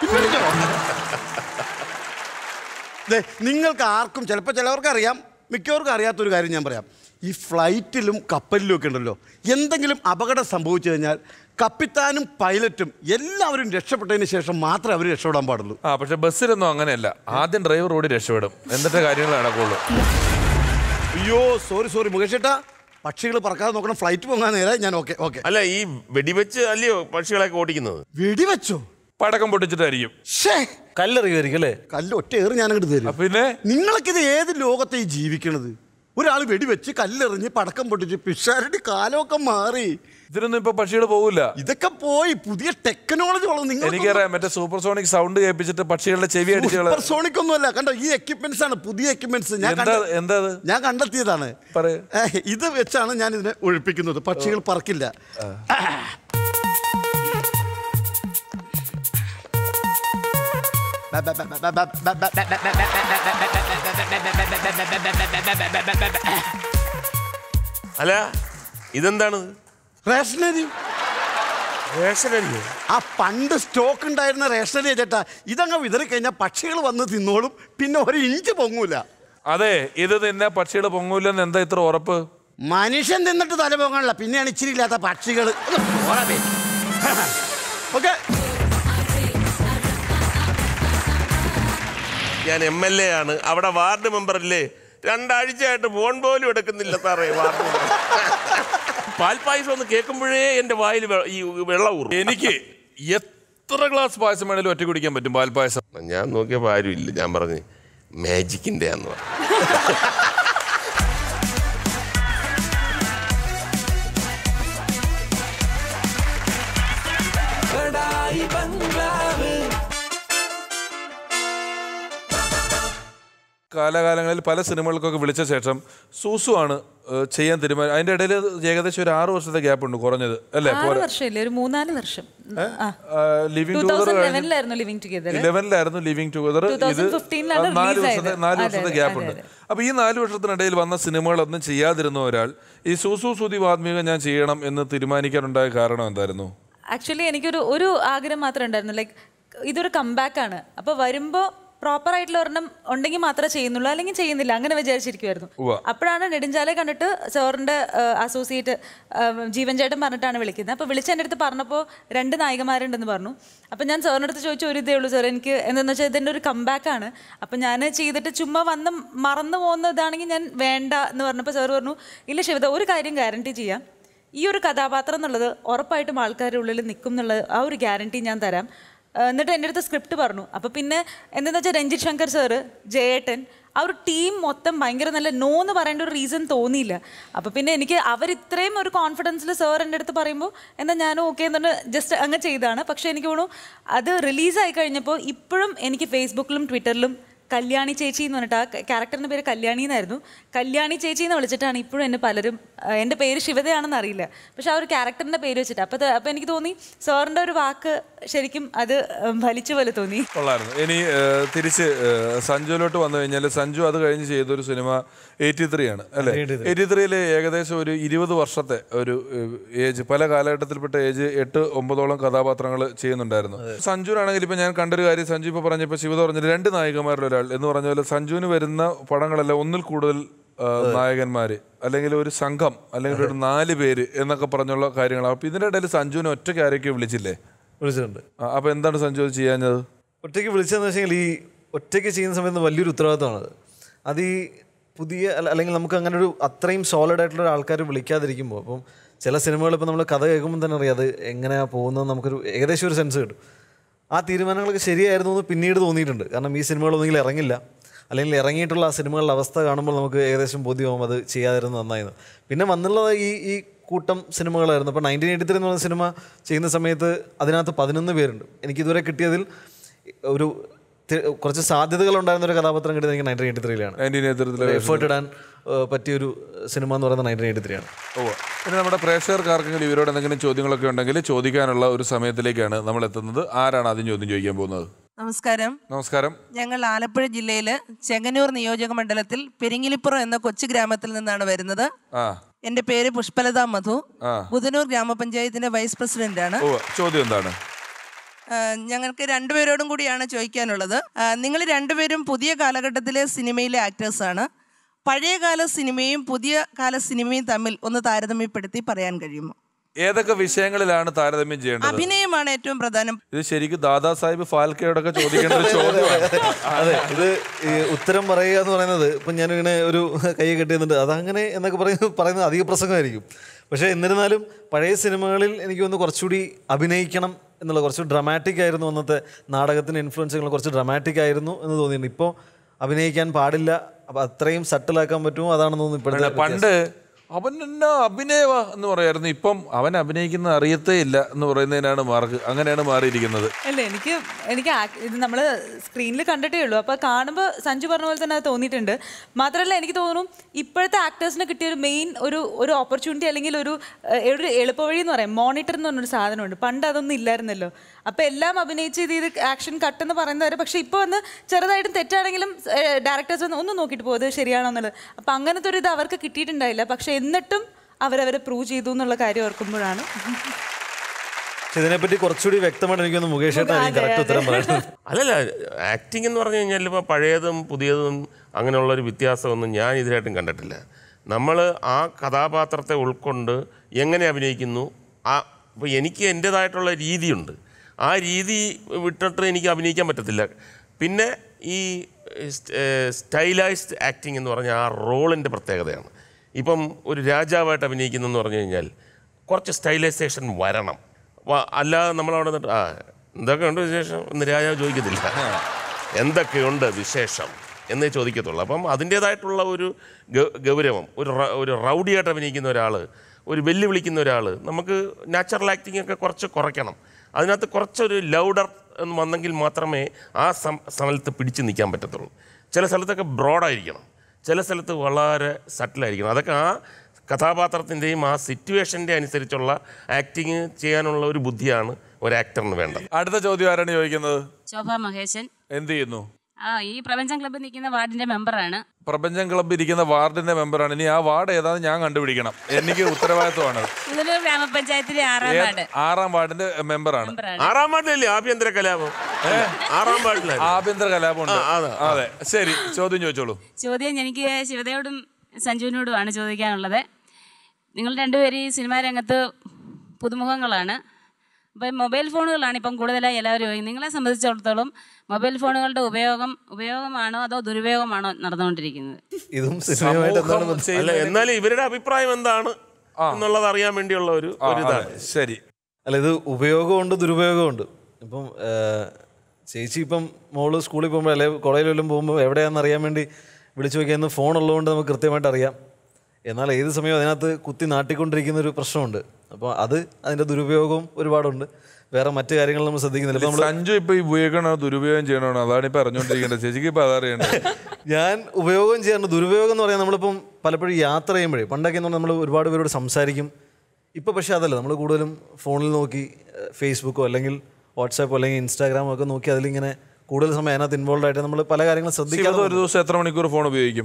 [SPEAKER 6] ദേ, നിങ്ങൾക്ക് ആർക്കും ചിലപ്പോൾ ചിലവർക്ക് അറിയാം മിക്കവർക്കും അറിയാത്തൊരു കാര്യം ഞാൻ പറയാം ഈ ഫ്ലൈറ്റിലും കപ്പലിലും ഒക്കെ ഉണ്ടല്ലോ എന്തെങ്കിലും അപകടം സംഭവിച്ചു കഴിഞ്ഞാൽ കപ്പിത്താനും പൈലറ്റും എല്ലാവരും രക്ഷപ്പെട്ടതിന് ശേഷം മാത്രമേ അവർ രക്ഷപ്പെടാൻ പാടുള്ളൂ
[SPEAKER 3] ആ പക്ഷെ ബസ്സിലൊന്നും അങ്ങനെയല്ല ആദ്യം ഡ്രൈവർ ഓടി രക്ഷപ്പെടും എന്നിട്ട് കാര്യങ്ങൾ നടക്കുള്ളൂ
[SPEAKER 6] അയ്യോ സോറി സോറി മുകേഷ് ചേട്ടാ പക്ഷികൾ പറക്കാതെ നോക്കണം ഫ്ലൈറ്റ് പോകാൻ നേരെ ഞാൻ ഓക്കെ ഓക്കെ
[SPEAKER 1] അല്ല ഈ വെടിവെച്ച് അല്ലയോ പക്ഷികളെയൊക്കെ ഓടിക്കുന്നത്
[SPEAKER 6] വെടിവെച്ചോ
[SPEAKER 3] പടക്കം പൊട്ടിച്ചിട്ടായിരിക്കും
[SPEAKER 6] ഷേ
[SPEAKER 7] കല്ലെറിയുമായിരിക്കും അല്ലേ
[SPEAKER 6] കല്ല് ഒറ്റ ഏറ് ഞാൻ അങ്ങോട്ട്
[SPEAKER 3] ആ,
[SPEAKER 6] തരും
[SPEAKER 3] പിന്നെ
[SPEAKER 6] നിങ്ങളൊക്കെ ഇത് ഏത് ലോകത്തെ ഈ ജീവിക്കണത് ഒരാൾ വെടിവെച്ച് കല്ലെറിഞ്ഞ് പടക്കം പൊട്ടിച്ച് പിഷാരുടെ കാലമൊക്കെ മാറി
[SPEAKER 3] ഇതിനൊന്നും ഇപ്പൊ പക്ഷികൾ പോകില്ല
[SPEAKER 6] ഇതൊക്കെ പോയി പുതിയ ടെക്നോളജി ഉള്ളത് നിങ്ങൾ
[SPEAKER 3] എനിക്കറിയാം മറ്റേ സൂപ്പർസോണിക് സൗണ്ട് കേൾപ്പിച്ചിട്ട് പക്ഷികളുടെ ചെവി അടിച്ച് കള-
[SPEAKER 6] സൂപ്പർ സോണിക് ഒന്നുമല്ല കണ്ടോ ഈ എക്യുപ്മെന്റ്സ് ആണ് പുതിയ എക്യുപ്മെന്റ്സ് ഞാൻ
[SPEAKER 3] എന്താ
[SPEAKER 6] കണ്ട-
[SPEAKER 3] എന്താ അത്
[SPEAKER 6] ഞാൻ കണ്ടെത്തിയതാണ്
[SPEAKER 3] പറയൂ.
[SPEAKER 6] ഏഹ്, ഇത് വെച്ചാണ് ഞാൻ ഇതിനെ ഒഴിപ്പിക്കുന്നത് പക്ഷികൾ പറക്കില്ല
[SPEAKER 1] അല്ല ഇതെന്താണ്
[SPEAKER 6] റേഷനരി
[SPEAKER 1] റേഷനല്ലേ
[SPEAKER 6] ആ പണ്ട് സ്റ്റോക്ക് ഉണ്ടായിരുന്ന റേഷനറി ചേട്ടാ ഇതങ്ങ് വിതറി കഴിഞ്ഞാൽ പക്ഷികൾ വന്ന് തിന്നോളും പിന്നെ ഒരു ഇഞ്ച് പൊങ്ങൂല
[SPEAKER 3] അതെ ഇത് നിന്നെ പക്ഷികൾ പൊങ്ങൂലെന്ന് എന്താ ഇത്ര ഉറപ്പ്
[SPEAKER 6] മനുഷ്യൻ തിന്നിട്ട് തല പൊങ്ങാനില്ല പിന്നെയാണ് ഇച്ചിരി ഇല്ലാത്ത പക്ഷികൾ ഓക്കെ
[SPEAKER 1] ഞാൻ എം എൽ എ ആണ് അവിടെ വാർഡ് മെമ്പർ അല്ലേ രണ്ടാഴ്ചയായിട്ട് ഫോൺ പോലും എടുക്കുന്നില്ല സാറേ വാർഡ് മെമ്പർ പാൽപ്പായസം ഒന്ന് കേൾക്കുമ്പോഴേ എൻ്റെ വായിൽ വെ- ഈ വെള്ളം ഊറും
[SPEAKER 3] എനിക്ക് എത്ര ഗ്ലാസ് പായസം വേണേലും ഒറ്റ കുടിക്കാൻ പറ്റും പാൽപ്പായസം
[SPEAKER 1] ഞാൻ നോക്കിയപ്പോൾ ആരുമില്ല ഞാൻ പറഞ്ഞു മാജിക്കിൻ്റെ ആന്ന് പറഞ്ഞു
[SPEAKER 3] കാലാകാലങ്ങളിൽ പല സിനിമകൾക്കൊക്കെ വിളിച്ച ശേഷം സൂസു ആണ് ഏഹ്, ചെയ്യാൻ തീരുമാനം അതിന്റെ ഇടയിൽ ഏകദേശം ഒരു ആറ് വർഷത്തെ ഗ്യാപ്പ് ഉണ്ട് കുറഞ്ഞത് അല്ലേ
[SPEAKER 8] ആറ് വർഷമില്ലേ ഒരു മൂന്നാല് വർഷം
[SPEAKER 3] ലിവിംഗ്
[SPEAKER 8] ടൂ
[SPEAKER 3] ടുഗദർ
[SPEAKER 8] തൗസൻഡ് ലെവനിലായിരുന്നു ലിവിംഗ് ടുഗദർ
[SPEAKER 3] ഇലവനിലായിരുന്നു ലിവിംഗ് ടുഗദർ ഇത്
[SPEAKER 8] 2015 ലാണ്
[SPEAKER 3] നാല്
[SPEAKER 8] release
[SPEAKER 3] വർഷത്തെ
[SPEAKER 8] ആയത്.
[SPEAKER 3] നാല്
[SPEAKER 8] അതെ,
[SPEAKER 3] വർഷത്തെ
[SPEAKER 8] അതെ,
[SPEAKER 3] ഗ്യാപ്പ്
[SPEAKER 8] അതെ,
[SPEAKER 3] ഉണ്ട് അപ്പൊ ഈ നാല് വർഷത്തിനിടയിൽ വന്ന സിനിമകളൊന്നും ചെയ്യാതിരുന്ന ഒരാൾ ഈ സൂസു സുതി വാത്മീകം ഞാൻ ചെയ്യണം എന്ന് തീരുമാനിക്കാനുണ്ടായ കാരണം എന്തായിരുന്നു
[SPEAKER 8] ആക്ച്വലി എനിക്കൊരു ഒരു ആഗ്രഹം മാത്രമേ ഉണ്ടായിരുന്നു ലൈക്ക് ഇതൊരു കംബാക്ക് ആണ് അപ്പൊ വരുമ്പോ പ്രോപ്പർ ആയിട്ടുള്ള ഒരെണ്ണം ഉണ്ടെങ്കിൽ മാത്രമേ ചെയ്യുന്നുള്ളൂ അല്ലെങ്കിൽ ചെയ്യുന്നില്ല അങ്ങനെ വിചാരിച്ചിരിക്കുമായിരുന്നു
[SPEAKER 3] ഉവ്വ.
[SPEAKER 8] അപ്പോഴാണ് നെടുഞ്ചാലെ കണ്ടിട്ട് സാറിന്റെ അസോസിയേറ്റ് ജീവൻ ചേട്ടൻ പറഞ്ഞിട്ടാണ് വിളിക്കുന്നത് അപ്പോൾ വിളിച്ച് എൻ്റെ അടുത്ത് പറഞ്ഞപ്പോൾ രണ്ട് നായികമാരുണ്ടെന്ന് പറഞ്ഞു അപ്പം ഞാൻ സാറിൻ്റെ അടുത്ത് ചോദിച്ചു ഒരു ഇതേ ഉള്ളൂ സാർ എനിക്ക് എന്താണെന്ന് വെച്ചാൽ ഇതിൻ്റെ ഒരു കംബാക്ക് ആണ് അപ്പം ഞാൻ ചെയ്തിട്ട് ചുമ്മാ വന്ന് മറന്നു പോകുന്ന ഇതാണെങ്കിൽ ഞാൻ വേണ്ട എന്ന് പറഞ്ഞപ്പോൾ സാർ പറഞ്ഞു ഇല്ല ശിവത ഒരു കാര്യം ഗ്യാരണ്ടി ചെയ്യാം ഈ ഒരു കഥാപാത്രം എന്നുള്ളത് ഉറപ്പായിട്ടും ആൾക്കാരുടെ ഉള്ളിൽ നിൽക്കും എന്നുള്ള ആ ഒരു ഗ്യാരണ്ടി ഞാൻ തരാം ആ, എന്നിട്ട് എൻ്റെ അടുത്ത് സ്ക്രിപ്റ്റ് പറഞ്ഞു അപ്പോൾ പിന്നെ എന്താണെന്ന് വെച്ചാൽ രഞ്ജിത് ശങ്കർ സാറ് ജയേട്ടൻ ആ ഒരു ടീം മൊത്തം ഭയങ്കര നല്ല നോ എന്ന് പറയേണ്ട ഒരു റീസൺ തോന്നിയില്ല അപ്പോൾ പിന്നെ എനിക്ക് അവർ ഇത്രയും ഒരു കോൺഫിഡൻസിൽ സാർ എൻ്റെ അടുത്ത് പറയുമ്പോൾ എന്താ ഞാനും ഓക്കെ എന്നുകൊണ്ട് ജസ്റ്റ് അങ്ങ് ചെയ്താണ് പക്ഷേ എനിക്ക് തോന്നുന്നു അത് റിലീസായി കഴിഞ്ഞപ്പോൾ ഇപ്പോഴും എനിക്ക് ഫേസ്ബുക്കിലും ട്വിറ്ററിലും കല്യാണി ചേച്ചി എന്ന് പറഞ്ഞിട്ട് ആ ക്യാരക്ടറിൻ്റെ പേര് കല്യാണി എന്നായിരുന്നു കല്യാണി ചേച്ചി എന്ന് വിളിച്ചിട്ടാണ് ഇപ്പോഴും എന്നെ പലരും ആ, എൻ്റെ പേര് ശിവതയാണെന്ന് അറിയില്ല പക്ഷെ ആ ഒരു ക്യാരക്ടറിൻ്റെ പേര് വെച്ചിട്ട് അപ്പോൾ അപ്പോൾ എനിക്ക് തോന്നി സാറിൻ്റെ ഒരു വാക്ക് ശരിക്കും അത് ഉം, ഫലിച്ച പോലെ തോന്നി
[SPEAKER 3] കൊള്ളായിരുന്നു ഇനി ഏഹ്, തിരിച്ച് ഏഹ്, സഞ്ജുവിലോട്ട് വന്നു കഴിഞ്ഞാൽ സഞ്ജു അത് കഴിഞ്ഞ് ചെയ്തൊരു സിനിമ എയ്റ്റി ത്രീ ആണ് അല്ലേ എയ്റ്റി ത്രീയിൽ ഏകദേശം ഒരു ഇരുപത് വർഷത്തെ ഒരു ഏജ് പല കാലഘട്ടത്തിൽപ്പെട്ട ഏജ് എട്ട് ഒമ്പതോളം കഥാപാത്രങ്ങൾ ചെയ്യുന്നുണ്ടായിരുന്നു സഞ്ജുവിനാണെങ്കിൽ ഇപ്പൊ ഞാൻ കണ്ടൊരു കാര്യം സഞ്ജു ഇപ്പൊ പറഞ്ഞപ്പോൾ ശിവ പറഞ്ഞത് രണ്ട് നായികമാരിൽ ഒരാൾ എന്ന് പറഞ്ഞ പോലെ സഞ്ജുവിന് വരുന്ന പടങ്ങളെല്ലാം ഒന്നിൽ കൂടുതൽ ആ, നായകന്മാര് അല്ലെങ്കിൽ ഒരു സംഘം അല്ലെങ്കിൽ ഒരു നാല് പേര് എന്നൊക്കെ പറഞ്ഞുള്ള കാര്യങ്ങളാണ് അപ്പൊ ഇതിന്റെ ഇടയിൽ സഞ്ജുവിനെ ഒറ്റയ്ക്ക് ആരൊക്കെയോ വിളിച്ചില്ലേ
[SPEAKER 7] വിളിച്ചിട്ടുണ്ട്
[SPEAKER 3] ആ, അപ്പൊ എന്താണ് സഞ്ജു അത് ചെയ്യാഞ്ഞത്
[SPEAKER 7] ഒറ്റയ്ക്ക് വിളിച്ചതെന്ന് വെച്ചാൽ ഈ ഒറ്റയ്ക്ക് ചെയ്യുന്ന സമയത്ത് വലിയൊരു ഉത്തരവാദിത്തമാണത് അത് ഈ പുതിയ അല്ല- അല്ലെങ്കിൽ നമുക്ക് അങ്ങനെ ഒരു അത്രയും സോളിഡ് ആയിട്ടുള്ള ഒരു ആൾക്കാർ വിളിക്കാതിരിക്കുമ്പോൾ അപ്പം ചില സിനിമകൾ ഇപ്പോൾ നമ്മൾ കഥ കേൾക്കുമ്പോൾ തന്നെ അറിയാം അത് എങ്ങനെയാണ് പോകുന്നത് നമുക്കൊരു ഏകദേശം ഒരു സെൻസ് കിട്ടും ആ തീരുമാനങ്ങളൊക്കെ ശരിയായിരുന്നു എന്ന് പിന്നീട് തോന്നിയിട്ടുണ്ട് കാരണം ഈ സിനിമകളൊന്നെങ്കിൽ ഇറങ്ങില്ല അല്ലെങ്കിൽ ഇറങ്ങിയിട്ടുള്ള ആ സിനിമകളുടെ അവസ്ഥ കാണുമ്പോൾ നമുക്ക് ഏകദേശം ബോധ്യമാകും അത് ചെയ്യാതിരുന്നത് നന്നായിരുന്നു പിന്നെ വന്നുള്ളത് ഈ ഈ കൂട്ടം സിനിമകളായിരുന്നു അപ്പോൾ നയൻറ്റീൻ എയ്റ്റി ത്രീ എന്ന് പറഞ്ഞ സിനിമ ചെയ്യുന്ന സമയത്ത് അതിനകത്ത് പതിനൊന്ന് പേരുണ്ട് എനിക്കിതുവരെ കിട്ടിയതിൽ ഒരു തി- കുറച്ച് സാധ്യതകൾ ഉണ്ടായിരുന്ന ഒരു കഥാപാത്രം കിട്ടിയത് എനിക്ക് നയൻറ്റീൻ എയ്റ്റി ത്രീയിലാണ്
[SPEAKER 3] അതിന്റെ നേതൃത്വത്തിൽ
[SPEAKER 7] എഫേർട്ട് ഇടാൻ ഏഹ്, പറ്റിയൊരു സിനിമ എന്ന് പറയുന്നത് നയൻറ്റീൻ എയ്റ്റി ത്രീ ആണ്
[SPEAKER 3] ഓ പിന്നെ നമ്മുടെ പ്രേക്ഷകർക്കാർക്കെങ്കിലും ഇവരോട് എന്തെങ്കിലും ചോദ്യങ്ങളൊക്കെ ഉണ്ടെങ്കിൽ ചോദിക്കാനുള്ള ഒരു സമയത്തിലേക്കാണ് നമ്മൾ എത്തുന്നത് ആരാണ് ആദ്യം ചോദ്യം ചോദിക്കാൻ പോകുന്നത്
[SPEAKER 9] നമസ്കാരം
[SPEAKER 3] നമസ്കാരം
[SPEAKER 9] ഞങ്ങൾ ആലപ്പുഴ ജില്ലയിലെ ചെങ്ങന്നൂർ നിയോജക മണ്ഡലത്തിൽ പെരിങ്ങിലിപ്പുറം എന്ന കൊച്ചു ഗ്രാമത്തിൽ നിന്നാണ് വരുന്നത്
[SPEAKER 3] ആ
[SPEAKER 9] എൻ്റെ പേര് പുഷ്പലത മധു
[SPEAKER 3] ആ.
[SPEAKER 9] ബുധനൂർ ഗ്രാമപഞ്ചായത്തിന്റെ വൈസ് പ്രസിഡന്റ് ആണ്
[SPEAKER 3] ഓ ചോദ്യം എന്താണ്
[SPEAKER 9] ആ, ഞങ്ങൾക്ക് രണ്ടുപേരോടും കൂടിയാണ് ചോദിക്കാനുള്ളത് നിങ്ങൾ രണ്ടുപേരും പുതിയ കാലഘട്ടത്തിലെ സിനിമയിലെ ആക്ടേഴ്സാണ് പഴയകാല സിനിമയും പുതിയ കാല സിനിമയും തമ്മിൽ ഒന്ന് താരതമ്യപ്പെടുത്തി പറയാൻ കഴിയുമോ
[SPEAKER 3] ഏതൊക്കെ വിഷയങ്ങളിലാണ് താരതമ്യം ചെയ്യേണ്ടത്
[SPEAKER 9] അഭിനയമാണ് ഏറ്റവും പ്രധാനം
[SPEAKER 3] ഇത് ശരിക്കും ദാദാ സാഹിബ് ഫാൽക്കയോടൊക്കെ ചോദിക്കേണ്ട ഒരു ചോദ്യമാണ്
[SPEAKER 7] അതെ ഇത് ഈ ഉത്തരം പറയുക എന്ന് പറയുന്നത് ഇപ്പം ഞാനിങ്ങനെ ഒരു കൈ കെട്ടിയുന്നുണ്ട് അതങ്ങനെ എന്നൊക്കെ പറയുന്നത് പറയുന്നത് അധിക പ്രസംഗമായിരിക്കും പക്ഷേ എന്നിരുന്നാലും പഴയ സിനിമകളിൽ എനിക്ക് തോന്നുന്നു കുറച്ചുകൂടി അഭിനയിക്കണം എന്നുള്ള കുറച്ച് ഡ്രമാറ്റിക് ആയിരുന്നു അന്നത്തെ നാടകത്തിന് ഇൻഫ്ലുവൻസുകൾ കുറച്ച് ഡ്രമാറ്റിക് ആയിരുന്നു എന്ന് തോന്നിയിട്ടുണ്ട് ഇപ്പോൾ അഭിനയിക്കാൻ പാടില്ല അപ്പം അത്രയും സട്ടിലാക്കാൻ പറ്റുമോ അതാണെന്ന് തോന്നുന്നു ഇപ്പോഴത്തെ
[SPEAKER 3] പണ്ട് അവൻ എന്നാ അഭിനയവാ എന്ന് പറയായിരുന്നു ഇപ്പം അവൻ അഭിനയിക്കുന്ന അറിയത്തേ ഇല്ല എന്ന് പറയുന്നതിനാണ് മാർക്ക് അങ്ങനെയാണ് മാറിയിരിക്കുന്നത്
[SPEAKER 8] അല്ല എനിക്ക് എനിക്ക് ആക്- ഇത് നമ്മൾ സ്ക്രീനിൽ കണ്ടിട്ടേ ഉള്ളൂ അപ്പോൾ കാണുമ്പോൾ സഞ്ജു പറഞ്ഞ പോലെ തന്നെ അത് തോന്നിയിട്ടുണ്ട് മാത്രമല്ല എനിക്ക് തോന്നുന്നു ഇപ്പോഴത്തെ ആക്ടേഴ്സിന് കിട്ടിയ ഒരു മെയിൻ ഒരു ഒരു ഓപ്പർച്യൂണിറ്റി അല്ലെങ്കിൽ ഒരു ഏഹ്, ഒരു എളുപ്പവഴി എന്ന് പറയാം മോണിറ്റർ എന്ന് പറഞ്ഞൊരു സാധനമുണ്ട് പണ്ട് അതൊന്നും ഇല്ലായിരുന്നല്ലോ അപ്പോൾ എല്ലാം അഭിനയിച്ച് ഇത് ഇത് ആക്ഷൻ കട്ട് എന്ന് പറയുന്നവരെ പക്ഷേ ഇപ്പോൾ വന്ന് ചെറുതായിട്ടും തെറ്റാണെങ്കിലും ഡയറക്ടേഴ്സ് വന്ന് ഒന്ന് നോക്കിയിട്ട് പോകും അത് ശരിയാണോ എന്നുള്ളത് അപ്പോൾ അങ്ങനത്തെ ഒരു ഇത് അവർക്ക് കിട്ടിയിട്ടുണ്ടായില്ല പക്ഷേ എന്നിട്ടും അവരവരെ പ്രൂവ് ചെയ്തു എന്നുള്ള കാര്യം ഓർക്കുമ്പോഴാണ്
[SPEAKER 7] പക്ഷെ ഇതിനെപ്പറ്റി കുറച്ചുകൂടി വ്യക്തമായിട്ട് എനിക്കൊന്ന് മുകേഷ് ചേട്ടനായിരിക്കും കറക്റ്റ് ഉത്തരം പറയുന്നത്
[SPEAKER 1] അല്ലല്ല ആക്ടിംഗ് എന്ന് പറഞ്ഞു കഴിഞ്ഞാൽ ഇപ്പോൾ പഴയതും പുതിയതും അങ്ങനെയുള്ള ഒരു വ്യത്യാസമൊന്നും ഞാൻ ഇതിലായിട്ടും കണ്ടിട്ടില്ല നമ്മൾ ആ കഥാപാത്രത്തെ ഉൾക്കൊണ്ട് എങ്ങനെ അഭിനയിക്കുന്നു ആ ഇപ്പോൾ എനിക്ക് എൻ്റേതായിട്ടുള്ള രീതിയുണ്ട് ആ രീതി വിട്ടിട്ട് എനിക്ക് അഭിനയിക്കാൻ പറ്റത്തില്ല പിന്നെ ഈ സ്റ്റൈലൈസ്ഡ് ആക്ടിംഗ് എന്ന് പറഞ്ഞാൽ ആ റോളിൻ്റെ പ്രത്യേകതയാണ് ഇപ്പം ഒരു രാജാവായിട്ട് അഭിനയിക്കുന്നെന്ന് പറഞ്ഞു കഴിഞ്ഞാൽ കുറച്ച് സ്റ്റൈലൈസേഷൻ വരണം വ- അല്ലാതെ നമ്മളവിടെ നിന്നിട്ട് ആ എന്തൊക്കെയുണ്ട് വിശേഷം എന്ന് രാജാവ് ചോദിക്കത്തില്ല എന്തൊക്കെയുണ്ട് വിശേഷം എന്നേ ചോദിക്കത്തുള്ളൂ അപ്പം അതിൻ്റേതായിട്ടുള്ള ഒരു ഗ- ഗൗരവം ഒരു റ- ഒരു റൗഡിയായിട്ട് അഭിനയിക്കുന്ന ഒരാൾ ഒരു വെല്ലുവിളിക്കുന്ന ഒരാൾ നമുക്ക് നാച്ചുറൽ ആക്ടിംഗ് ഒക്കെ കുറച്ച് കുറയ്ക്കണം അതിനകത്ത് കുറച്ചൊരു ലൗഡർ എന്ന് വന്നെങ്കിൽ മാത്രമേ ആ സം സ്ഥലത്ത് പിടിച്ചു നിൽക്കാൻ പറ്റത്തുള്ളൂ ചില സ്ഥലത്തൊക്കെ ബ്രോഡായിരിക്കണം ചില സ്ഥലത്ത് വളരെ സട്ടിലായിരിക്കണം അതൊക്കെ ആ കഥാപാത്രത്തിൻ്റെയും ആ സിറ്റുവേഷൻ്റെ അനുസരിച്ചുള്ള ആക്ടിങ് ചെയ്യാനുള്ള ഒരു ബുദ്ധിയാണ് ഒരു ആക്ടറിന് വേണ്ടത്
[SPEAKER 3] അടുത്ത ചോദ്യം ആരാണ് ചോദിക്കുന്നത്
[SPEAKER 10] ശോഭ മഹേശൻ
[SPEAKER 3] എന്ത് ചെയ്യുന്നു
[SPEAKER 10] ആ ഈ പ്രപഞ്ചം ക്ലബ്ബിൽ നിൽക്കുന്ന വാർഡിന്റെ മെമ്പറാണ്
[SPEAKER 3] പ്രപഞ്ചം ക്ലബ്ബ് ഇരിക്കുന്ന വാർഡിന്റെ മെമ്പറാണ് ഇനി ആ വാർഡ് ഏതാണെന്ന് ഞാൻ കണ്ടുപിടിക്കണം എനിക്ക് ഉത്തരവാദിത്വമാണ്
[SPEAKER 10] ഇതൊരു ഗ്രാമപഞ്ചായത്തിലെ ആറാം
[SPEAKER 3] ഏത്
[SPEAKER 10] വാർഡ്
[SPEAKER 3] ആറാം വാർഡിന്റെ മെമ്പറാണ്
[SPEAKER 10] മെമ്പറാണ്
[SPEAKER 1] ആറാം പാട്ടിലല്ലേ ആഭ്യന്തര കലാപം ആറാം പാട്ടിലല്ലേ
[SPEAKER 3] ആഭ്യന്തര കലാപമുണ്ട്
[SPEAKER 1] ആ, അതെ,
[SPEAKER 3] അതെ ശരി ചോദ്യം ചോദിച്ചോളൂ
[SPEAKER 10] ചോദ്യം എനിക്ക് ശിവതയോടും സഞ്ജുവിനോടുമാണ് ചോദിക്കാനുള്ളത് നിങ്ങൾ രണ്ടുപേരും ഈ സിനിമാ രംഗത്ത് പുതുമുഖങ്ങളാണ് അപ്പം മൊബൈൽ ഫോണുകളാണ് ഇപ്പം കൂടുതലായി എല്ലാവരും ഉപയോഗിക്കുന്നത് നിങ്ങളെ സംബന്ധിച്ചിടത്തോളം മൊബൈൽ ഫോണുകളുടെ ഉപയോഗം ഉപയോഗമാണോ അതോ ദുരുപയോഗമാണോ നടന്നുകൊണ്ടിരിക്കുന്നത്
[SPEAKER 7] ഇതും സിനിമയുമായിട്ട് എന്താണ്
[SPEAKER 3] സമൂഹം
[SPEAKER 7] ബന്ധം?
[SPEAKER 3] ചെയ്യുന്ന-
[SPEAKER 1] അല്ല എന്നാലും ഇവരുടെ അഭിപ്രായം എന്താണ് എന്നുള്ളത് അറിയാൻ വേണ്ടിയുള്ള ഒരു
[SPEAKER 3] ആ,
[SPEAKER 1] ഒരു
[SPEAKER 3] അതെ,
[SPEAKER 1] ഇതാണ്
[SPEAKER 3] ശരി
[SPEAKER 7] അല്ല ഇത് ഉപയോഗമുണ്ട് ദുരുപയോഗമുണ്ട് ഇപ്പം ആ, ചേച്ചി ഇപ്പം മോള് സ്കൂളിൽ പോകുമ്പോൾ അല്ലെങ്കിൽ കോളേജിൽ വല്ലതും പോകുമ്പോൾ എവിടെയാണെന്ന് അറിയാൻ വേണ്ടി വിളിച്ചു നോക്കിയാൽ ഫോൺ ഉള്ളതുകൊണ്ട് നമുക്ക് കൃത്യമായിട്ട് അറിയാം എന്നാൽ ഏത് സമയവും അതിനകത്ത് കുത്തി നാട്ടിക്കൊണ്ടിരിക്കുന്ന ഒരു പ്രശ്നമുണ്ട് അപ്പോൾ അത് അതിൻ്റെ ദുരുപയോഗവും ഒരുപാടുണ്ട് വേറെ മറ്റു കാര്യങ്ങൾ നമ്മൾ ശ്രദ്ധിക്കുന്നില്ല ഇപ്പം നമ്മൾ
[SPEAKER 3] സഞ്ജു ഇപ്പൊ ഈ ഉപയോഗിക്കണോ ദുരുപയോഗം ചെയ്യണോ അതാണ് ഇപ്പൊ അറിഞ്ഞോണ്ടിരിക്കേണ്ടത് ചേച്ചിക്ക് ഇപ്പൊ അതറിയണ്ടേ
[SPEAKER 7] ഞാൻ ഉപയോഗം ചെയ്യാറുണ്ട് ദുരുപയോഗം എന്ന് പറയാൻ നമ്മളിപ്പം പലപ്പോഴും യാത്ര ചെയ്യുമ്പോഴേ പണ്ടൊക്കെ എന്ന് പറഞ്ഞാൽ നമ്മൾ ഒരുപാട് പേരോട് സംസാരിക്കും ഇപ്പോൾ പക്ഷേ അതല്ല നമ്മൾ കൂടുതലും ഫോണിൽ നോക്കി ഏഹ്, ഫേസ്ബുക്കോ അല്ലെങ്കിൽ വാട്സാപ്പോ അല്ലെങ്കിൽ ഇൻസ്റ്റാഗ്രാമോ ഒക്കെ നോക്കി അതിലിങ്ങനെ കൂടുതൽ സമയം അതിനകത്ത് ഇൻവോൾവ് ആയിട്ട് നമ്മൾ പല കാര്യങ്ങളും
[SPEAKER 3] ശിവത
[SPEAKER 7] ശ്രദ്ധിക്കാതെ
[SPEAKER 3] ഒരു ദിവസം എത്ര മണിക്കൂർ ഫോൺ ഉപയോഗിക്കും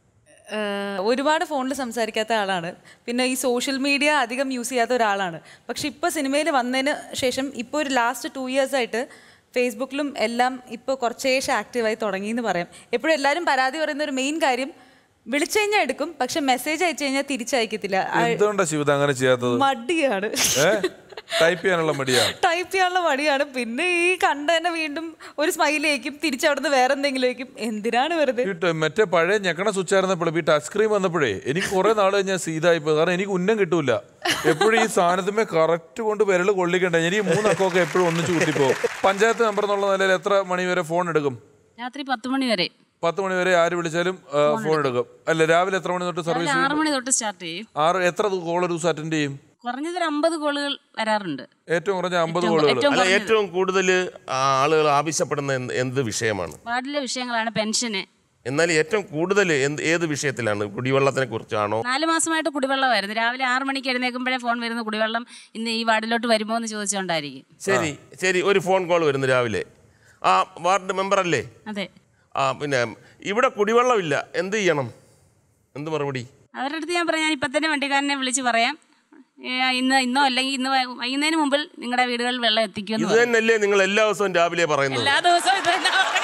[SPEAKER 8] ഏഹ് ഒരുപാട് ഫോണിൽ സംസാരിക്കാത്ത ആളാണ് പിന്നെ ഈ സോഷ്യൽ മീഡിയ അധികം യൂസ് ചെയ്യാത്ത ഒരാളാണ് പക്ഷെ ഇപ്പോൾ സിനിമയിൽ വന്നതിന് ശേഷം ഇപ്പോൾ ഒരു ലാസ്റ്റ് ടു ഇയേഴ്സ് ആയിട്ട് ഫേസ്ബുക്കിലും എല്ലാം ഇപ്പോൾ കുറച്ചേശം ആക്റ്റീവായി തുടങ്ങി എന്ന് പറയാം എപ്പോഴും എല്ലാവരും പരാതി പറയുന്ന ഒരു മെയിൻ കാര്യം വിളിച്ചു കഴിഞ്ഞാൽ എടുക്കും പക്ഷെ മെസ്സേജ് അയച്ചു കഴിഞ്ഞാൽ തിരിച്ചയക്കത്തില്ല ആ,
[SPEAKER 3] എന്തുകൊണ്ടാ ശിവത അങ്ങനെ ചെയ്യാത്തത്
[SPEAKER 8] മടിയാണ്
[SPEAKER 3] ഏ ടൈപ്പ് ചെയ്യാനുള്ള മടിയാ
[SPEAKER 8] ടൈപ്പ് ചെയ്യാനുള്ള മടിയാണ് പിന്നെ ഈ കണ്ട തന്നെ വീണ്ടും ഒരു സ്മൈൽ അയക്കും തിരിച്ചവിടുന്ന് വേറെ എന്തെങ്കിലും അയക്കും എന്തിനാണ് വെറുതെ
[SPEAKER 3] ഈ ടെ- മറ്റേ പഴയ ഞെക്കണ സ്വിച്ച് ആയിരുന്നപ്പോഴേ ഈ ടച്ച് സ്ക്രീൻ വന്നപ്പോഴേ എനിക്ക് കുറെ നാള് ഞാൻ സീതായി പോയി കാരണം എനിക്ക് ഉന്നം കിട്ടൂല എപ്പോഴും ഈ സാധനത്തിന്മേ കറക്റ്റ് കൊണ്ട് വിരൽ കൊള്ളിക്കണ്ടേ എനിക്ക് ഈ മൂന്നക്കമൊക്കെ എപ്പോഴും ഒന്നിച്ച് കുത്തിപ്പോകും പഞ്ചായത്ത് മെമ്പർ എന്നുള്ള നിലയിൽ എത്ര മണി വരെ ഫോൺ എടുക്കും
[SPEAKER 10] രാത്രി പത്ത് മണി വരെ
[SPEAKER 3] പത്ത് മണി വരെ ആര് വിളിച്ചാലും ആ, ഫോൺ എടുക്കും അല്ല രാവിലെ എത്ര മണി തൊട്ട്
[SPEAKER 10] രാവിലെ
[SPEAKER 3] സർവീസ്
[SPEAKER 10] ആറ് മണി തൊട്ട് സ്റ്റാർട്ട് ചെയ്യും
[SPEAKER 3] ആറ് എത്ര കോൾ ഒരു ദിവസം അറ്റൻഡ് ചെയ്യും
[SPEAKER 10] കുറഞ്ഞത് ഒരു അമ്പത് കോളുകൾ വരാറുണ്ട്
[SPEAKER 3] ഏറ്റവും കുറഞ്ഞ അമ്പത്
[SPEAKER 10] ഏറ്റവും-
[SPEAKER 3] കോളുകൾ
[SPEAKER 10] ഏറ്റവും
[SPEAKER 1] അല്ല
[SPEAKER 10] കുറഞ്ഞത്.
[SPEAKER 1] ഏറ്റവും കൂടുതൽ ആളുകൾ ആവശ്യപ്പെടുന്ന എന്ത് എന്ത് വിഷയമാണ്
[SPEAKER 10] വാർഡിലെ വിഷയങ്ങളാണ് പെൻഷന്
[SPEAKER 1] എന്നാൽ ഏറ്റവും കൂടുതൽ എന്ത് ഏത് വിഷയത്തിലാണ് കുടിവെള്ളത്തിനെ കുറിച്ചാണോ
[SPEAKER 10] നാല് മാസമായിട്ട് കുടിവെള്ളമായിരുന്നു രാവിലെ ആറ് മണിക്ക് എഴുന്നേൽക്കുമ്പോഴേ ഫോൺ വരുന്ന കുടിവെള്ളം ഇന്ന് ഈ വാർഡിലോട്ട് വരുമോ എന്ന് ചോദിച്ചുകൊണ്ടായിരിക്കും
[SPEAKER 1] ശരി ശരി ഒരു ഫോൺ കോൾ വരുന്നു രാവിലെ ആ വാർഡ് മെമ്പർ അല്ലേ
[SPEAKER 10] അതെ
[SPEAKER 1] ആ പിന്നെ ഇവിടെ കുടിവെള്ളമില്ല എന്ത് ചെയ്യണം എന്ത് മറുപടി
[SPEAKER 10] അവരുടെ അടുത്ത് ഞാൻ പറയാം ഞാൻ ഇപ്പം തന്നെ വണ്ടിക്കാരനെ വിളിച്ച് പറയാം ഏ, ഇന്ന് ഇന്നോ അല്ലെങ്കിൽ ഇന്ന് വൈ- വൈകുന്നതിന് മുമ്പിൽ നിങ്ങളുടെ വീടുകളിൽ വെള്ളം എത്തിക്കുമെന്ന്
[SPEAKER 1] ഇത്
[SPEAKER 10] പറയും.
[SPEAKER 1] തന്നെയല്ലേ നിങ്ങൾ എല്ലാ ദിവസവും രാവിലെ പറയുന്നത്
[SPEAKER 10] എല്ലാ ദിവസവും ഇത് തന്നെ പറയുന്നത്.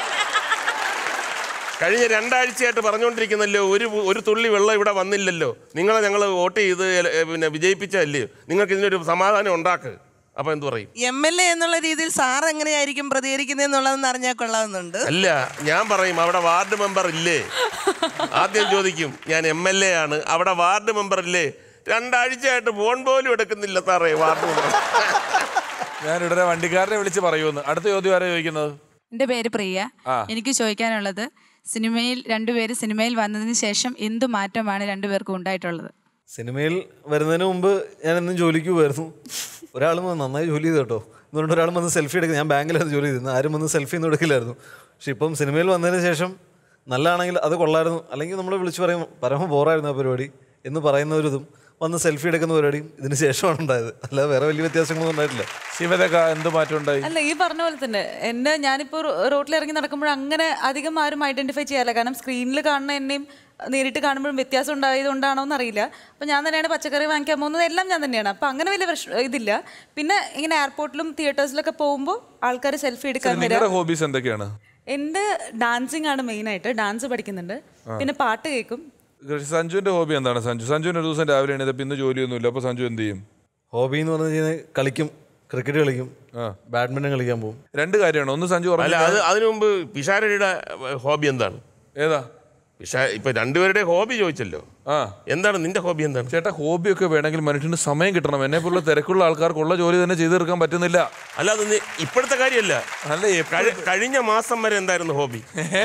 [SPEAKER 1] കഴിഞ്ഞ രണ്ടാഴ്ചയായിട്ട് പറഞ്ഞുകൊണ്ടിരിക്കുന്നല്ലോ ഒരു ഒരു തുള്ളി വെള്ളം ഇവിടെ വന്നില്ലല്ലോ നിങ്ങളെ ഞങ്ങൾ വോട്ട് ചെയ്ത് എല- ഏ, പിന്നെ വിജയിപ്പിച്ചല്ലേ നിങ്ങൾക്ക് ഇതിനൊരു സമാധാനം ഉണ്ടാക്ക് അപ്പം എന്ത് പറയും
[SPEAKER 9] എം എൽ എ എന്നുള്ള രീതിയിൽ സാർ എങ്ങനെയായിരിക്കും പ്രതികരിക്കുന്നതെന്നുള്ളതെന്ന് അറിഞ്ഞാൽ കൊള്ളാവുന്നുണ്ട്
[SPEAKER 1] അല്ല ഞാൻ പറയും അവിടെ വാർഡ് മെമ്പർ ഇല്ലേ ആദ്യം ചോദിക്കും ഞാൻ എം എൽ എ ആണ് അവിടെ വാർഡ് മെമ്പർ ഇല്ലേ രണ്ടാഴ്ചയായിട്ട് ഫോൺ പോലും എടുക്കുന്നില്ല സാറേ വാർഡ് മെമ്പർ
[SPEAKER 3] ഞാൻ ഉടനെ വണ്ടിക്കാരനെ വിളിച്ച് പറയുമെന്ന് അടുത്ത ചോദ്യം ആരാ ചോദിക്കുന്നത്
[SPEAKER 11] എൻ്റെ പേര് പ്രിയ
[SPEAKER 3] ആ.
[SPEAKER 11] എനിക്ക് ചോദിക്കാനുള്ളത് സിനിമയിൽ രണ്ടുപേര് സിനിമയിൽ വന്നതിന് ശേഷം എന്തു മാറ്റമാണ് രണ്ടുപേർക്കും ഉണ്ടായിട്ടുള്ളത്
[SPEAKER 7] സിനിമയിൽ വരുന്നതിന് മുമ്പ് ഞാൻ എന്നും ജോലിക്ക് പോയിരുന്നു ഒരാൾ വന്ന് നന്നായി ജോലി ചെയ്തു കേട്ടോ എന്ന് പറഞ്ഞിട്ട് ഒരാൾ വന്ന് സെൽഫി എടുക്കുക ഞാൻ ബാങ്കിലായിരുന്നു ജോലി ചെയ്തിരുന്നത് ആരും വന്ന് സെൽഫി ഒന്നും എടുക്കില്ലായിരുന്നു പക്ഷെ ഇപ്പം സിനിമയിൽ വന്നതിന് ശേഷം നല്ലതാണെങ്കിൽ അത് കൊള്ളായിരുന്നു അല്ലെങ്കിൽ നമ്മൾ വിളിച്ച് പറയും പരമ ബോറായിരുന്നു ആ പരിപാടി എന്ന് പറയുന്ന ഒരു ഇതും വന്ന് സെൽഫി എടുക്കുന്ന പരിപാടിയും ഇതിന് ശേഷമാണ് ഉണ്ടായത് അല്ലാതെ വേറെ വലിയ വ്യത്യാസങ്ങളൊന്നും ഉണ്ടായിട്ടില്ല
[SPEAKER 3] ശിവതക്ക എന്ത് മാറ്റം ഉണ്ടായി
[SPEAKER 8] അല്ല ഈ പറഞ്ഞ പോലെ തന്നെ എന്നെ ഞാനിപ്പോൾ റോട്ടിൽ ഇറങ്ങി നടക്കുമ്പോൾ അങ്ങനെ അധികം ആരും ഐഡന്റിഫൈ ചെയ്യാറില്ല കാരണം സ്ക്രീനിൽ കാണുന്ന എന്നെയും നേരിട്ട് കാണുമ്പോഴും വ്യത്യാസം ഉണ്ടായതുകൊണ്ടാണോ എന്നറിയില്ല അപ്പം ഞാൻ തന്നെയാണ് പച്ചക്കറി വാങ്ങിക്കാൻ പോകുന്നത് എല്ലാം ഞാൻ തന്നെയാണ് അപ്പം അങ്ങനെ വലിയ പ്രശ്നം ഇതില്ല പിന്നെ ഇങ്ങനെ എയർപോർട്ടിലും തിയേറ്റേഴ്സിലൊക്കെ പോകുമ്പോൾ ആൾക്കാർ സെൽഫി എടുക്കാൻ
[SPEAKER 3] നിങ്ങളുടെ
[SPEAKER 8] വരാം
[SPEAKER 3] ഹോബീസ് എന്തൊക്കെയാണ്
[SPEAKER 8] എൻ്റെ ഡാൻസിങ് ആണ് മെയിനായിട്ട് ഡാൻസ് പഠിക്കുന്നുണ്ട് പിന്നെ പാട്ട് കേൾക്കും
[SPEAKER 3] സഞ്ജുവിന്റെ ഹോബി എന്താണ് സഞ്ജു സഞ്ജുവിന് ഒരു ദിവസം രാവിലെ എണീതപ്പോൾ ഇന്ന് ജോലിയൊന്നുമില്ല അപ്പോൾ സഞ്ജു എന്ത് ചെയ്യും
[SPEAKER 7] ഹോബി എന്ന് പറഞ്ഞു കഴിഞ്ഞാൽ കളിക്കും ക്രിക്കറ്റ് കളിക്കും ബാഡ്മിൻ്റൺ കളിക്കാൻ പോകും
[SPEAKER 3] രണ്ട് കാര്യമാണ് ഒന്ന് സഞ്ജു
[SPEAKER 1] അല്ല
[SPEAKER 3] പറഞ്ഞു
[SPEAKER 1] അത് അതിനു മുമ്പ് പിഷാരടിയുടെ ഹോബി എന്താണ്
[SPEAKER 3] ഏതാ
[SPEAKER 1] പിഷാ ഇപ്പൊ രണ്ടുപേരുടെ ഹോബി ചോദിച്ചല്ലോ
[SPEAKER 3] ആ
[SPEAKER 1] എന്താണ് നിന്റെ ഹോബി എന്താണ്
[SPEAKER 3] ചേട്ടാ ഹോബിയൊക്കെ വേണമെങ്കിൽ മനുഷ്യന് സമയം കിട്ടണം എന്നെ പോലുള്ള തിരക്കുള്ള ആൾക്കാർക്കുള്ള ജോലി തന്നെ ചെയ്തു തീർക്കാൻ പറ്റുന്നില്ല
[SPEAKER 1] അല്ലാതെ നീ ഇപ്പോഴത്തെ കാര്യമല്ല
[SPEAKER 3] അല്ല എപ്പഴും-
[SPEAKER 1] കഴി- കഴിഞ്ഞ മാസം വരെ എന്തായിരുന്നു ഹോബി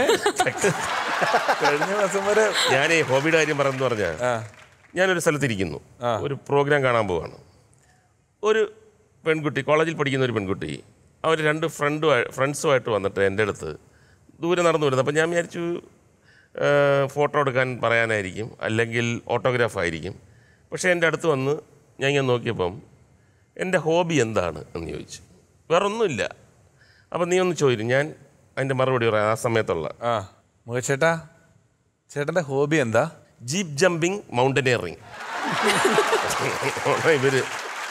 [SPEAKER 3] കഴിഞ്ഞ മാസം വരെ
[SPEAKER 1] ഞാൻ ഈ ഹോബിയുടെ കാര്യം പറഞ്ഞു പറഞ്ഞാൽ ഞാനൊരു സ്ഥലത്തിരിക്കുന്നു ഒരു പ്രോഗ്രാം കാണാൻ പോവാണ് ഒരു പെൺകുട്ടി കോളേജിൽ പഠിക്കുന്ന ഒരു പെൺകുട്ടി അവർ രണ്ട് ഫ്രണ്ടുമായി ഫ്രണ്ട്സുമായിട്ട് വന്നിട്ട് എൻ്റെ അടുത്ത് ദൂരെ നടന്നു വരുന്നത് അപ്പം ഞാൻ വിചാരിച്ചു ആ, ഫോട്ടോ എടുക്കാൻ പറയാനായിരിക്കും അല്ലെങ്കിൽ ഓട്ടോഗ്രാഫ് ആയിരിക്കും പക്ഷേ എൻ്റെ അടുത്ത് വന്ന് ഞാൻ ഇങ്ങനെ നോക്കിയപ്പം എൻ്റെ ഹോബി എന്താണ് എന്ന് ചോദിച്ചു വേറെ ഒന്നുമില്ല അപ്പം നീ ഒന്ന് ചോദിക്കും ഞാൻ അതിൻ്റെ മറുപടി പറയാം ആ സമയത്തുള്ള
[SPEAKER 3] ആ മുഖ ചേട്ടാ ചേട്ടന്റെ ഹോബി എന്താ
[SPEAKER 1] ജീപ്പ് ജമ്പിങ് മൗണ്ടനിയറിങ് ഇവര്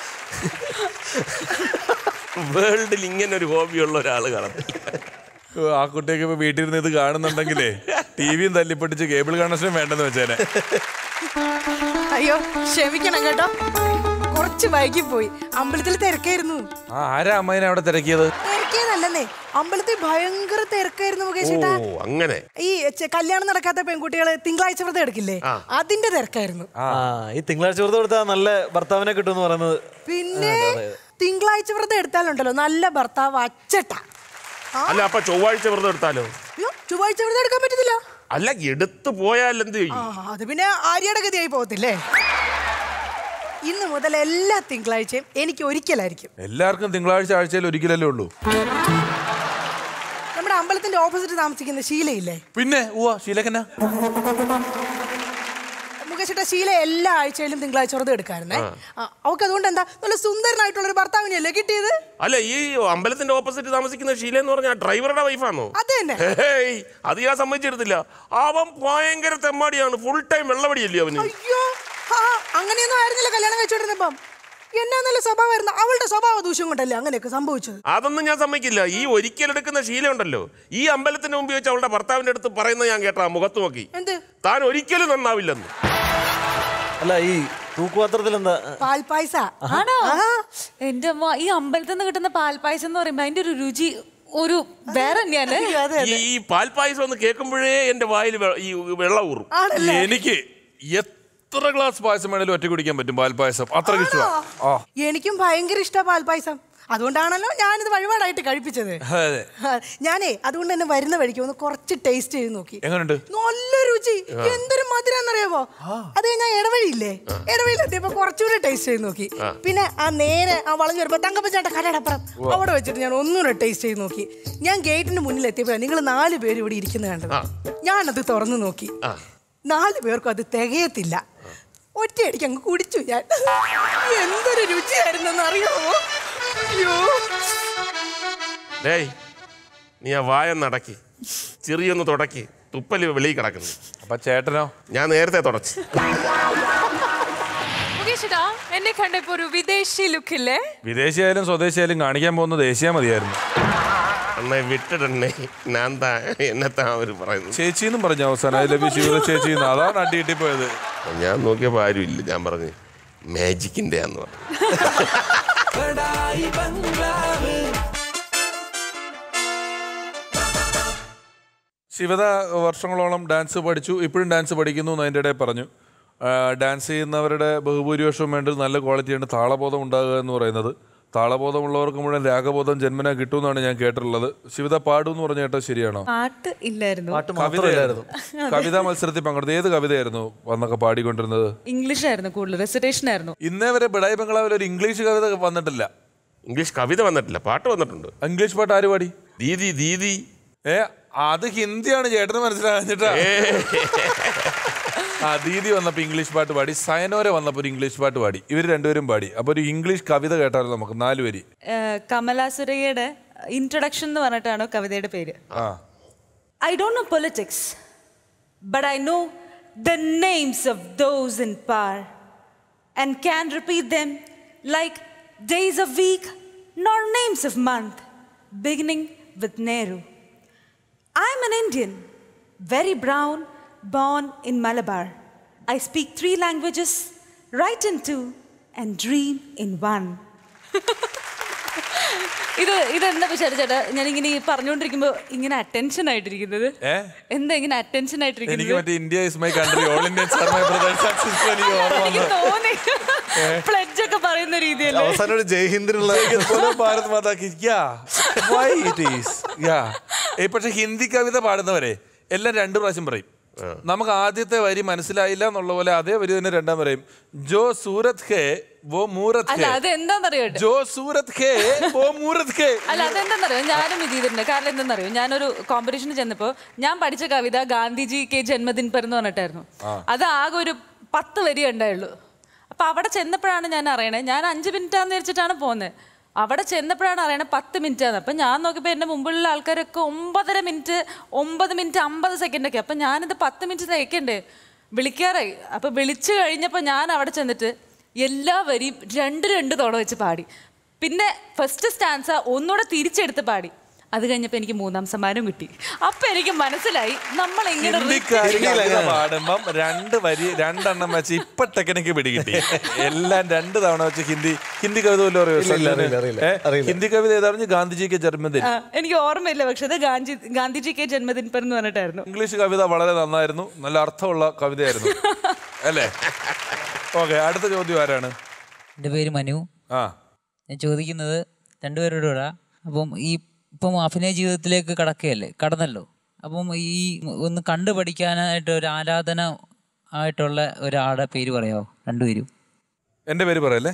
[SPEAKER 1] വേൾഡിൽ ഇങ്ങനെ ഒരു ഹോബിയുള്ള ഒരാൾ കാണത്തില്ല
[SPEAKER 3] ഓ, ആ കുട്ടിയൊക്കെ ഇപ്പൊ വീട്ടിൽ ഇരുന്ന് ഇത് കാണുന്നുണ്ടെങ്കിലേ ടി വിയും തല്ലിപ്പൊട്ടിച്ച് കേബിൾ കണക്ഷനും വേണ്ടെന്ന് വെച്ചേനെ
[SPEAKER 2] അയ്യോ ക്ഷമിക്കണം കേട്ടോ കുറച്ച് വൈകി പോയി അമ്പലത്തിൽ തിരക്കായിരുന്നു
[SPEAKER 3] ആ ആരാ അമ്മേനെ അവിടെ തിരക്കിയത്
[SPEAKER 2] തിരക്കിയതല്ലെന്നേ അമ്പലത്തിൽ ഭയങ്കര തിരക്കായിരുന്നു മുകേഷ് ചേട്ടാ
[SPEAKER 1] ഓ അങ്ങനെ
[SPEAKER 2] ഈ ചെ- കല്യാണം നടക്കാത്ത പെൺകുട്ടികള് തിങ്കളാഴ്ച വ്രതം എടുക്കില്ലേ അതിന്റെ തിരക്കായിരുന്നു
[SPEAKER 7] ആ ഈ തിങ്കളാഴ്ച വ്രതം എടുത്താൽ നല്ല ഭർത്താവിനെ കിട്ടുമെന്ന് പറയുന്നത്
[SPEAKER 2] പിന്നെ തിങ്കളാഴ്ച വ്രതം എടുത്താലുണ്ടല്ലോ നല്ല ഭർത്താവ് അച്ചട്ട
[SPEAKER 1] അല്ല അപ്പൊ ചൊവ്വാഴ്ച വ്രതം എടുത്താലോ
[SPEAKER 2] അയ്യോ ചൊവ്വാഴ്ച വ്രതം എടുക്കാൻ പറ്റത്തില്ല
[SPEAKER 1] അല്ല എടുത്തു പോയാൽ എന്ത്
[SPEAKER 2] ആ
[SPEAKER 1] ചെയ്യും
[SPEAKER 2] അത് പിന്നെ ആര്യയുടെ ഗതിയായി പോകത്തില്ലേ ഇന്ന് മുതൽ എല്ലാ തിങ്കളാഴ്ചയും എനിക്ക് ഒരിക്കലായിരിക്കും
[SPEAKER 3] എല്ലാവർക്കും തിങ്കളാഴ്ച ആഴ്ചയിൽ ഒരിക്കലല്ലേ ഉള്ളൂ
[SPEAKER 2] നമ്മുടെ അമ്പലത്തിന്റെ ഓപ്പോസിറ്റ് താമസിക്കുന്ന ശീലയില്ലേ
[SPEAKER 3] പിന്നെ ഉവ്വ ശീലക്കന
[SPEAKER 2] മുകേഷിട്ട ശീല എല്ലാ ആഴ്ചയിലും തിങ്കളാഴ്ച വ്രതം എടുക്കാറുണ്ടേ ആ, അവൾക്ക് അതുകൊണ്ട് എന്താ നല്ല സുന്ദരനായിട്ടുള്ള ഒരു ഭർത്താവിനെയല്ലേ കിട്ടിയത്
[SPEAKER 1] അല്ല ഈ അമ്പലത്തിന്റെ ഓപ്പോസിറ്റ് താമസിക്കുന്ന ഷീല എന്ന് പറഞ്ഞാൽ ഡ്രൈവറുടെ വൈഫാണോ
[SPEAKER 2] അത് തന്നെ
[SPEAKER 1] ഹേയ്, അത് ഞാൻ സമ്മതിച്ചെടുത്തില്ല അവൻ ഭയങ്കര തെമ്മാടിയാണ് ഫുൾ ടൈം വെള്ളമടിയല്ലേ അവന്
[SPEAKER 2] അയ്യോ ആ അങ്ങനെയൊന്നും ആയിരുന്നില്ല കല്യാണം കഴിച്ചോണ്ടിരുന്നപ്പം എന്നാ നല്ല സ്വഭാവമായിരുന്നു അവളുടെ സ്വഭാവ ദൂഷ്യം കൊണ്ടല്ലേ അങ്ങനെയൊക്കെ സംഭവിച്ചത്
[SPEAKER 1] അതൊന്നും ഞാൻ സമ്മതിക്കില്ല ഈ ഒരിക്കലെടുക്കുന്ന ശീല ഉണ്ടല്ലോ ഈ അമ്പലത്തിന് മുമ്പ് വെച്ച് അവളുടെ ഭർത്താവിന്റെ അടുത്ത് പറയുന്നത് ഞാൻ കേട്ടാ മുഖത്ത് നോക്കി
[SPEAKER 2] എന്ത്
[SPEAKER 1] താൻ ഒരിക്കലും നന്നാവില്ലെന്ന്
[SPEAKER 7] അല്ല ഈ തൂക്കുപാത്രത്തിൽ എന്താ
[SPEAKER 2] പാൽപായസ
[SPEAKER 8] ആണോ എന്റെ അമ്മ ഈ അമ്പലത്തിൽ നിന്ന് കിട്ടുന്ന പാൽപ്പായസം എന്ന് പറയുമ്പോ അതിന്റെ ഒരു രുചി ഒരു വേറെ തന്നെയാണ്
[SPEAKER 1] ഈ ഈ പാൽപ്പായസം ഒന്ന് കേൾക്കുമ്പോഴേ എന്റെ വായിൽ വെ- ഈ വെള്ളം ഊറും
[SPEAKER 2] ആണല്ലേ
[SPEAKER 3] എനിക്ക് എത്ര ഗ്ലാസ് പായസം വേണേലും ഒറ്റ കുടിക്കാൻ പറ്റും പാൽപ്പായസം അത്രയ്ക്ക് ഇഷ്ടമാണ് ആ
[SPEAKER 2] എനിക്കും ഭയങ്കര ഇഷ്ടമാണ് പാൽപായസം അതുകൊണ്ടാണല്ലോ ഞാനിത് വഴിപാടായിട്ട് കഴിപ്പിച്ചത്
[SPEAKER 3] അതെ അതെ
[SPEAKER 2] ഞാനേ അതുകൊണ്ട് തന്നെ വരുന്ന വഴിക്ക് ഒന്ന് കുറച്ച് ടേസ്റ്റ് ചെയ്ത് നോക്കി
[SPEAKER 3] എങ്ങനെയുണ്ട്
[SPEAKER 2] നല്ല രുചി എന്തൊരു മധുരാന്നറിയാമോ അത് ഞാൻ ഇടവഴിയില്ലേ ഇടവഴിയിലെത്തിയപ്പോ കുറച്ചുകൂടെ ടേസ്റ്റ് ചെയ്ത് നോക്കി പിന്നെ ആ നേരെ ആ വളഞ്ഞു വരുമ്പോ തങ്കപ്പച്ചാട്ട കടടപ്പുറം അവിടെ വെച്ചിട്ട് ഞാൻ ഒന്നുകൂടെ ടേസ്റ്റ് ചെയ്ത് നോക്കി ഞാൻ ഗേറ്റിന് മുന്നിൽ എത്തിയപ്പോഴാണ് നിങ്ങൾ നാല് പേര് ഇവിടെ ഇരിക്കുന്നത് കണ്ടത് ഞാനത് തുറന്നു നോക്കി നാല് പേർക്കും അത് തികയത്തില്ല ഒറ്റയടിക്ക് അങ്ങ് കുടിച്ചു ഞാൻ എന്തൊരു രുചിയായിരുന്നെന്ന് അറിയാമോ അയ്യോ
[SPEAKER 1] ഡേയ് നീ ആ വായ നടക്കി ചെറിയൊന്ന് തുടക്കി തുപ്പല് വെളിയിൽ കിടക്കുന്നു
[SPEAKER 3] അപ്പൊ ചേട്ടനോ
[SPEAKER 1] ഞാൻ നേരത്തെ തുടച്ചു
[SPEAKER 4] മുകേഷേട്ടാ എന്നെ കണ്ടപ്പോ ഒരു വിദേശി ലുക്കില്ലേ
[SPEAKER 3] വിദേശിയായാലും സ്വദേശിയായാലും കാണിക്കാൻ പോകുന്നത് ദേശീയ മതിയായിരുന്നു
[SPEAKER 1] അണ്ണേ വിട്ടിടണ്ണേ ഞാൻ താ എന്നെത്താ അവര് പറയുന്നത്
[SPEAKER 3] ചേച്ചി എന്നും പറഞ്ഞു അവസാനം ഐ ലവ് യു ശിവ ചേച്ചി എന്ന് അതാണ് അടി കിട്ടിപ്പോയത്
[SPEAKER 1] ഞാൻ നോക്കിയപ്പോൾ ആരുമില്ല ഞാൻ പറഞ്ഞു മാജിക്കിൻ്റെ ആന്ന് പറഞ്ഞു
[SPEAKER 3] ശിവത വർഷങ്ങളോളം ഡാൻസ് പഠിച്ചു ഇപ്പോഴും ഡാൻസ് പഠിക്കുന്നു എന്ന് അതിൻ്റെ ഇടയിൽ പറഞ്ഞു ആ, ഡാൻസ് ചെയ്യുന്നവരുടെ ബഹുഭൂരിപക്ഷവും വേണ്ടത് നല്ല ക്വാളിറ്റിയാണ് താളബോധം ഉണ്ടാകുക എന്ന് പറയുന്നത് താളബോധമുള്ളവർക്ക് മുഴുവൻ രാഗബോധം ജന്മന കിട്ടുമെന്നാണ് ഞാൻ കേട്ടിട്ടുള്ളത് ശിവത പാടു എന്ന് പറഞ്ഞ കേട്ടോ ശരിയാണോ
[SPEAKER 8] പാട്ട് ഇല്ലായിരുന്നു
[SPEAKER 7] പാട്ട് മാത്രമില്ലായിരുന്നു
[SPEAKER 3] കവിതാ മത്സരത്തിൽ പങ്കെടുത്ത് ഏത് കവിതയായിരുന്നു വന്നൊക്കെ പാടിക്കൊണ്ടിരുന്നത്
[SPEAKER 8] ഇംഗ്ലീഷ് ആയിരുന്നു കൂടുതൽ റെസിറ്റേഷൻ ആയിരുന്നു
[SPEAKER 3] ഇന്നേ വരെ ബിടായി ബംഗ്ലാവിൽ ഒരു ഇംഗ്ലീഷ് കവിത വന്നിട്ടില്ല
[SPEAKER 1] ഇംഗ്ലീഷ് കവിത വന്നിട്ടില്ല പാട്ട് വന്നിട്ടുണ്ട്
[SPEAKER 3] ഇംഗ്ലീഷ് പാട്ട് ആര് പാടി
[SPEAKER 1] ദീദി ദീദി
[SPEAKER 3] ഏ അത് ഹിന്ദിയാണ് ചേട്ടന് മനസ്സിലാകാഞ്ഞിട്ടാ ആ ദീദി വന്നപ്പോ ഇംഗ്ലീഷ് പാട്ട് പാടി സയനോര വന്നപ്പോ ഒരു ഇംഗ്ലീഷ് പാട്ട് പാടി ഇവർ രണ്ടുപേരും പാടി അപ്പൊ ഒരു ഇംഗ്ലീഷ് കവിത കേട്ടാലോ നമുക്ക് നാല് വരി
[SPEAKER 8] ഏഹ് കമല സുരയ്യയുടെ ഇൻട്രൊഡക്ഷൻ എന്ന് പറഞ്ഞിട്ടാണ് കവിതയുടെ പേര്
[SPEAKER 3] ആ
[SPEAKER 8] I don't know politics, but I know the names of those in power and can repeat them like days of week nor names of month, beginning with Nehru. I'm an Indian, very brown, born in Malabar. I speak three languages, write in two, and dream in one. ഇത് ഇതെന്താ വിചാരിച്ച ചേട്ടാ ഞാൻ ഇങ്ങനെ ഈ പറഞ്ഞുകൊണ്ടിരിക്കുമ്പോ ഇങ്ങനെ അറ്റൻഷൻ ആയിട്ടിരിക്കുന്നത്
[SPEAKER 3] ഏ
[SPEAKER 8] എന്താ ഇങ്ങനെ അറ്റൻഷൻ
[SPEAKER 3] എനിക്ക്
[SPEAKER 8] ആയിട്ടിരിക്കുന്നത്
[SPEAKER 3] മറ്റേ India is my country all Indian sir my brothers എനിക്ക് ഓർമ്മ
[SPEAKER 8] എനിക്ക്
[SPEAKER 3] വന്നു
[SPEAKER 8] തോന്നി പ്ലഡ്ജ് ഒക്കെ പറയുന്ന രീതിയല്ലേ
[SPEAKER 7] അവസാനം ഒരു ജയ്ഹിന്ദിനുള്ള
[SPEAKER 3] बोलो भारत माता की क्या why it is yeah ഏ പക്ഷെ ഹിന്ദി കവിത പാടുന്നവരെ എല്ലാം രണ്ടു പ്രാവശ്യം പറയും നമുക്ക് ആദ്യത്തെ വരി മനസ്സിലായില്ല എന്നുള്ള പോലെ അതേ വരി തന്നെ രണ്ടാം പറയും ജോ സൂരത് ഹേ വോ മൂരത്
[SPEAKER 8] അല്ല
[SPEAKER 3] ഹേ
[SPEAKER 8] അത് എന്താണെന്നറിയോ ഏട്ടാ?
[SPEAKER 3] ജോ സൂരത് ഹേ വോ മൂരത് ഹേ
[SPEAKER 8] അല്ല അതെന്താണെന്നറിയോ ഞാനും ഇത് ചെയ്തിട്ടുണ്ട് കാരണം എന്തെന്നറിയോ ഞാനൊരു കോമ്പറ്റീഷന് ചെന്നപ്പോ ഞാൻ പഠിച്ച കവിത ഗാന്ധിജി കെ ജന്മദിൻ പെർ എന്ന് പറഞ്ഞിട്ടായിരുന്നു അത് ആകെ ഒരു പത്ത് വരി ഉണ്ടായുള്ളൂ അപ്പൊ അവിടെ ചെന്നപ്പോഴാണ് ഞാൻ അറിയണേ ഞാൻ അഞ്ച് മിനിറ്റാന്ന് വെച്ചിട്ടാണ് പോകുന്നത് അവിടെ ചെന്നപ്പോഴാണ് അറിയണേ പത്ത് മിനിറ്റ് ആണ് അപ്പം ഞാൻ നോക്കിയപ്പോൾ എൻ്റെ മുമ്പിലുള്ള ആൾക്കാരൊക്കെ ഒമ്പതര മിനിറ്റ് ഒമ്പത് മിനിറ്റ് അമ്പത് സെക്കൻഡൊക്കെ അപ്പം ഞാനിത് പത്ത് മിനിറ്റ് തയ്ക്കണ്ടേ വിളിക്കാറായി അപ്പം വിളിച്ചു കഴിഞ്ഞപ്പോൾ ഞാൻ അവിടെ ചെന്നിട്ട് എല്ലാ വരിയും രണ്ട് രണ്ട് തവണ വെച്ച് പാടി പിന്നെ ഫസ്റ്റ് സ്റ്റാൻസ ഒന്നുകൂടെ തിരിച്ചെടുത്ത് പാടി അത് കഴിഞ്ഞപ്പോൾ എനിക്ക് മൂന്നാം സമ്മാനം കിട്ടി അപ്പം എനിക്ക് മനസ്സിലായി നമ്മൾ എങ്ങനെ
[SPEAKER 3] ഹിന്ദി കവിത പാടുമ്പം രണ്ട് വരി രണ്ടെണ്ണം വെച്ച് ഇപ്പൊ ടെക്നിക്ക് പിടികിട്ടി എല്ലാം രണ്ട് തവണ വെച്ച് ഹിന്ദി ഹിന്ദി കവിത വല്ലതും അറിയോ
[SPEAKER 7] ഇല്ല, ഇല്ല, അറിയില്ല, അറിയില്ല,
[SPEAKER 3] ഏ?
[SPEAKER 7] അറിയില്ല.
[SPEAKER 3] ഹിന്ദി കവിത ഏതാണെന്ന് ഗാന്ധിജിക്ക് ജന്മദിൻ
[SPEAKER 8] ആ, എനിക്ക് ഓർമ്മയില്ല പക്ഷെ അത് ഗാന്ധി ഗാന്ധിജി കെ ജന്മദിൻ പെർ എന്ന് പറഞ്ഞിട്ടായിരുന്നു
[SPEAKER 3] ഇംഗ്ലീഷ് കവിത വളരെ നന്നായിരുന്നു നല്ല അർത്ഥമുള്ള കവിതയായിരുന്നു അല്ലേ ഓക്കെ അടുത്ത ചോദ്യം ആരാണ്
[SPEAKER 12] എൻ്റെ പേര് മനു
[SPEAKER 3] ആ
[SPEAKER 12] ഞാൻ ചോദിക്കുന്നത് രണ്ടുപേരോടാ അപ്പം ഈ ഇപ്പം അഭിനയ ജീവിതത്തിലേക്ക് കടക്കുകയല്ലേ കടന്നല്ലോ അപ്പം ഈ ഒന്ന് കണ്ടു പഠിക്കാനായിട്ട് ഒരു ആരാധന ആയിട്ടുള്ള ഒരാളുടെ പേര് പറയാമോ രണ്ടുപേരും
[SPEAKER 3] എന്റെ പേര് പറയല്ലേ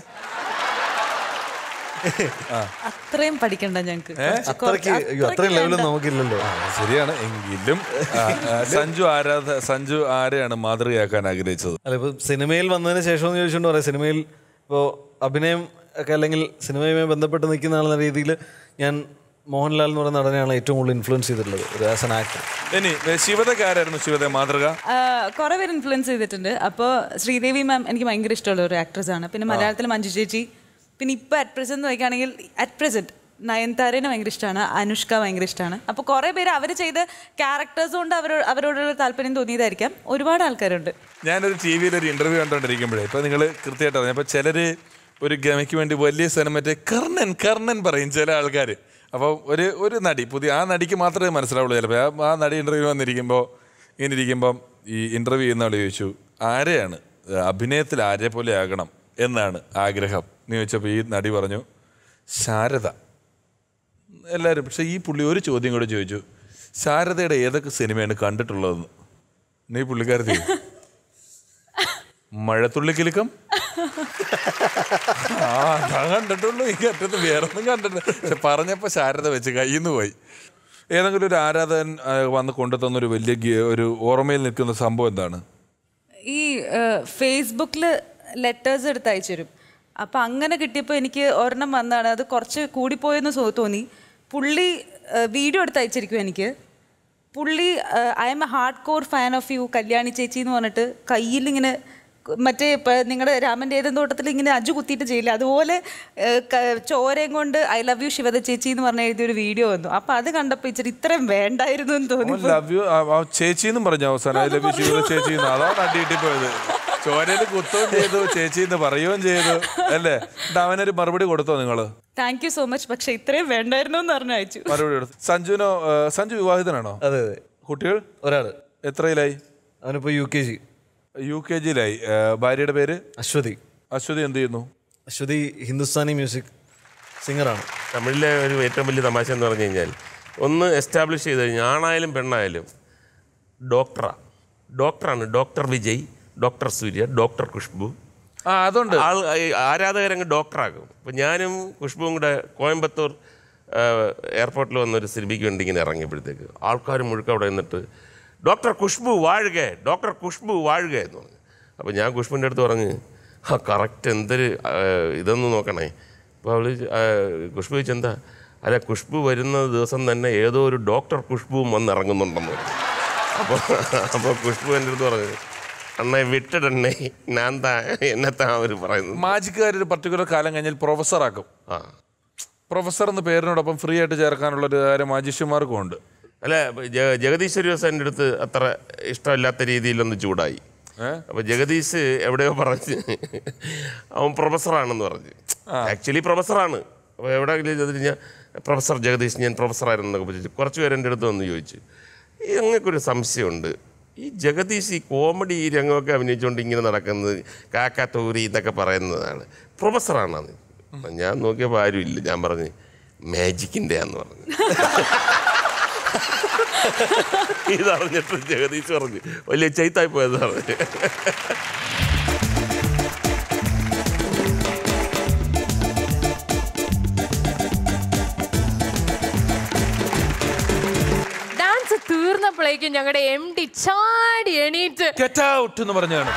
[SPEAKER 8] അത്രയും പഠിക്കണ്ട ഞങ്ങക്ക്
[SPEAKER 7] അത്രയ്ക്ക് അയ്യോ, അത്രയും ലെവലും നമുക്കില്ലല്ലോ
[SPEAKER 3] ശരിയാണ് എങ്കിലും ആ, ആ, സഞ്ജു ആരാധ സഞ്ജു ആരെയാണ് മാതൃകയാക്കാൻ ആഗ്രഹിച്ചത്
[SPEAKER 7] അല്ല ഇപ്പൊ സിനിമയിൽ വന്നതിന് ശേഷം എന്ന് ചോദിച്ചുകൊണ്ട് പറയാം സിനിമയിൽ ഇപ്പോൾ അഭിനയം ഒക്കെ അല്ലെങ്കിൽ സിനിമയുമായി ബന്ധപ്പെട്ട് നിൽക്കുന്ന ആളെന്ന രീതിയിൽ ഞാൻ മോഹൻലാൽ എന്ന് പറയുന്ന നടനെയാണ് ഏറ്റവും കൂടുതൽ ഇൻഫ്ലുവൻസ് ചെയ്തിട്ടുള്ളത് ഒരു ആസ് എൻ ആക്ടർ
[SPEAKER 3] ഇനി ശിവതയ്ക്ക് ആരായിരുന്നു ശിവത മാതൃക
[SPEAKER 8] കുറെ പേര് ഇൻഫ്ലുവൻസ് ചെയ്തിട്ടുണ്ട് അപ്പോൾ ശ്രീദേവി മാം എനിക്ക് ഭയങ്കര ഇഷ്ടമുള്ള ഒരു ആക്ട്രസ് ആണ് പിന്നെ മലയാളത്തിൽ മഞ്ജു ചേച്ചി പിന്നെ ഇപ്പോൾ അറ്റ് പ്രസന്റ് നോക്കുകയാണെങ്കിൽ അറ്റ് പ്രസന്റ് നയൻതാരേനെ ഭയങ്കര ഇഷ്ടമാണ് അനുഷ്ക ഭയങ്കര ഇഷ്ടമാണ് അപ്പോൾ കുറേ പേര് അവർ ചെയ്ത ക്യാരക്ടേഴ്സ് കൊണ്ട് അവരോട് അവരോടുള്ള താല്പര്യം തോന്നിയതായിരിക്കാം ഒരുപാട് ആൾക്കാരുണ്ട്
[SPEAKER 3] ഞാനൊരു ടി വിയിൽ ഒരു ഇന്റർവ്യൂ കണ്ടുകൊണ്ടിരിക്കുമ്പോഴേ ഇപ്പൊ നിങ്ങൾ കൃത്യമായിട്ട് അറിയാം അപ്പൊ ചിലര് ഒരു ഗമയ്ക്ക് വേണ്ടി വലിയ സിനിമറ്റ് കർണൻ കർണൻ പറയും ചില ആൾക്കാർ അപ്പോൾ ഒരു ഒരു നടി പുതിയ ആ നടിക്ക് മാത്രമേ മനസ്സിലാവുള്ളൂ ചിലപ്പോൾ ആ- ആ നടി ഇന്റർവ്യൂ വന്നിരിക്കുമ്പോൾ ഇങ്ങനെ ഇരിക്കുമ്പം ഈ ഇന്റർവ്യൂ ചെയ്യുന്ന ആൾ ചോദിച്ചു ആരെയാണ് അഭിനയത്തിൽ ആരെ പോലെ ആകണം എന്നാണ് ആഗ്രഹം എന്ന് ചോദിച്ചപ്പോൾ ഈ നടി പറഞ്ഞു ശാരദ എല്ലാവരും പക്ഷെ ഈ പുള്ളി ഒരു ചോദ്യം കൂടെ ചോദിച്ചു ശാരദയുടെ ഏതൊക്കെ സിനിമയാണ് കണ്ടിട്ടുള്ളതെന്ന് നീ പുള്ളിക്കാരത്തി മഴത്തുള്ളിക്കിലുക്കം ആ ഞാൻ കണ്ടിട്ടുള്ളൂ ഈ അറ്റത്ത് വേറൊന്നും കണ്ടിട്ടില്ല പക്ഷെ പറഞ്ഞപ്പോൾ ശാരദ വെച്ച് കയ്യിൽ നിന്ന് പോയി ഏതെങ്കിലും ഒരു ആരാധകൻ ആ, വന്ന് കൊണ്ടുതന്ന ഒരു വലിയ ഗി- ഒരു ഓർമ്മയിൽ നിൽക്കുന്ന സംഭവം എന്താണ്
[SPEAKER 8] ഈ ഫേസ്ബുക്കിൽ ലെറ്റേഴ്സ് എടുത്ത് അയച്ചു തരും അപ്പം അങ്ങനെ കിട്ടിയപ്പോൾ എനിക്ക് ഒരെണ്ണം വന്നതാണ് അത് കുറച്ച് കൂടിപ്പോയെന്ന് സോ തോന്നി പുള്ളി വീഡിയോ എടുത്ത് അയച്ചിരിക്കും എനിക്ക് പുള്ളി I am a hard core fan of you Kalyani ചേച്ചി എന്ന് പറഞ്ഞിട്ട് കയ്യിൽ ഇങ്ങനെ മറ്റേ നിങ്ങളുടെ രാമൻ്റെ ഏതെങ്കിലും തോട്ടത്തിൽ ഇങ്ങനെ അജു കുത്തിയിട്ട് ചെയ്യില്ല അതുപോലെ ഏഹ്, ക- ചോരയും കൊണ്ട് ഐ ലവ് യു ശിവദ ചേച്ചി എന്ന് പറഞ്ഞ എഴുതിയൊരു വീഡിയോ വന്നു അപ്പം അത് കണ്ടപ്പോൾ ഇച്ചിരി ഇത്രയും വേണ്ടായിരുന്നു എന്ന് തോന്നി
[SPEAKER 3] ലവ് യു ചേച്ചിന്നും പറഞ്ഞു അവസാനം ഐ ലവ് യു ശിവ ചേച്ചി അതാണ് അടിയിട്ടി പോയത് ചോരയിൽ കുത്തുകയും ചെയ്തു ചേച്ചി എന്ന് പറയുകയും ചെയ്തു അല്ലേ എന്നിട്ട് അവനൊരു മറുപടി കൊടുത്തോ നിങ്ങള്
[SPEAKER 8] താങ്ക് യു സോ മച്ച് പക്ഷെ ഇത്രയും വേണ്ടായിരുന്നു എന്ന് പറഞ്ഞു അയച്ചു
[SPEAKER 3] മറുപടി കൊടുത്തു സഞ്ജുവിനോ ആ, സഞ്ജു വിവാഹിതനാണോ
[SPEAKER 7] അതെ അതെ
[SPEAKER 3] കുട്ടികൾ
[SPEAKER 7] ഒരാള്
[SPEAKER 3] എത്രയിലായി
[SPEAKER 7] അവനിപ്പോൾ U K G
[SPEAKER 3] U K ജിയിലായി ആ, ഭാര്യയുടെ പേര്
[SPEAKER 7] അശ്വതി
[SPEAKER 3] അശ്വതി എന്ത് ചെയ്യുന്നു
[SPEAKER 7] അശ്വതി ഹിന്ദുസ്ഥാനി മ്യൂസിക് സിംഗറാണ്
[SPEAKER 1] തമിഴിലെ ഒരു ഏറ്റവും വലിയ തമാശ എന്ന് പറഞ്ഞു കഴിഞ്ഞാൽ ഒന്ന് എസ്റ്റാബ്ലിഷ് ചെയ്ത് കഴിഞ്ഞാൽ ആണായാലും പെണ്ണായാലും ഡോക്ടറാ ഡോക്ടറാണ് doctor Vijay doctor Suriya doctor Khushbu
[SPEAKER 3] ആ അതുണ്ട്
[SPEAKER 1] ആൾ ഈ ആരാധകരങ്ങ് ഡോക്ടറാകും അപ്പം ഞാനും ഖുഷ്ബുവും കൂടെ കോയമ്പത്തൂർ എയർപോർട്ടിൽ വന്നൊരു സിനിമയ്ക്ക് വേണ്ടി ഇങ്ങനെ ഇറങ്ങിയപ്പോഴത്തേക്ക് ആൾക്കാർ മുഴുക്ക അവിടെ നിന്നിട്ട് ഡോക്ടർ ഖുഷ്ബു വാഴുക ഡോക്ടർ ഖുഷ്ബു വാഴുക എന്ന് പറഞ്ഞു അപ്പോൾ ഞാൻ ഖുഷ്ബുവിൻ്റെ അടുത്ത് പറഞ്ഞ് ആ കറക്റ്റ് എന്തൊരു ആ, ഇതൊന്ന് നോക്കണേ അപ്പോൾ അവൾ ഖുഷ്ബു ചോദിച്ചെന്താ അല്ല ഖുഷ്ബു വരുന്ന ദിവസം തന്നെ ഏതോ ഒരു ഡോക്ടർ ഖുഷ്ബുവും വന്ന് ഇറങ്ങുന്നുണ്ടെന്ന് പറഞ്ഞു അപ്പോൾ അപ്പോൾ ഖുഷ്ബു എൻ്റെ അടുത്ത് പറഞ്ഞു അണ്ണേ വിട്ടിടണ്ണേ ഞാൻ താ എന്നെത്താ അവർ പറയുന്നത്
[SPEAKER 3] മാജിക്കുകാർ ഒരു പർട്ടിക്കുലർ കാലം കഴിഞ്ഞാൽ പ്രൊഫസർ ആക്കും
[SPEAKER 1] ആ
[SPEAKER 3] പ്രൊഫസർ എന്ന പേരിനോടൊപ്പം ഫ്രീ ആയിട്ട് ചേർക്കാനുള്ള ഒരു കാര്യം മാജിഷ്യന്മാർക്കും ഉണ്ട്
[SPEAKER 1] അല്ല ജ- ജഗദീശ് ഒരു എൻ്റെ അടുത്ത് അത്ര ഇഷ്ടമില്ലാത്ത രീതിയിലൊന്ന് ചൂടായി അപ്പൊ ജഗദീഷ് എവിടെയോ പറഞ്ഞ് അവൻ പ്രൊഫസറാണെന്ന് പറഞ്ഞ് ആക്ച്വലി പ്രൊഫസറാണ് അപ്പോൾ എവിടെയെങ്കിലും ചോദിച്ചു ഞാൻ പ്രൊഫസർ ജഗദീഷ് ഞാൻ പ്രൊഫസറായിരുന്നു എന്നൊക്കെ ചോദിച്ചു കുറച്ച് പേര് എൻ്റെ അടുത്ത് വന്ന് ചോദിച്ചു ഈ അങ്ങക്കൊരു സംശയമുണ്ട് ഈ ജഗദീഷ് ഈ കോമഡി ഈ രംഗമൊക്കെ അഭിനയിച്ചുകൊണ്ട് ഇങ്ങനെ നടക്കുന്നത് കാക്കാത്തൂരി എന്നൊക്കെ പറയുന്നതാണ് പ്രൊഫസറാണെന്ന് ഞാൻ നോക്കിയപ്പോൾ ആരുമില്ല ഞാൻ പറഞ്ഞ് മാജിക്കിൻ്റെ ആന്ന് പറഞ്ഞു ഇതറിഞ്ഞിട്ട് ജഗദീഷ് പറഞ്ഞു വലിയ ചൈത്തായി പോയതാണ്
[SPEAKER 4] ഡാൻസ് തീർന്നപ്പോഴേക്കും ഞങ്ങളുടെ എം ഡി ചാടി എണീറ്റ്
[SPEAKER 3] ഗെറ്റ് ഔട്ട് എന്ന് പറഞ്ഞാണ്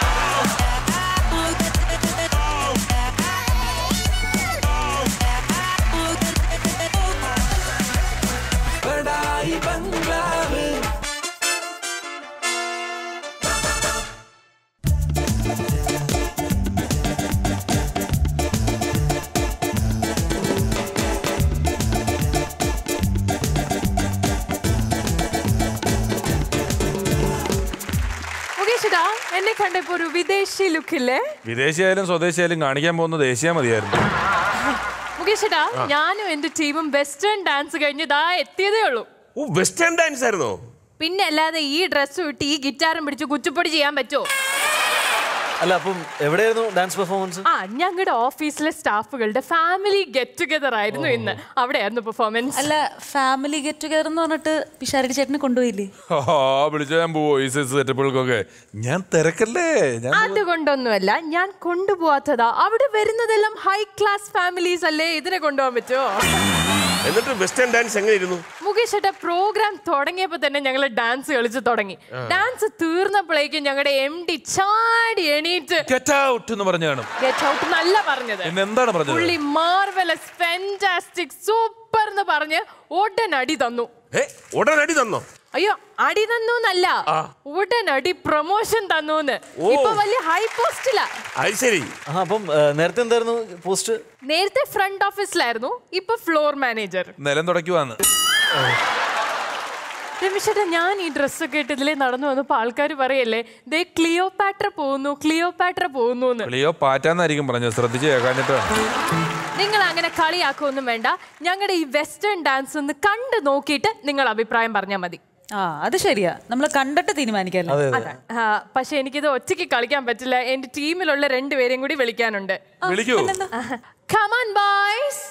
[SPEAKER 4] മുകേഷിടാ എന്നെ കണ്ടപ്പോ ഒരു വിദേശി ലുക്കില്ലേ
[SPEAKER 3] വിദേശിയായാലും സ്വദേശിയായാലും കാണിക്കാൻ പോകുന്നത് ദേശീയ മതിയായിരുന്നു
[SPEAKER 4] മുകേഷിടാ ഞാനും എന്റെ ടീമും വെസ്റ്റേൺ ഡാൻസ് കഴിഞ്ഞ് ദാ എത്തിയതേ ഉള്ളൂ
[SPEAKER 1] ഓ വെസ്റ്റേൺ ഡാൻസ് ആയിരുന്നോ
[SPEAKER 4] പിന്നെ അല്ലാതെ ഈ ഡ്രസ്സ് ഇട്ട് ഈ ഗിറ്റാറും പിടിച്ച് കുച്ചിപ്പൊടി ചെയ്യാൻ പറ്റുമോ
[SPEAKER 7] അല്ല അപ്പം എവിടെയായിരുന്നു ഡാൻസ് പെർഫോമൻസ്
[SPEAKER 4] ആ ഞങ്ങളുടെ ഓഫീസിലെ സ്റ്റാഫുകളുടെ ഫാമിലി ഗെറ്റ് ടുഗദർ ആയിരുന്നു ഇന്ന് അവിടെയായിരുന്നു പെർഫോമൻസ്
[SPEAKER 8] അല്ല ഫാമിലി ഗെറ്റ് ടുഗദർ എന്ന് പറഞ്ഞിട്ട് പിഷാരടി ചേട്ടനെ കൊണ്ടുപോയില്ലേ
[SPEAKER 3] ആ വിളിച്ചാൽ ഞാൻ പോവോ ഈ സൈസ് സെറ്റപ്പുകൾക്കൊക്കെ ഞാൻ തിരക്കല്ലേ ഞാൻ
[SPEAKER 4] അതുകൊണ്ടൊന്നുമല്ല ഞാൻ കൊണ്ടുപോവാത്തതാ അവിടെ വരുന്നതെല്ലാം ഹൈ ക്ലാസ് ഫാമിലീസ് അല്ലേ ഇതിനെ കൊണ്ടുപോകാൻ പറ്റുമോ
[SPEAKER 1] എന്നിട്ട് വെസ്റ്റേൺ ഡാൻസ് എങ്ങനെയിരുന്നു
[SPEAKER 4] മുകേഷ് ഏട്ടാ പ്രോഗ്രാം തുടങ്ങിയപ്പോ തന്നെ ഞങ്ങൾ ഡാൻസ് കളിച്ച് തുടങ്ങി ഡാൻസ് തീർന്നപ്പോഴേക്കും ഞങ്ങളുടെ എം ഡി ചാടി എണീറ്റ്
[SPEAKER 3] ഗെറ്റ് ഔട്ട് എന്ന് പറഞ്ഞാണ്
[SPEAKER 4] ഗെറ്റ് ഔട്ട് നല്ല പറഞ്ഞത്
[SPEAKER 3] പിന്നെ എന്താണ് പറഞ്ഞത്
[SPEAKER 4] പുള്ളി മാർവലസ് ഫെന്റാസ്റ്റിക് സൂപ്പർ എന്ന് പറഞ്ഞ് ഉടനടി തന്നു
[SPEAKER 1] ഏ ഉടനടി തന്നോ
[SPEAKER 4] അയ്യോ അടി തന്നു എന്നല്ല ഉടനടി പ്രൊമോഷൻ തന്നു ഇപ്പൊ വലിയ ഹൈ പോസ്റ്റിലാ
[SPEAKER 1] അത് ശരി
[SPEAKER 7] ആ അപ്പം ആ, നേരത്തെ എന്തായിരുന്നു പോസ്റ്റ്
[SPEAKER 4] നേരത്തെ ഫ്രണ്ട് ഓഫീസിലായിരുന്നു ഇപ്പൊ ഫ്ലോർ മാനേജർ
[SPEAKER 3] നിലം തുടയ്ക്കുവാന്ന്
[SPEAKER 4] രമേശേട്ടാ ഞാൻ ഈ ഡ്രസ്സൊക്കെ ഇട്ട് ഇതിലേ നടന്നു വന്നപ്പോ ആൾക്കാർ പറയല്ലേ ദേ ക്ലിയോപാട്ര പോകുന്നു ക്ലിയോപാട്ര പോകുന്നു എന്ന്
[SPEAKER 3] ക്ലിയോ പാറ്റാന്നായിരിക്കും പറഞ്ഞത് ശ്രദ്ധിച്ച് കേൾക്കാഞ്ഞിട്ടാണ്
[SPEAKER 4] നിങ്ങൾ അങ്ങനെ കളിയാക്കൊന്നും വേണ്ട ഞങ്ങളുടെ ഈ വെസ്റ്റേൺ ഡാൻസ് ഒന്ന് കണ്ടു നോക്കിയിട്ട് നിങ്ങൾ അഭിപ്രായം പറഞ്ഞാൽ മതി
[SPEAKER 8] ആ അത് ശരിയാ നമ്മൾ കണ്ടിട്ട് തീരുമാനിക്കാല്ലോ
[SPEAKER 4] അതാ ആ, പക്ഷെ എനിക്കിത് ഒറ്റയ്ക്ക് കളിക്കാൻ പറ്റില്ല എന്റെ ടീമിലുള്ള രണ്ടുപേരെയും കൂടി വിളിക്കാനുണ്ട്
[SPEAKER 3] വിളിക്കൂ
[SPEAKER 4] കമാൻ ബോയ്സ്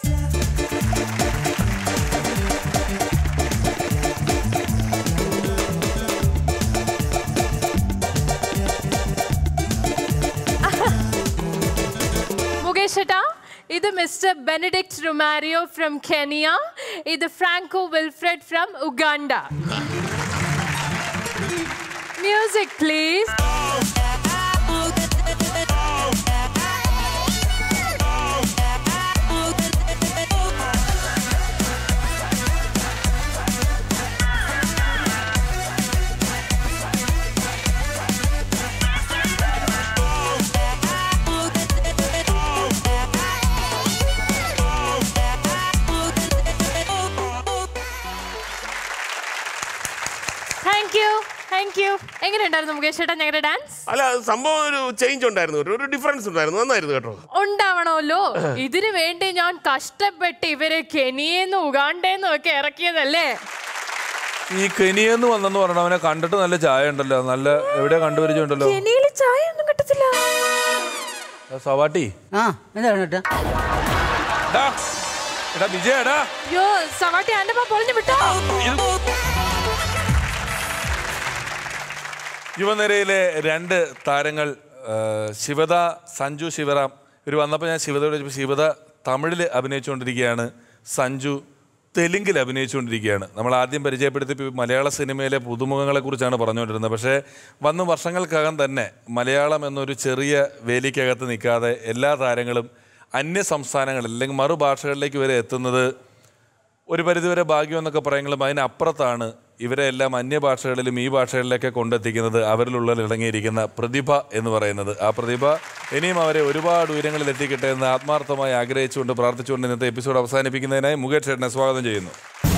[SPEAKER 4] മുകേഷ് ഏട്ടാ ഇത് mister Benedict Rumario from Kenya ഇത് Franco Wilfred from Uganda music please thank you thank you എങ്ങനെയുണ്ടായിരുന്നു മുകേഷ് ചേട്ടാ ഞങ്ങളുടെ ഡാൻസ്
[SPEAKER 1] അല്ല അത് സംഭവം ഒരു ചേഞ്ച് ഉണ്ടായിരുന്നു ഒരു- ഒരു ഡിഫറൻസ് ഉണ്ടായിരുന്നു നന്നായിരുന്നു കേട്ടോ
[SPEAKER 4] ഉണ്ടാവണമല്ലോ ഇതിനു വേണ്ടി ഞാൻ കഷ്ടപ്പെട്ട് ഇവരെ കെനിയെന്നും ഉഗാണ്ടേന്നും ഒക്കെ ഇറക്കിയതല്ലേ
[SPEAKER 3] ഈ കെനിയെന്ന് വന്നെന്ന് പറഞ്ഞ അവനെ കണ്ടിട്ട് നല്ല ചായ ഉണ്ടല്ലോ നല്ല എവിടെയാ കണ്ടുപരിചയമുണ്ടല്ലോ
[SPEAKER 4] കെനിയിൽ ചായ ഒന്നും കിട്ടത്തില്ല
[SPEAKER 3] സവാട്ടി
[SPEAKER 5] ആ എന്താണ് കേട്ടാ
[SPEAKER 3] ഡാ, എടാ വിജയടാ
[SPEAKER 4] യോ സവാട്ടി ആന്റെ പൊളിഞ്ഞു വിട്ടോ
[SPEAKER 3] യുവനിരയിലെ രണ്ട് താരങ്ങൾ ആ, ശിവദ സഞ്ജു ശിവറാം ഇവർ വന്നപ്പോൾ ഞാൻ ശിവതയോട് ചോദിച്ചപ്പോൾ ശിവദ തമിഴിൽ അഭിനയിച്ചുകൊണ്ടിരിക്കുകയാണ് സഞ്ജു തെലുങ്കിൽ അഭിനയിച്ചുകൊണ്ടിരിക്കുകയാണ് നമ്മൾ ആദ്യം പരിചയപ്പെടുത്തിയപ്പോൾ മലയാള സിനിമയിലെ പുതുമുഖങ്ങളെ കുറിച്ചാണ് പറഞ്ഞുകൊണ്ടിരുന്നത് പക്ഷേ വന്ന് വർഷങ്ങൾക്കകം തന്നെ മലയാളം എന്നൊരു ചെറിയ വേലിക്കകത്ത് നിൽക്കാതെ എല്ലാ താരങ്ങളും അന്യ സംസ്ഥാനങ്ങളിൽ അല്ലെങ്കിൽ മറുഭാഷകളിലേക്ക് വരെ എത്തുന്നത് ഒരു പരിധിവരെ ഭാഗ്യം എന്നൊക്കെ പറയുമെങ്കിലും അതിനപ്പുറത്താണ് ഇവരെ എല്ലാം അന്യഭാഷകളിലും ഈ ഭാഷകളിലൊക്കെ കൊണ്ടെത്തിക്കുന്നത് അവരിലുള്ള ഇടങ്ങിയിരിക്കുന്ന പ്രതിഭ എന്ന് പറയുന്നത് ആ പ്രതിഭ ഇനിയും അവരെ ഒരുപാട് ഉയരങ്ങളിൽ എത്തിക്കട്ടെ എന്ന് ആത്മാർത്ഥമായി ആഗ്രഹിച്ചുകൊണ്ട് പ്രാർത്ഥിച്ചുകൊണ്ട് ഇന്നത്തെ എപ്പിസോഡ് അവസാനിപ്പിക്കുന്നതിനായി മുകേഷ് ചേട്ടനെ സ്വാഗതം ചെയ്യുന്നു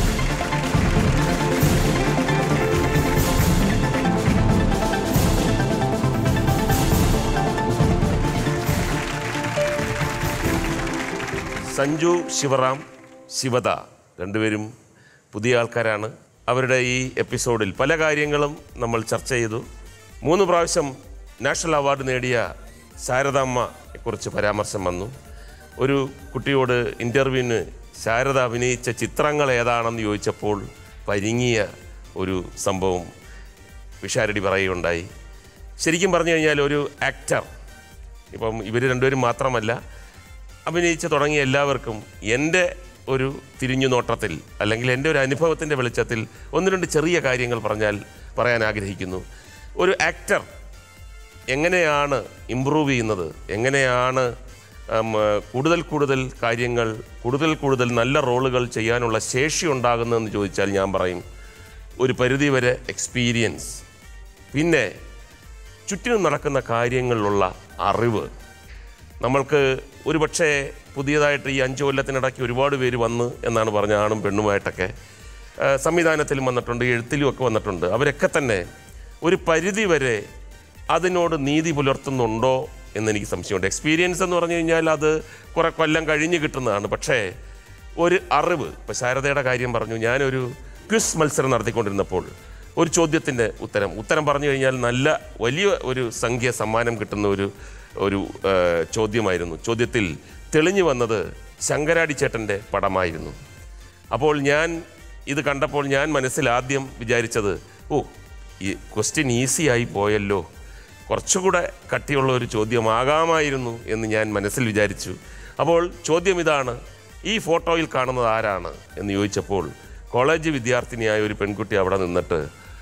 [SPEAKER 1] സഞ്ജു ശിവറാം ശിവദ രണ്ടുപേരും പുതിയ ആൾക്കാരാണ് അവരുടെ ഈ എപ്പിസോഡിൽ പല കാര്യങ്ങളും നമ്മൾ ചർച്ച ചെയ്തു മൂന്ന് പ്രാവശ്യം നാഷണൽ അവാർഡ് നേടിയ ശാരദാമ്മയെക്കുറിച്ച് പരാമർശം വന്നു ഒരു കുട്ടിയോട് ഇൻ്റർവ്യൂവിന് ശാരദ അഭിനയിച്ച ചിത്രങ്ങൾ ഏതാണെന്ന് ചോദിച്ചപ്പോൾ പരിങ്ങിയ ഒരു സംഭവം വിഷാരടി പറയുകയുണ്ടായി ശരിക്കും പറഞ്ഞു കഴിഞ്ഞാൽ ഒരു ആക്ടർ ഇപ്പം ഇവർ രണ്ടുപേരും മാത്രമല്ല അഭിനയിച്ച് തുടങ്ങിയ എല്ലാവർക്കും എൻ്റെ ഒരു തിരിഞ്ഞു നോട്ടത്തിൽ അല്ലെങ്കിൽ എൻ്റെ ഒരു അനുഭവത്തിൻ്റെ വെളിച്ചത്തിൽ ഒന്ന് രണ്ട് ചെറിയ കാര്യങ്ങൾ പറഞ്ഞാൽ പറയാൻ ആഗ്രഹിക്കുന്നു ഒരു ആക്ടർ എങ്ങനെയാണ് ഇമ്പ്രൂവ് ചെയ്യുന്നത് എങ്ങനെയാണ് ഉം, കൂടുതൽ കൂടുതൽ കാര്യങ്ങൾ കൂടുതൽ കൂടുതൽ നല്ല റോളുകൾ ചെയ്യാനുള്ള ശേഷി ഉണ്ടാകുന്നതെന്ന് ചോദിച്ചാൽ ഞാൻ പറയും ഒരു പരിധിവരെ എക്സ്പീരിയൻസ് പിന്നെ ചുറ്റിനും നടക്കുന്ന കാര്യങ്ങളിലുള്ള അറിവ് നമ്മൾക്ക് ഒരുപക്ഷെ പുതിയതായിട്ട് ഈ അഞ്ച് കൊല്ലത്തിനിടയ്ക്ക് ഒരുപാട് പേര് വന്ന് എന്നാണ് പറഞ്ഞ ആണും പെണ്ണുമായിട്ടൊക്കെ ആ, സംവിധാനത്തിലും വന്നിട്ടുണ്ട് എഴുത്തിലും ഒക്കെ വന്നിട്ടുണ്ട് അവരൊക്കെ തന്നെ ഒരു പരിധി വരെ അതിനോട് നീതി പുലർത്തുന്നുണ്ടോ എന്നെനിക്ക് സംശയമുണ്ട് എക്സ്പീരിയൻസ് എന്ന് പറഞ്ഞു കഴിഞ്ഞാൽ അത് കുറെ കൊല്ലം കഴിഞ്ഞ് കിട്ടുന്നതാണ് പക്ഷേ ഒരു അറിവ് ഇപ്പോൾ ശാരദയുടെ കാര്യം പറഞ്ഞു ഞാനൊരു ക്വിസ് മത്സരം നടത്തിക്കൊണ്ടിരുന്നപ്പോൾ ഒരു ചോദ്യത്തിൻ്റെ ഉത്തരം ഉത്തരം പറഞ്ഞു കഴിഞ്ഞാൽ നല്ല വലിയ ഒരു സംഖ്യ സമ്മാനം കിട്ടുന്ന ഒരു ഒരു ആ, ചോദ്യമായിരുന്നു ചോദ്യത്തിൽ തെളിഞ്ഞു വന്നത് ശങ്കരാടി ചേട്ടൻ്റെ പടമായിരുന്നു അപ്പോൾ ഞാൻ ഇത് കണ്ടപ്പോൾ ഞാൻ മനസ്സിൽ ആദ്യം വിചാരിച്ചത് ഓ ഈ ക്വസ്റ്റ്യൻ ഈസി ആയി പോയല്ലോ കുറച്ചുകൂടെ കട്ടിയുള്ള ഒരു ചോദ്യമാകാമായിരുന്നു എന്ന് ഞാൻ മനസ്സിൽ വിചാരിച്ചു അപ്പോൾ ചോദ്യം ഇതാണ് ഈ ഫോട്ടോയിൽ കാണുന്നത് ആരാണ് എന്ന് ചോദിച്ചപ്പോൾ കോളേജ് വിദ്യാർത്ഥിനിയായ ഒരു പെൺകുട്ടി അവിടെ നിന്നിട്ട്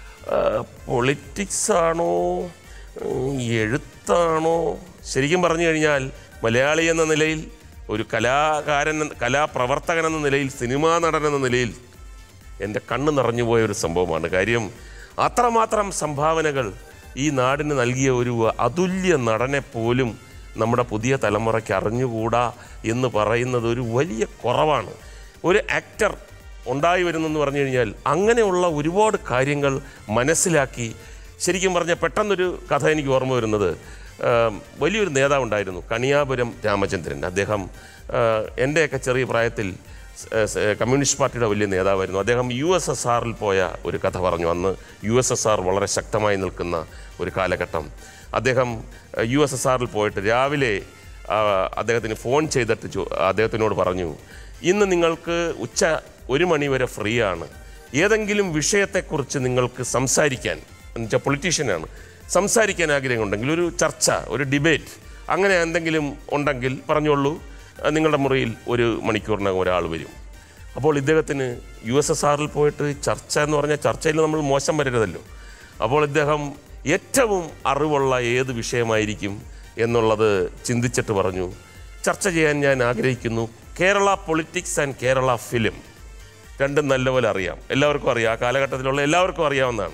[SPEAKER 1] പൊളിറ്റിക്സ് ആണോ ഉം, എഴുത്താണോ ശരിക്കും പറഞ്ഞു കഴിഞ്ഞാൽ മലയാളി എന്ന നിലയിൽ ഒരു കലാകാരൻ എന്ന- കലാപ്രവർത്തകൻ എന്ന നിലയിൽ സിനിമാ നടൻ എന്ന നിലയിൽ എൻ്റെ കണ്ണ് നിറഞ്ഞു പോയ ഒരു സംഭവമാണ് കാര്യം അത്രമാത്രം സംഭാവനകൾ ഈ നാടിന് നൽകിയ ഒരു അതുല്യ നടനെ പോലും നമ്മുടെ പുതിയ തലമുറയ്ക്ക് അറിഞ്ഞുകൂടാ എന്ന് പറയുന്നത് ഒരു വലിയ കുറവാണ് ഒരു ആക്ടർ ഉണ്ടായി വരുന്നെന്ന് പറഞ്ഞു കഴിഞ്ഞാൽ അങ്ങനെയുള്ള ഒരുപാട് കാര്യങ്ങൾ മനസ്സിലാക്കി ശരിക്കും പറഞ്ഞാൽ പെട്ടെന്നൊരു കഥ എനിക്ക് ഓർമ്മ വരുന്നത് ആം, വലിയൊരു നേതാവുണ്ടായിരുന്നു കണിയാപുരം രാമചന്ദ്രൻ അദ്ദേഹം ആ, എൻ്റെയൊക്കെ ചെറിയ പ്രായത്തിൽ സ്- സ്- കമ്മ്യൂണിസ്റ്റ് പാർട്ടിയുടെ വലിയ നേതാവായിരുന്നു അദ്ദേഹം യു എസ് എസ് ആറിൽ പോയ ഒരു കഥ പറഞ്ഞു അന്ന് യു എസ് എസ് ആർ വളരെ ശക്തമായി നിൽക്കുന്ന ഒരു കാലഘട്ടം അദ്ദേഹം യു എസ് എസ് ആറിൽ പോയിട്ട് രാവിലെ ആ, അദ്ദേഹത്തിന് ഫോൺ ചെയ്തിട്ട് ചോ- അദ്ദേഹത്തിനോട് പറഞ്ഞു ഇന്ന് നിങ്ങൾക്ക് ഉച്ച ഒരു മണി വരെ ഫ്രീ ആണ് ഏതെങ്കിലും വിഷയത്തെക്കുറിച്ച് നിങ്ങൾക്ക് സംസാരിക്കാൻ എന്നുവെച്ചാൽ പൊളിറ്റീഷ്യനാണ് സംസാരിക്കാൻ ആഗ്രഹമുണ്ടെങ്കിൽ ഒരു ചർച്ച ഒരു ഡിബേറ്റ് അങ്ങനെ എന്തെങ്കിലും ഉണ്ടെങ്കിൽ പറഞ്ഞോളൂ അഹ് നിങ്ങളുടെ മുറിയിൽ ഒരു മണിക്കൂറിനകം ഒരാൾ വരും അപ്പോൾ ഇദ്ദേഹത്തിന് യു എസ് എസ് ആറിൽ പോയിട്ട് ചർച്ച എന്ന് പറഞ്ഞാൽ ചർച്ചയിൽ നമ്മൾ മോശം വരരുതല്ലോ അപ്പോൾ ഇദ്ദേഹം ഏറ്റവും അറിവുള്ള ഏത് വിഷയമായിരിക്കും എന്നുള്ളത് ചിന്തിച്ചിട്ട് പറഞ്ഞു ചർച്ച ചെയ്യാൻ ഞാൻ ആഗ്രഹിക്കുന്നു Kerala politics and Kerala film രണ്ടും നല്ലപോലെ അറിയാം എല്ലാവർക്കും അറിയാം ആ കാലഘട്ടത്തിലുള്ള എല്ലാവർക്കും അറിയാവുന്നതാണ്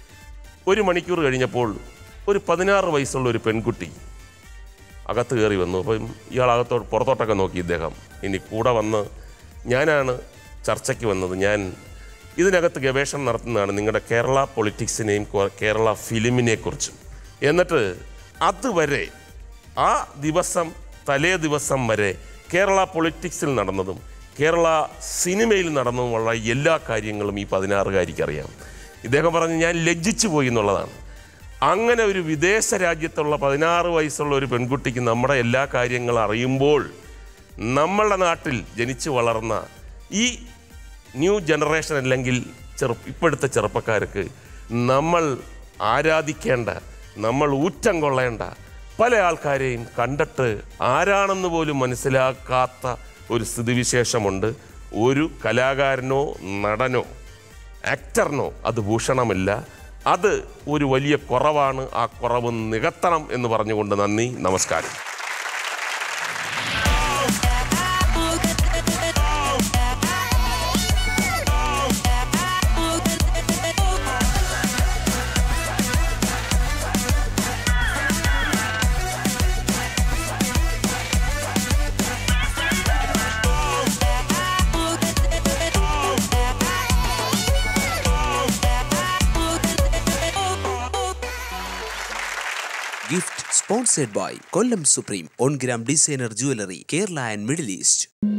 [SPEAKER 1] ഒരു മണിക്കൂർ കഴിഞ്ഞപ്പോൾ ഒരു പതിനാറ് വയസ്സുള്ള ഒരു പെൺകുട്ടി അകത്ത് കയറി വന്നു അപ്പം ഇയാൾ അകത്തോട്ട് പുറത്തോട്ടൊക്കെ നോക്കി ഇദ്ദേഹം ഇനി കൂടെ വന്ന് ഞാനാണ് ചർച്ചയ്ക്ക് വന്നത് ഞാൻ ഇതിനകത്ത് ഗവേഷണം നടത്തുന്നതാണ് നിങ്ങളുടെ കേരള പൊളിറ്റിക്സിനെയും കൊ- കേരള ഫിലിമിനെ കുറിച്ചും എന്നിട്ട് അതുവരെ ആ ദിവസം തലേ ദിവസം വരെ കേരള പൊളിറ്റിക്സിൽ നടന്നതും കേരള സിനിമയിൽ നടന്നതുമുള്ള എല്ലാ കാര്യങ്ങളും ഈ പതിനാറുകാരിക്ക് അറിയാം ഇദ്ദേഹം പറഞ്ഞു ഞാൻ ലജ്ജിച്ചു പോയി എന്നുള്ളതാണ് അങ്ങനെ ഒരു വിദേശ രാജ്യത്തുള്ള പതിനാറ് വയസ്സുള്ള ഒരു പെൺകുട്ടിക്ക് നമ്മുടെ എല്ലാ കാര്യങ്ങളും അറിയുമ്പോൾ നമ്മളുടെ നാട്ടിൽ ജനിച്ചു വളർന്ന ഈ ന്യൂ ജനറേഷൻ അല്ലെങ്കിൽ ചെറു ഇപ്പോഴത്തെ ചെറുപ്പക്കാർക്ക് നമ്മൾ ആരാധിക്കേണ്ട നമ്മൾ ഊറ്റം കൊള്ളേണ്ട പല ആൾക്കാരെയും കണ്ടിട്ട് ആരാണെന്ന് പോലും മനസ്സിലാക്കാത്ത ഒരു സ്ഥിതിവിശേഷമുണ്ട് ഒരു കലാകാരനോ നടനോ ആക്ടറിനോ അത് ഭൂഷണമില്ല അത് ഒരു വലിയ കുറവാണ് ആ കുറവ് നികത്തണം എന്ന് പറഞ്ഞുകൊണ്ട് നന്ദി നമസ്കാരം
[SPEAKER 13] Gift sponsored by Kollam Supreme, On Gram Designer Jewelry, Kerala and Middle East.